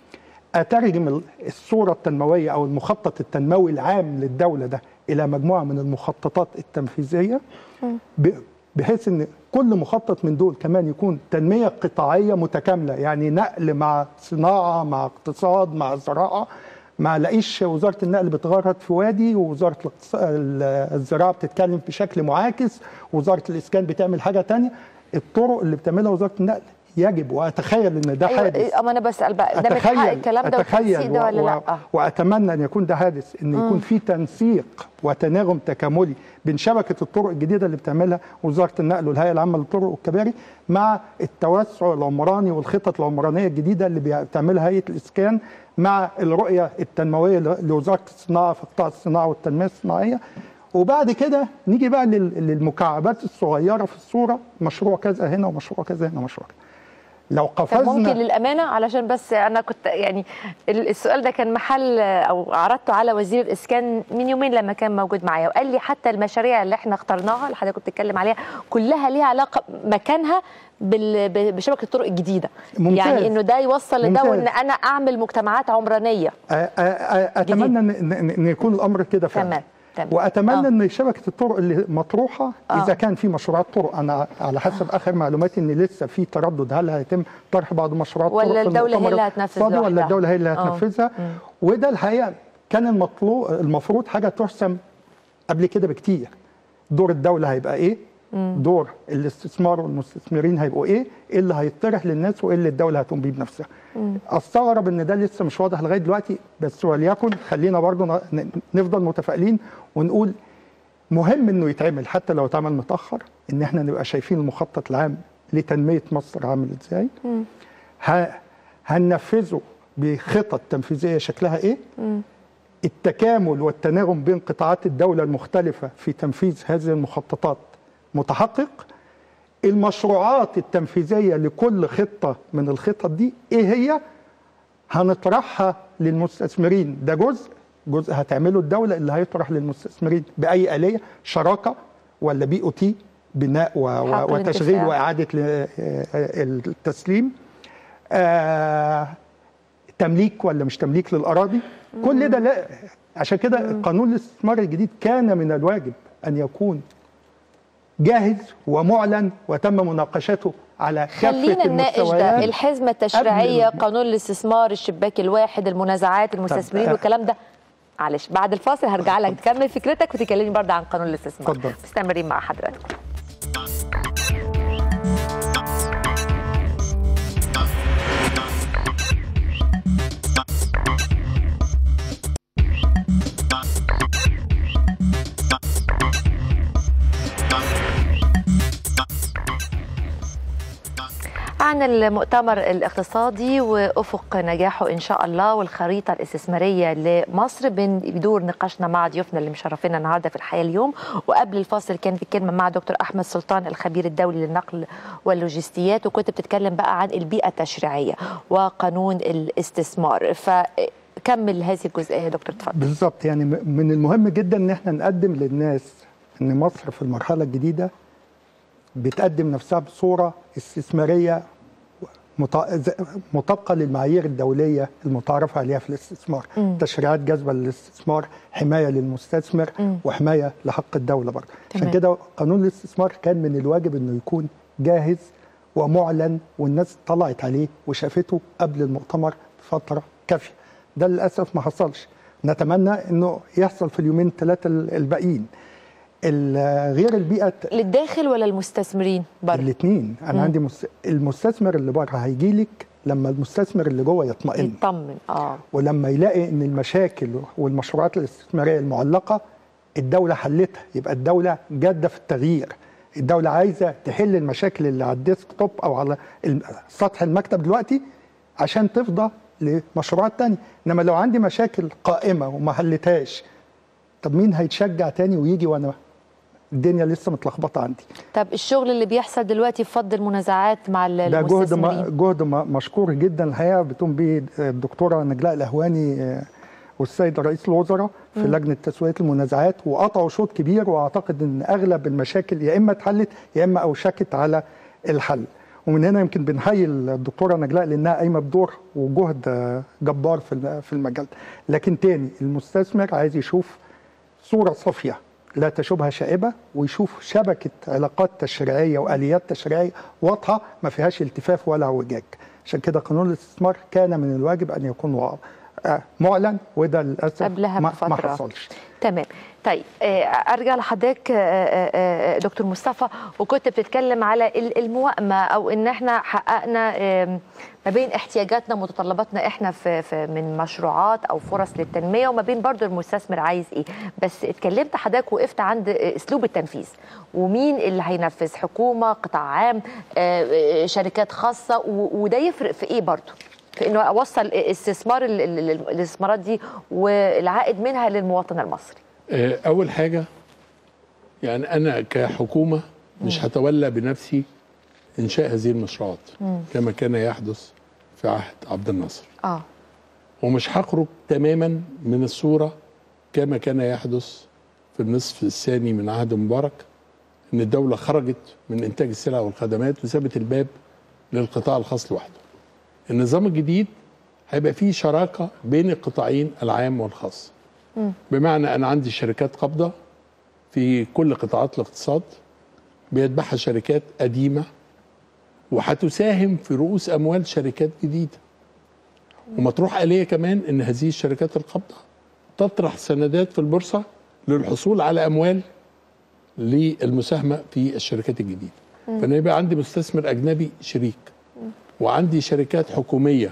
اترجم ال- الصوره التنمويه او المخطط التنموي العام للدوله ده الى مجموعه من المخططات التنفيذيه ب- بحيث ان كل مخطط من دول كمان يكون تنميه قطاعيه متكامله يعني نقل مع صناعه مع اقتصاد مع زراعه ما لاقيش وزاره النقل بتغرد في وادي ووزاره الاقتص- ال- الزراعه بتتكلم بشكل معاكس وزاره الاسكان بتعمل حاجه تانية الطرق اللي بتعملها وزاره النقل يجب واتخيل ان ده حادث ايوه اما انا بسال بقى ده من حق الكلام ده والتنسيق اتخيل ده ولا و- لا؟ و- آه. واتمنى ان يكون ده حادث ان مم. يكون في تنسيق وتناغم تكاملي بين شبكه الطرق الجديده اللي بتعملها وزاره النقل والهيئه العامه للطرق والكباري مع التوسع العمراني والخطط العمرانيه الجديده اللي بتعملها هيئه الاسكان مع الرؤيه التنمويه ل- لوزاره الصناعه في قطاع الصناعه والتنميه الصناعيه وبعد كده نيجي بقى لل- للمكعبات الصغيره في الصوره مشروع كذا هنا ومشروع كذا هنا ومشروع كذا لو طب ممكن قفزنا للامانه علشان بس انا كنت يعني ال- السؤال ده كان محل او عرضته على وزير الاسكان من يومين لما كان موجود معايا وقال لي حتى المشاريع اللي احنا اخترناها اللي حضرتك كنت بتتكلم عليها كلها ليها علاقه مكانها بال- ب- بشبكه الطرق الجديده ممتاز. يعني انه ده يوصل لده ممتاز. وان انا اعمل مجتمعات عمرانيه أ- أ- أ- اتمنى ان إن- ان يكون الامر كده فعلا تمام تمام واتمنى ان شبكه الطرق اللي مطروحه آه. اذا كان في مشروعات طرق انا على حسب اخر معلوماتي ان لسه في تردد هل هيتم طرح بعض مشروعات ولا طرق في الدولة هي المؤتمر اللي هتنفذ الاقتصادي ولا لوحدها؟ الدوله هي اللي آه. هتنفذها مم. وده الحقيقه كان المطلوب المفروض حاجه تحسم قبل كده بكتير دور الدوله هيبقى ايه مم. دور الاستثمار والمستثمرين هيبقوا ايه ايه اللي هيطرح للناس وايه اللي الدوله هتقوم بيه بنفسها مم. استغرب ان ده لسه مش واضح لغايه دلوقتي بس وليكن خلينا برضو ن- ن- نفضل متفائلين ونقول مهم انه يتعمل حتى لو اتعمل متاخر ان احنا نبقى شايفين المخطط العام لتنميه مصر عامل ازاي مم. ه- هننفذه بخطط تنفيذيه شكلها ايه مم. التكامل والتناغم بين قطاعات الدولة المختلفة في تنفيذ هذه المخططات متحقق المشروعات التنفيذية لكل خطة من الخطط دي ايه هي هنطرحها للمستثمرين ده جزء جزء هتعمله الدولة اللي هيطرح للمستثمرين بأي آلية شراكة ولا بي او تي بناء و- و- حق وتشغيل الانتفاع. وإعادة ل- التسليم آه تمليك ولا مش تمليك للاراضي كل ده لا عشان كده قانون الاستثمار الجديد كان من الواجب ان يكون جاهز ومعلن وتم مناقشته على كافه خلينا نناقش ده المستويات الحزمه التشريعيه قبل- قانون الاستثمار الشباك الواحد المنازعات المستثمرين آه. والكلام ده معلش بعد الفاصل هرجع لك تكمل فكرتك وتكلمني برضه عن قانون الاستثمار اتفضل. مستمرين مع حضراتكم عن المؤتمر الاقتصادي وافق نجاحه ان شاء الله والخريطه الاستثماريه لمصر بن- بدور نقاشنا مع ضيوفنا اللي مشرفينا النهارده في الحياه اليوم وقبل الفاصل كان في كلمه مع دكتور احمد سلطان الخبير الدولي للنقل واللوجستيات وكنت بتتكلم بقى عن البيئه التشريعيه وقانون الاستثمار فكمل هذه الجزئيه يا دكتور اتفضل بالظبط يعني م- من المهم جدا ان احنا نقدم للناس ان مصر في المرحله الجديده بتقدم نفسها بصوره استثماريه مط- ز- مطابقه للمعايير الدوليه المتعارف عليها في الاستثمار مم. تشريعات جاذبه للاستثمار حمايه للمستثمر مم. وحمايه لحق الدوله برضه عشان تمام. كده قانون الاستثمار كان من الواجب انه يكون جاهز ومعلن والناس طلعت عليه وشافته قبل المؤتمر بفتره كافيه ده للاسف ما حصلش نتمنى انه يحصل في اليومين ثلاثه الباقيين ال- غير البيئه للداخل ولا المستثمرين بره الاثنين انا مم. عندي مس... المستثمر اللي بره هيجي لك لما المستثمر اللي جوه يطمئن يطمن اه ولما يلاقي ان المشاكل والمشروعات الاستثماريه المعلقه الدوله حلتها يبقى الدوله جاده في التغيير الدوله عايزه تحل المشاكل اللي على الديسك توب او على ال- سطح المكتب دلوقتي عشان تفضى لمشروعات تانية انما لو عندي مشاكل قائمه وما حلتهاش طب مين هيتشجع تاني ويجي وانا الدنيا لسه متلخبطه عندي طب الشغل اللي بيحصل دلوقتي في فض المنازعات مع ال- ده جهد المستثمرين ما جهد ما مشكور جدا الحقيقه بتقوم به الدكتوره نجلاء الاهواني آه، والسيد رئيس الوزراء في مم. لجنه تسويه المنازعات وقطعوا شوط كبير واعتقد ان اغلب المشاكل يا اما اتحلت يا اما اوشكت على الحل ومن هنا يمكن بنحيي الدكتوره نجلاء لانها قايمه بدور وجهد آه، جبار في ال- في المجال لكن تاني المستثمر عايز يشوف صوره صافيه لا تشوبها شائبه ويشوف شبكه علاقات تشريعيه واليات تشريعيه واضحه ما فيهاش التفاف ولا اعوجاج عشان كده قانون الاستثمار كان من الواجب ان يكون واضح. آه، معلن وده للاسف قبلها ما, ما بفترة. حصلش تمام طيب آه، ارجع لحضرتك آه، آه، آه، دكتور مصطفى وكنت بتتكلم على ال- الموائمه او ان احنا حققنا آم، ما بين احتياجاتنا ومتطلباتنا احنا في, في من مشروعات او فرص للتنميه وما بين برضو المستثمر عايز ايه بس اتكلمت حضرتك وقفت عند آه، اسلوب التنفيذ ومين اللي هينفذ حكومه قطاع عام آه، آه، شركات خاصه و- وده يفرق في ايه برضو في انه اوصل استثمار ال- ال- ال- الاستثمارات دي والعائد منها للمواطن المصري آه، اول حاجه يعني انا كحكومه مش هتولى بنفسي انشاء هذه المشروعات مم. كما كان يحدث في عهد عبد الناصر اه ومش هخرج تماما من الصوره كما كان يحدث في النصف الثاني من عهد مبارك ان الدوله خرجت من انتاج السلع والخدمات وسابت الباب للقطاع الخاص لوحده. النظام الجديد هيبقى فيه شراكه بين القطاعين العام والخاص. بمعنى انا عندي شركات قابضه في كل قطاعات الاقتصاد بيتبعها شركات قديمه وهتساهم في رؤوس اموال شركات جديده. ومطروح آلية كمان ان هذه الشركات القابضه تطرح سندات في البورصه للحصول على اموال للمساهمه في الشركات الجديده. مم. فانا يبقى عندي مستثمر اجنبي شريك وعندي شركات حكوميه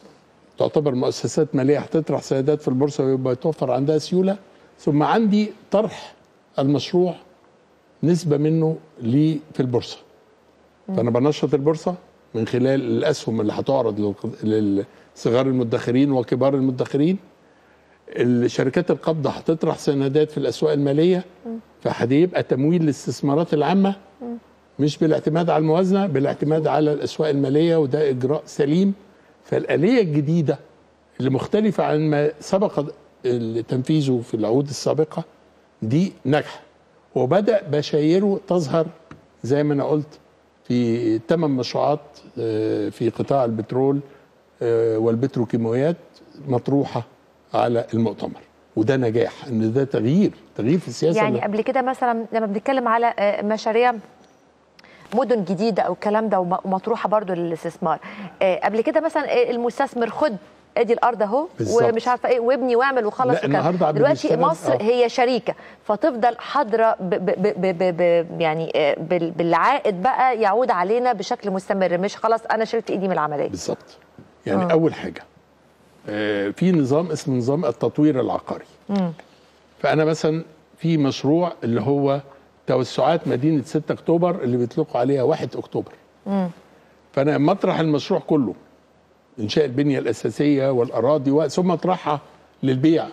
تعتبر مؤسسات ماليه هتطرح سندات في البورصه ويبقى يتوفر عندها سيوله ثم عندي طرح المشروع نسبه منه لي في البورصه فانا بنشط البورصه من خلال الاسهم اللي هتعرض للق- لصغار المدخرين وكبار المدخرين الشركات القابضه هتطرح سندات في الاسواق الماليه فهيبقى تمويل الاستثمارات العامه مش بالاعتماد على الموازنه بالاعتماد على الاسواق الماليه وده اجراء سليم فالاليه الجديده اللي مختلفه عن ما سبق تنفيذه في العهود السابقه دي ناجحه وبدا بشايره تظهر زي ما انا قلت في ثمان مشروعات آه، في قطاع البترول آه، والبتروكيماويات مطروحه على المؤتمر وده نجاح ان ده تغيير تغيير في السياسه يعني اللي- قبل كده مثلا لما بنتكلم على آه، مشاريع مدن جديده او الكلام ده وم- ومطروحه برضو للاستثمار آه، قبل كده مثلا آه، المستثمر خد ادي الارض اهو بالظبط. ومش عارفه ايه وابني واعمل وخلص لا، وكده. النهاردة عم دلوقتي بنشتغل- مصر آه. هي شريكه فتفضل حاضره ب ب ب ب ب ب يعني آه، بال- بالعائد بقى يعود علينا بشكل مستمر مش خلاص انا شلت ايدي من العمليه بالظبط يعني آه. اول حاجه آه، في نظام اسمه نظام التطوير العقاري مم. فانا مثلا في مشروع اللي هو توسعات مدينه 6 اكتوبر اللي بيطلقوا عليها 1 اكتوبر مم. فانا مطرح المشروع كله انشاء البنيه الاساسيه والاراضي و- ثم اطرحها للبيع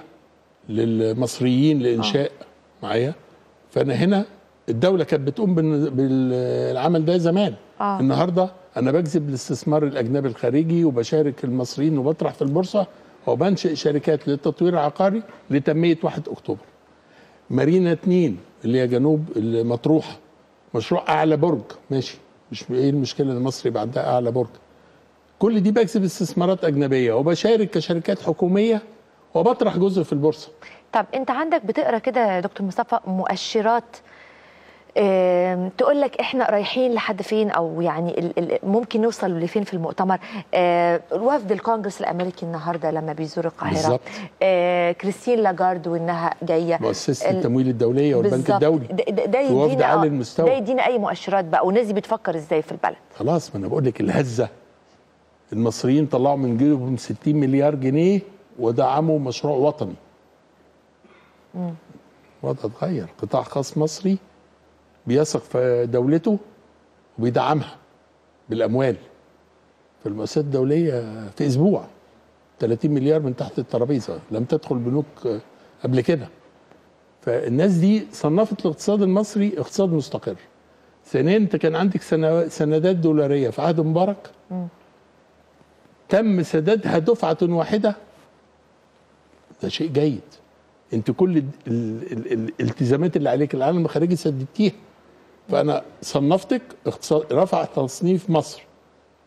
للمصريين لانشاء معايا فانا هنا الدوله كانت بتقوم بالن- بالعمل ده زمان آه. النهارده انا بجذب الاستثمار الاجنبي الخارجي وبشارك المصريين وبطرح في البورصه وبنشئ شركات للتطوير العقاري لتنميه 1 اكتوبر مارينا 2 اللي هي جنوب المطروحه مشروع اعلى برج ماشي مش ايه المشكله ان مصر يبقى عندها اعلى برج كل دي بجذب استثمارات اجنبيه وبشارك كشركات حكوميه وبطرح جزء في البورصه طب انت عندك بتقرا كده يا دكتور مصطفى مؤشرات آم، تقول لك احنا رايحين لحد فين او يعني ال- ال- ممكن نوصل لفين في المؤتمر آه، وفد الكونجرس الامريكي النهارده لما بيزور القاهره بالظبط. آه، كريستين لاجارد وانها جايه مؤسسه ال- التمويل الدوليه والبنك بالظبط. الدولي ده, ده, ده في وفد يدينا عالي آه، المستوى. ده يدينا اي مؤشرات بقى والناس دي بتفكر ازاي في البلد خلاص ما انا بقول لك الهزه المصريين طلعوا من جيبهم 60 مليار جنيه ودعموا مشروع وطني مم. الوضع اتغير قطاع خاص مصري بيثق في دولته وبيدعمها بالاموال فالمؤسسات الدوليه في اسبوع 30 مليار من تحت الترابيزه لم تدخل بنوك قبل كده فالناس دي صنفت الاقتصاد المصري اقتصاد مستقر ثانيا انت كان عندك سنو- سندات دولاريه في عهد مبارك مم. تم سدادها دفعه واحده ده شيء جيد انت كل ال- ال- ال- الالتزامات اللي عليك العالم الخارجي سددتيها فانا صنفتك اقتصاد رفع تصنيف مصر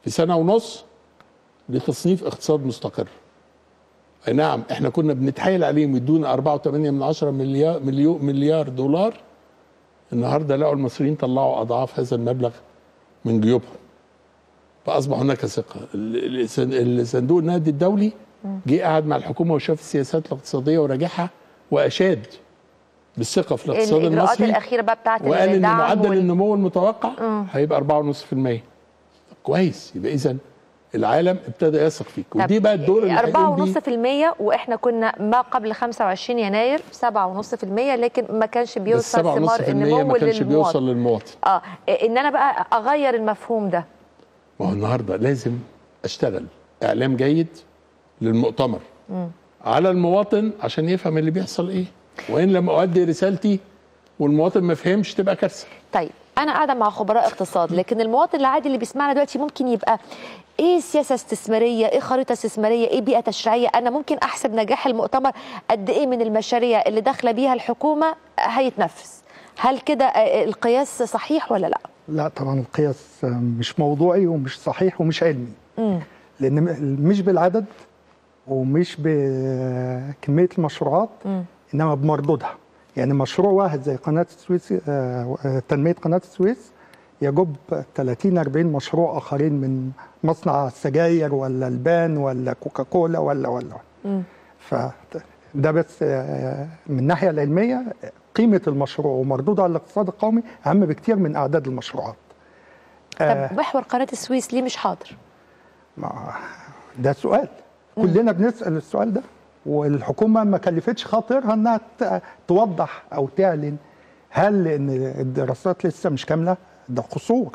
في سنه ونص لتصنيف اقتصاد مستقر اي نعم احنا كنا بنتحايل عليهم يدونا 4.8 من 10 مليار مليون مليار دولار النهارده لقوا المصريين طلعوا اضعاف هذا المبلغ من جيوبهم فاصبح هناك ثقه ال- ال- الصندوق النقدي الدولي جه قعد مع الحكومه وشاف السياسات الاقتصاديه وراجعها واشاد بالثقه في الاقتصاد الاجراءات المصري الاخيره بقى بتاعت وقال ان الدعم معدل وال- النمو المتوقع مم. هيبقى 4.5% كويس يبقى اذا العالم ابتدى يثق فيك طب ودي بقى الدور اللي هيقوم بيه 4.5% واحنا كنا ما قبل 25 يناير 7.5% لكن ما كانش بس بيوصل 7.5% ثمار النمو ما كانش للمواطن. بيوصل للمواطن اه ان انا بقى اغير المفهوم ده ما هو النهارده لازم اشتغل اعلام جيد للمؤتمر مم. على المواطن عشان يفهم اللي بيحصل ايه وان لم اؤدي رسالتي والمواطن ما فهمش تبقى كارثه طيب انا قاعده مع خبراء اقتصاد لكن المواطن العادي اللي بيسمعنا دلوقتي ممكن يبقى ايه سياسه استثماريه ايه خريطه استثماريه ايه بيئه تشريعيه انا ممكن احسب نجاح المؤتمر قد ايه من المشاريع اللي داخله بيها الحكومه هيتنفذ هل كده آه، القياس صحيح ولا لا لا طبعا القياس مش موضوعي ومش صحيح ومش علمي مم. لان م- مش بالعدد ومش بكميه المشروعات مم. انما بمردودها يعني مشروع واحد زي قناه السويس آه، آه، تنميه قناه السويس يجب 30 40 مشروع اخرين من مصنع السجاير ولا البان ولا كوكاكولا ولا ولا مم. فده بس آه، من الناحيه العلميه قيمه المشروع ومردوده على الاقتصاد القومي اهم بكتير من اعداد المشروعات آه، طب محور قناه السويس ليه مش حاضر ما- ده سؤال كلنا بنسال السؤال ده والحكومه ما كلفتش خاطرها انها ت- توضح او تعلن هل ان الدراسات لسه مش كامله ده قصور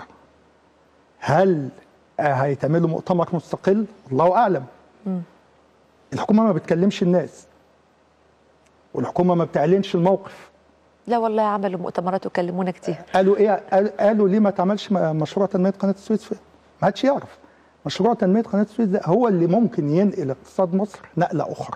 هل آه، هيتعملوا مؤتمر مستقل الله اعلم مم. الحكومه ما بتكلمش الناس والحكومه ما بتعلنش الموقف لا والله عملوا مؤتمرات وكلمونا كتير قالوا ايه قال- قالوا ليه ما تعملش م- مشروع تنميه قناه السويس في ما حدش يعرف مشروع تنميه قناه السويس ده هو اللي ممكن ينقل اقتصاد مصر نقله اخرى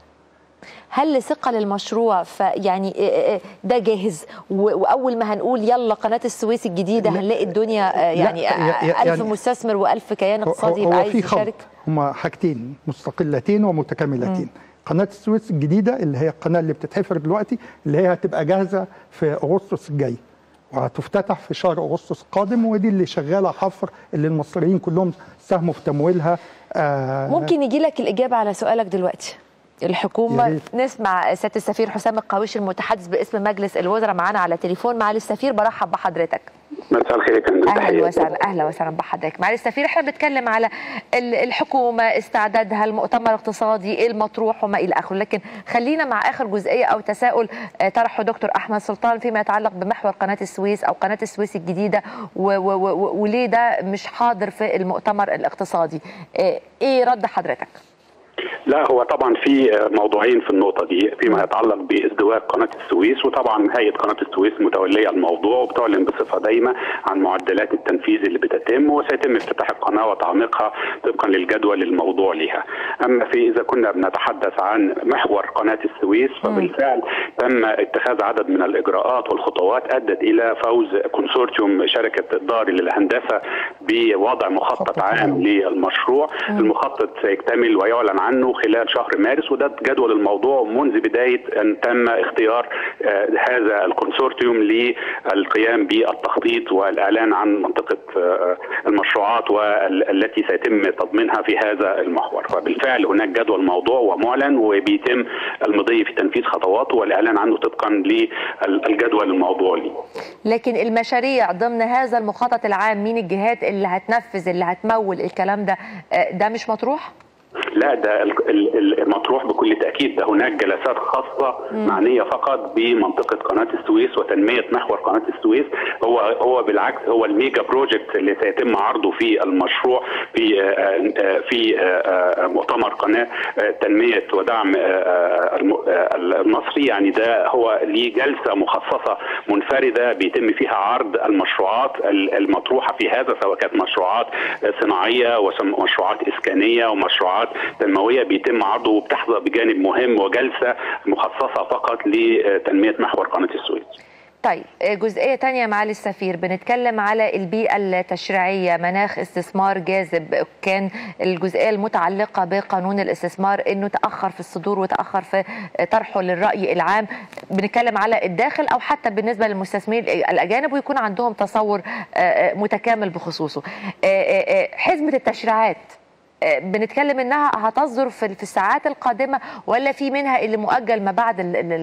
هل لثقه للمشروع فيعني إيه- إيه ده جاهز و- واول ما هنقول يلا قناه السويس الجديده هنلاقي الدنيا آه، يعني لا، يا- يا- ألف يعني- مستثمر والف كيان هو- اقتصادي هو يبقى عايز في خلط يشارك هما حاجتين مستقلتين ومتكاملتين قناه السويس الجديده اللي هي القناه اللي بتتحفر دلوقتي اللي هي هتبقى جاهزه في اغسطس الجاي وهتفتتح في شهر اغسطس القادم ودي اللي شغاله حفر اللي المصريين كلهم ساهموا في تمويلها آه ممكن يجي لك الاجابه على سؤالك دلوقتي يا الحكومه ريت. نسمع سياده السفير حسام القاويش المتحدث باسم مجلس الوزراء معانا على تليفون معالي السفير برحب بحضرتك مساء الخير يا فندم اهلا تحياتي. وسهلا اهلا وسهلا بحضرتك معالي السفير احنا بنتكلم على ال- الحكومه استعدادها المؤتمر الاقتصادي ايه المطروح وما الى اخره لكن خلينا مع اخر جزئيه او تساؤل آه، طرحه دكتور احمد سلطان فيما يتعلق بمحور قناه السويس او قناه السويس الجديده و- و- و- وليه ده مش حاضر في المؤتمر الاقتصادي آه، ايه رد حضرتك لا هو طبعا في موضوعين في النقطه دي فيما يتعلق بازدواج قناه السويس وطبعا هيئه قناه السويس متوليه الموضوع وبتعلن بصفه دايمه عن معدلات التنفيذ اللي بتتم وسيتم افتتاح القناه وتعميقها طبقا للجدول الموضوع لها اما في اذا كنا بنتحدث عن محور قناه السويس فبالفعل تم اتخاذ عدد من الاجراءات والخطوات ادت الى فوز كونسورتيوم شركه الدار للهندسه بوضع مخطط عام للمشروع المخطط سيكتمل ويعلن عنه خلال شهر مارس وده جدول الموضوع منذ بدايه ان تم اختيار آه، هذا الكونسورتيوم للقيام بالتخطيط والاعلان عن منطقه آه، المشروعات والتي سيتم تضمينها في هذا المحور فبالفعل هناك جدول موضوع ومعلن وبيتم المضي في تنفيذ خطواته والاعلان عنه طبقا للجدول الموضوعي لكن المشاريع ضمن هذا المخطط العام مين الجهات اللي هتنفذ اللي هتمول الكلام ده آه، ده مش مطروح لا ده ال- ال- المطروح بكل تاكيد ده هناك جلسات خاصه مم. معنيه فقط بمنطقه قناه السويس وتنميه محور قناه السويس هو هو بالعكس هو الميجا بروجكت اللي سيتم عرضه في المشروع في آه، آه، في آه، آه، مؤتمر قناه آه، تنميه ودعم آه، آه، الم- آه، المصري يعني ده هو ليه جلسه مخصصه منفرده بيتم فيها عرض المشروعات ال- المطروحه في هذا سواء كانت مشروعات آه، صناعيه ومشروعات اسكانيه ومشروعات تنمويه بيتم عرضه وبتحظى بجانب مهم وجلسه مخصصه فقط لتنميه محور قناه السويس. طيب جزئية تانية معالي السفير بنتكلم على البيئة التشريعية مناخ استثمار جاذب كان الجزئية المتعلقة بقانون الاستثمار انه تأخر في الصدور وتأخر في طرحه للرأي العام بنتكلم على الداخل او حتى بالنسبة للمستثمرين الأجانب ويكون عندهم تصور متكامل بخصوصه حزمة التشريعات بنتكلم انها هتصدر في الساعات القادمه ولا في منها اللي مؤجل ما بعد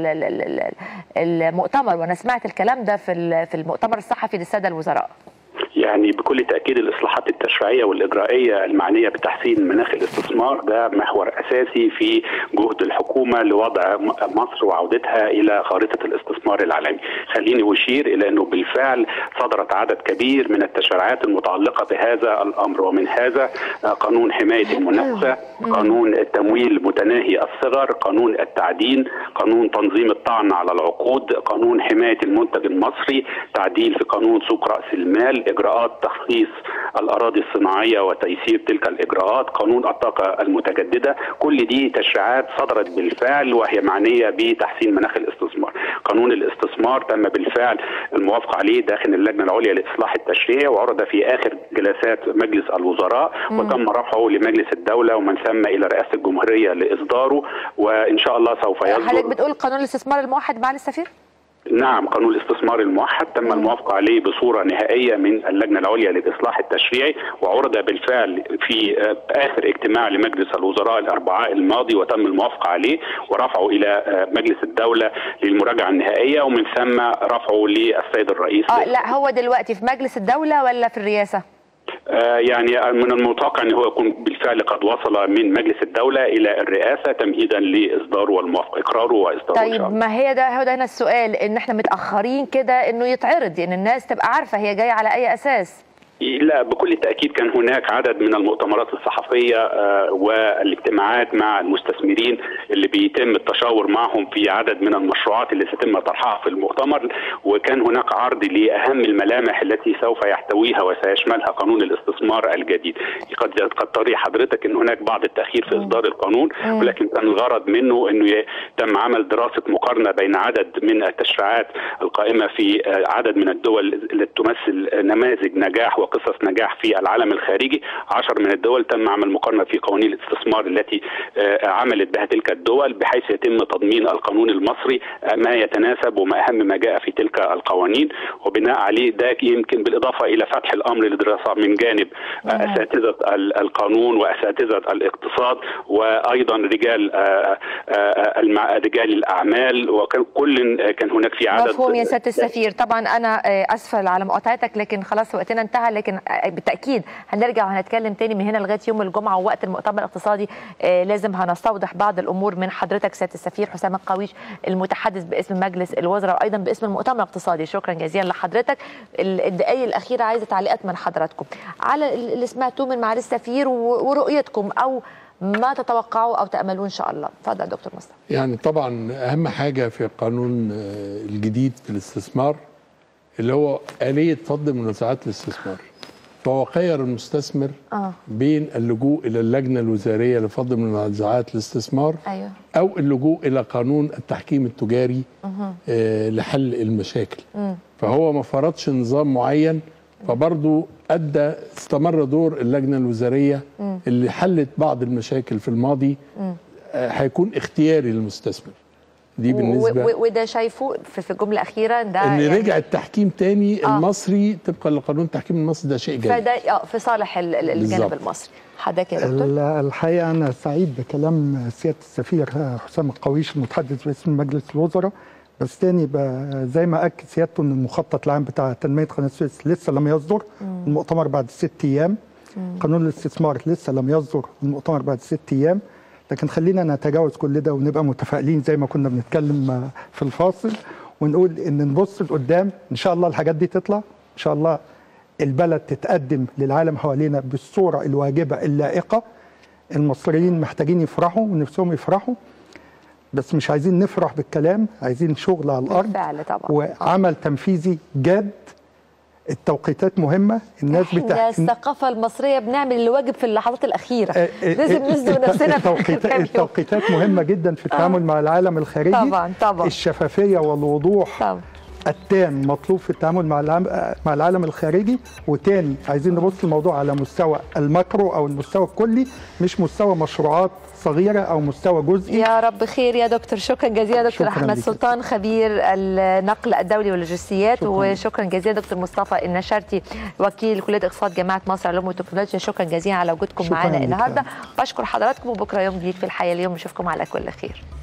المؤتمر وانا سمعت الكلام ده في في المؤتمر الصحفي للساده الوزراء يعني بكل تاكيد الاصلاحات التشريعيه والاجرائيه المعنيه بتحسين مناخ الاستثمار ده محور اساسي في جهد الحكومه لوضع مصر وعودتها الى خارطه الاستثمار العالمي. خليني اشير الى انه بالفعل صدرت عدد كبير من التشريعات المتعلقه بهذا الامر ومن هذا قانون حمايه المنافسه، قانون التمويل متناهي الصغر، قانون التعدين، قانون تنظيم الطعن على العقود، قانون حمايه المنتج المصري، تعديل في قانون سوق راس المال، اجراءات تخصيص الاراضي الصناعيه وتيسير تلك الاجراءات، قانون الطاقه المتجدده، كل دي تشريعات صدرت بالفعل وهي معنيه بتحسين مناخ الاستثمار. قانون الاستثمار تم بالفعل الموافقه عليه داخل اللجنه العليا لاصلاح التشريع وعرض في اخر جلسات مجلس الوزراء مم. وتم رفعه لمجلس الدوله ومن ثم الى رئاسه الجمهوريه لاصداره وان شاء الله سوف حضرتك يصدر بتقول قانون الاستثمار الموحد معالي السفير؟ نعم قانون الاستثمار الموحد تم الموافقه عليه بصوره نهائيه من اللجنه العليا للاصلاح التشريعي وعرض بالفعل في آه، اخر اجتماع لمجلس الوزراء الاربعاء الماضي وتم الموافقه عليه ورفعه الى آه، مجلس الدوله للمراجعه النهائيه ومن ثم رفعه للسيد الرئيس اه لا هو دلوقتي في مجلس الدوله ولا في الرئاسه؟ آه، يعني من المتوقع ان هو يكون بالفعل قد وصل من مجلس الدوله الى الرئاسه تمهيدا لاصداره والموافقه اقراره واصداره إن شاء طيب ما هي ده هو ده هنا السؤال ان احنا متاخرين كده انه يتعرض يعني الناس تبقى عارفه هي جايه على اي اساس لا بكل تأكيد كان هناك عدد من المؤتمرات الصحفية آه، والاجتماعات مع المستثمرين اللي بيتم التشاور معهم في عدد من المشروعات اللي سيتم طرحها في المؤتمر وكان هناك عرض لأهم الملامح التي سوف يحتويها وسيشملها قانون الاستثمار الجديد قد قد تري حضرتك ان هناك بعض التأخير في إصدار القانون مم. ولكن كان الغرض منه انه ي- تم عمل دراسة مقارنة بين عدد من التشريعات القائمة في آه، عدد من الدول التي تمثل نماذج نجاح وقصص نجاح في العالم الخارجي عشر من الدول تم عمل مقارنة في قوانين الاستثمار التي آه، عملت بها تلك الدول بحيث يتم تضمين القانون المصري آه، ما يتناسب وما أهم ما جاء في تلك القوانين وبناء عليه ده يمكن بالإضافة إلى فتح الأمر لدراسة من جانب آه، أساتذة ال- القانون وأساتذة الاقتصاد وأيضا رجال آه، آه، المع- رجال الأعمال وكان كل آه، كان هناك في عدد مفهوم يا سياده السفير طبعا انا آه، اسفه على مقاطعتك لكن خلاص وقتنا انتهى لكن آه، بالتاكيد هنرجع وهنتكلم تاني من هنا لغايه يوم الجمعه ووقت المؤتمر الاقتصادي آه، لازم هنستوضح بعض الامور من حضرتك سياده السفير حسام القويش المتحدث باسم مجلس الوزراء وايضا باسم المؤتمر الاقتصادي شكرا جزيلا لحضرتك ال- الدقائق الاخيره عايزه تعليقات من حضراتكم على اللي سمعتوه من معالي السفير و- ورؤيتكم او ما تتوقعوا او تاملوه ان شاء الله اتفضل دكتور مصطفى يعني طبعا اهم حاجه في القانون آه، الجديد في الاستثمار اللي هو آلية فض منازعات الاستثمار فهو خير المستثمر اه بين اللجوء إلى اللجنة الوزارية لفض منازعات الاستثمار ايوه أو اللجوء إلى قانون التحكيم التجاري مهم. آه، لحل المشاكل مم. فهو ما فرضش نظام معين فبرضه ادى استمر دور اللجنه الوزاريه مم. اللي حلت بعض المشاكل في الماضي مم. آه، هيكون اختياري للمستثمر دي و- بالنسبه و- وده شايفه في في جمله اخيره ده ان يعني رجع التحكيم تاني آه. المصري طبقا لقانون التحكيم المصري ده شيء جيد فده اه في صالح ال- ال- الجانب بالظبط. المصري حضرتك يا دكتور ال- الحقيقه انا سعيد بكلام سياده السفير حسام القويش المتحدث باسم مجلس الوزراء بس تاني ب- زي ما اكد سيادته ان المخطط العام بتاع تنميه قناه السويس لسه لم يصدر مم. المؤتمر بعد ست ايام قانون الاستثمار لسه لم يصدر المؤتمر بعد ست ايام لكن خلينا نتجاوز كل ده ونبقى متفائلين زي ما كنا بنتكلم في الفاصل ونقول ان نبص لقدام ان شاء الله الحاجات دي تطلع ان شاء الله البلد تتقدم للعالم حوالينا بالصوره الواجبه اللائقه المصريين محتاجين يفرحوا ونفسهم يفرحوا بس مش عايزين نفرح بالكلام عايزين شغل على الارض بالفعل طبعا وعمل تنفيذي جاد التوقيتات مهمه الناس احنا بتاع الثقافه المصريه بنعمل الواجب في اللحظات الاخيره لازم نزنق الت- نفسنا في التوقيتات, كام يوم. التوقيتات مهمه جدا في التعامل مع العالم الخارجي طبعا طبعا الشفافيه والوضوح طبعا التام مطلوب في التعامل مع العالم, مع العالم الخارجي وتاني عايزين نبص الموضوع على مستوى الماكرو او المستوى الكلي مش مستوى مشروعات صغيره او مستوى جزئي يا رب خير يا دكتور شكرا جزيلا دكتور شكراً احمد ليك. سلطان خبير النقل الدولي واللوجستيات شكراً. وشكرا جزيلا دكتور مصطفى النشرتي وكيل كليه اقتصاد جامعه مصر العلوم والتكنولوجيا شكرا جزيلا على وجودكم شكراً معنا ليك. النهارده بشكر حضراتكم وبكره يوم جديد في الحياه اليوم نشوفكم على كل خير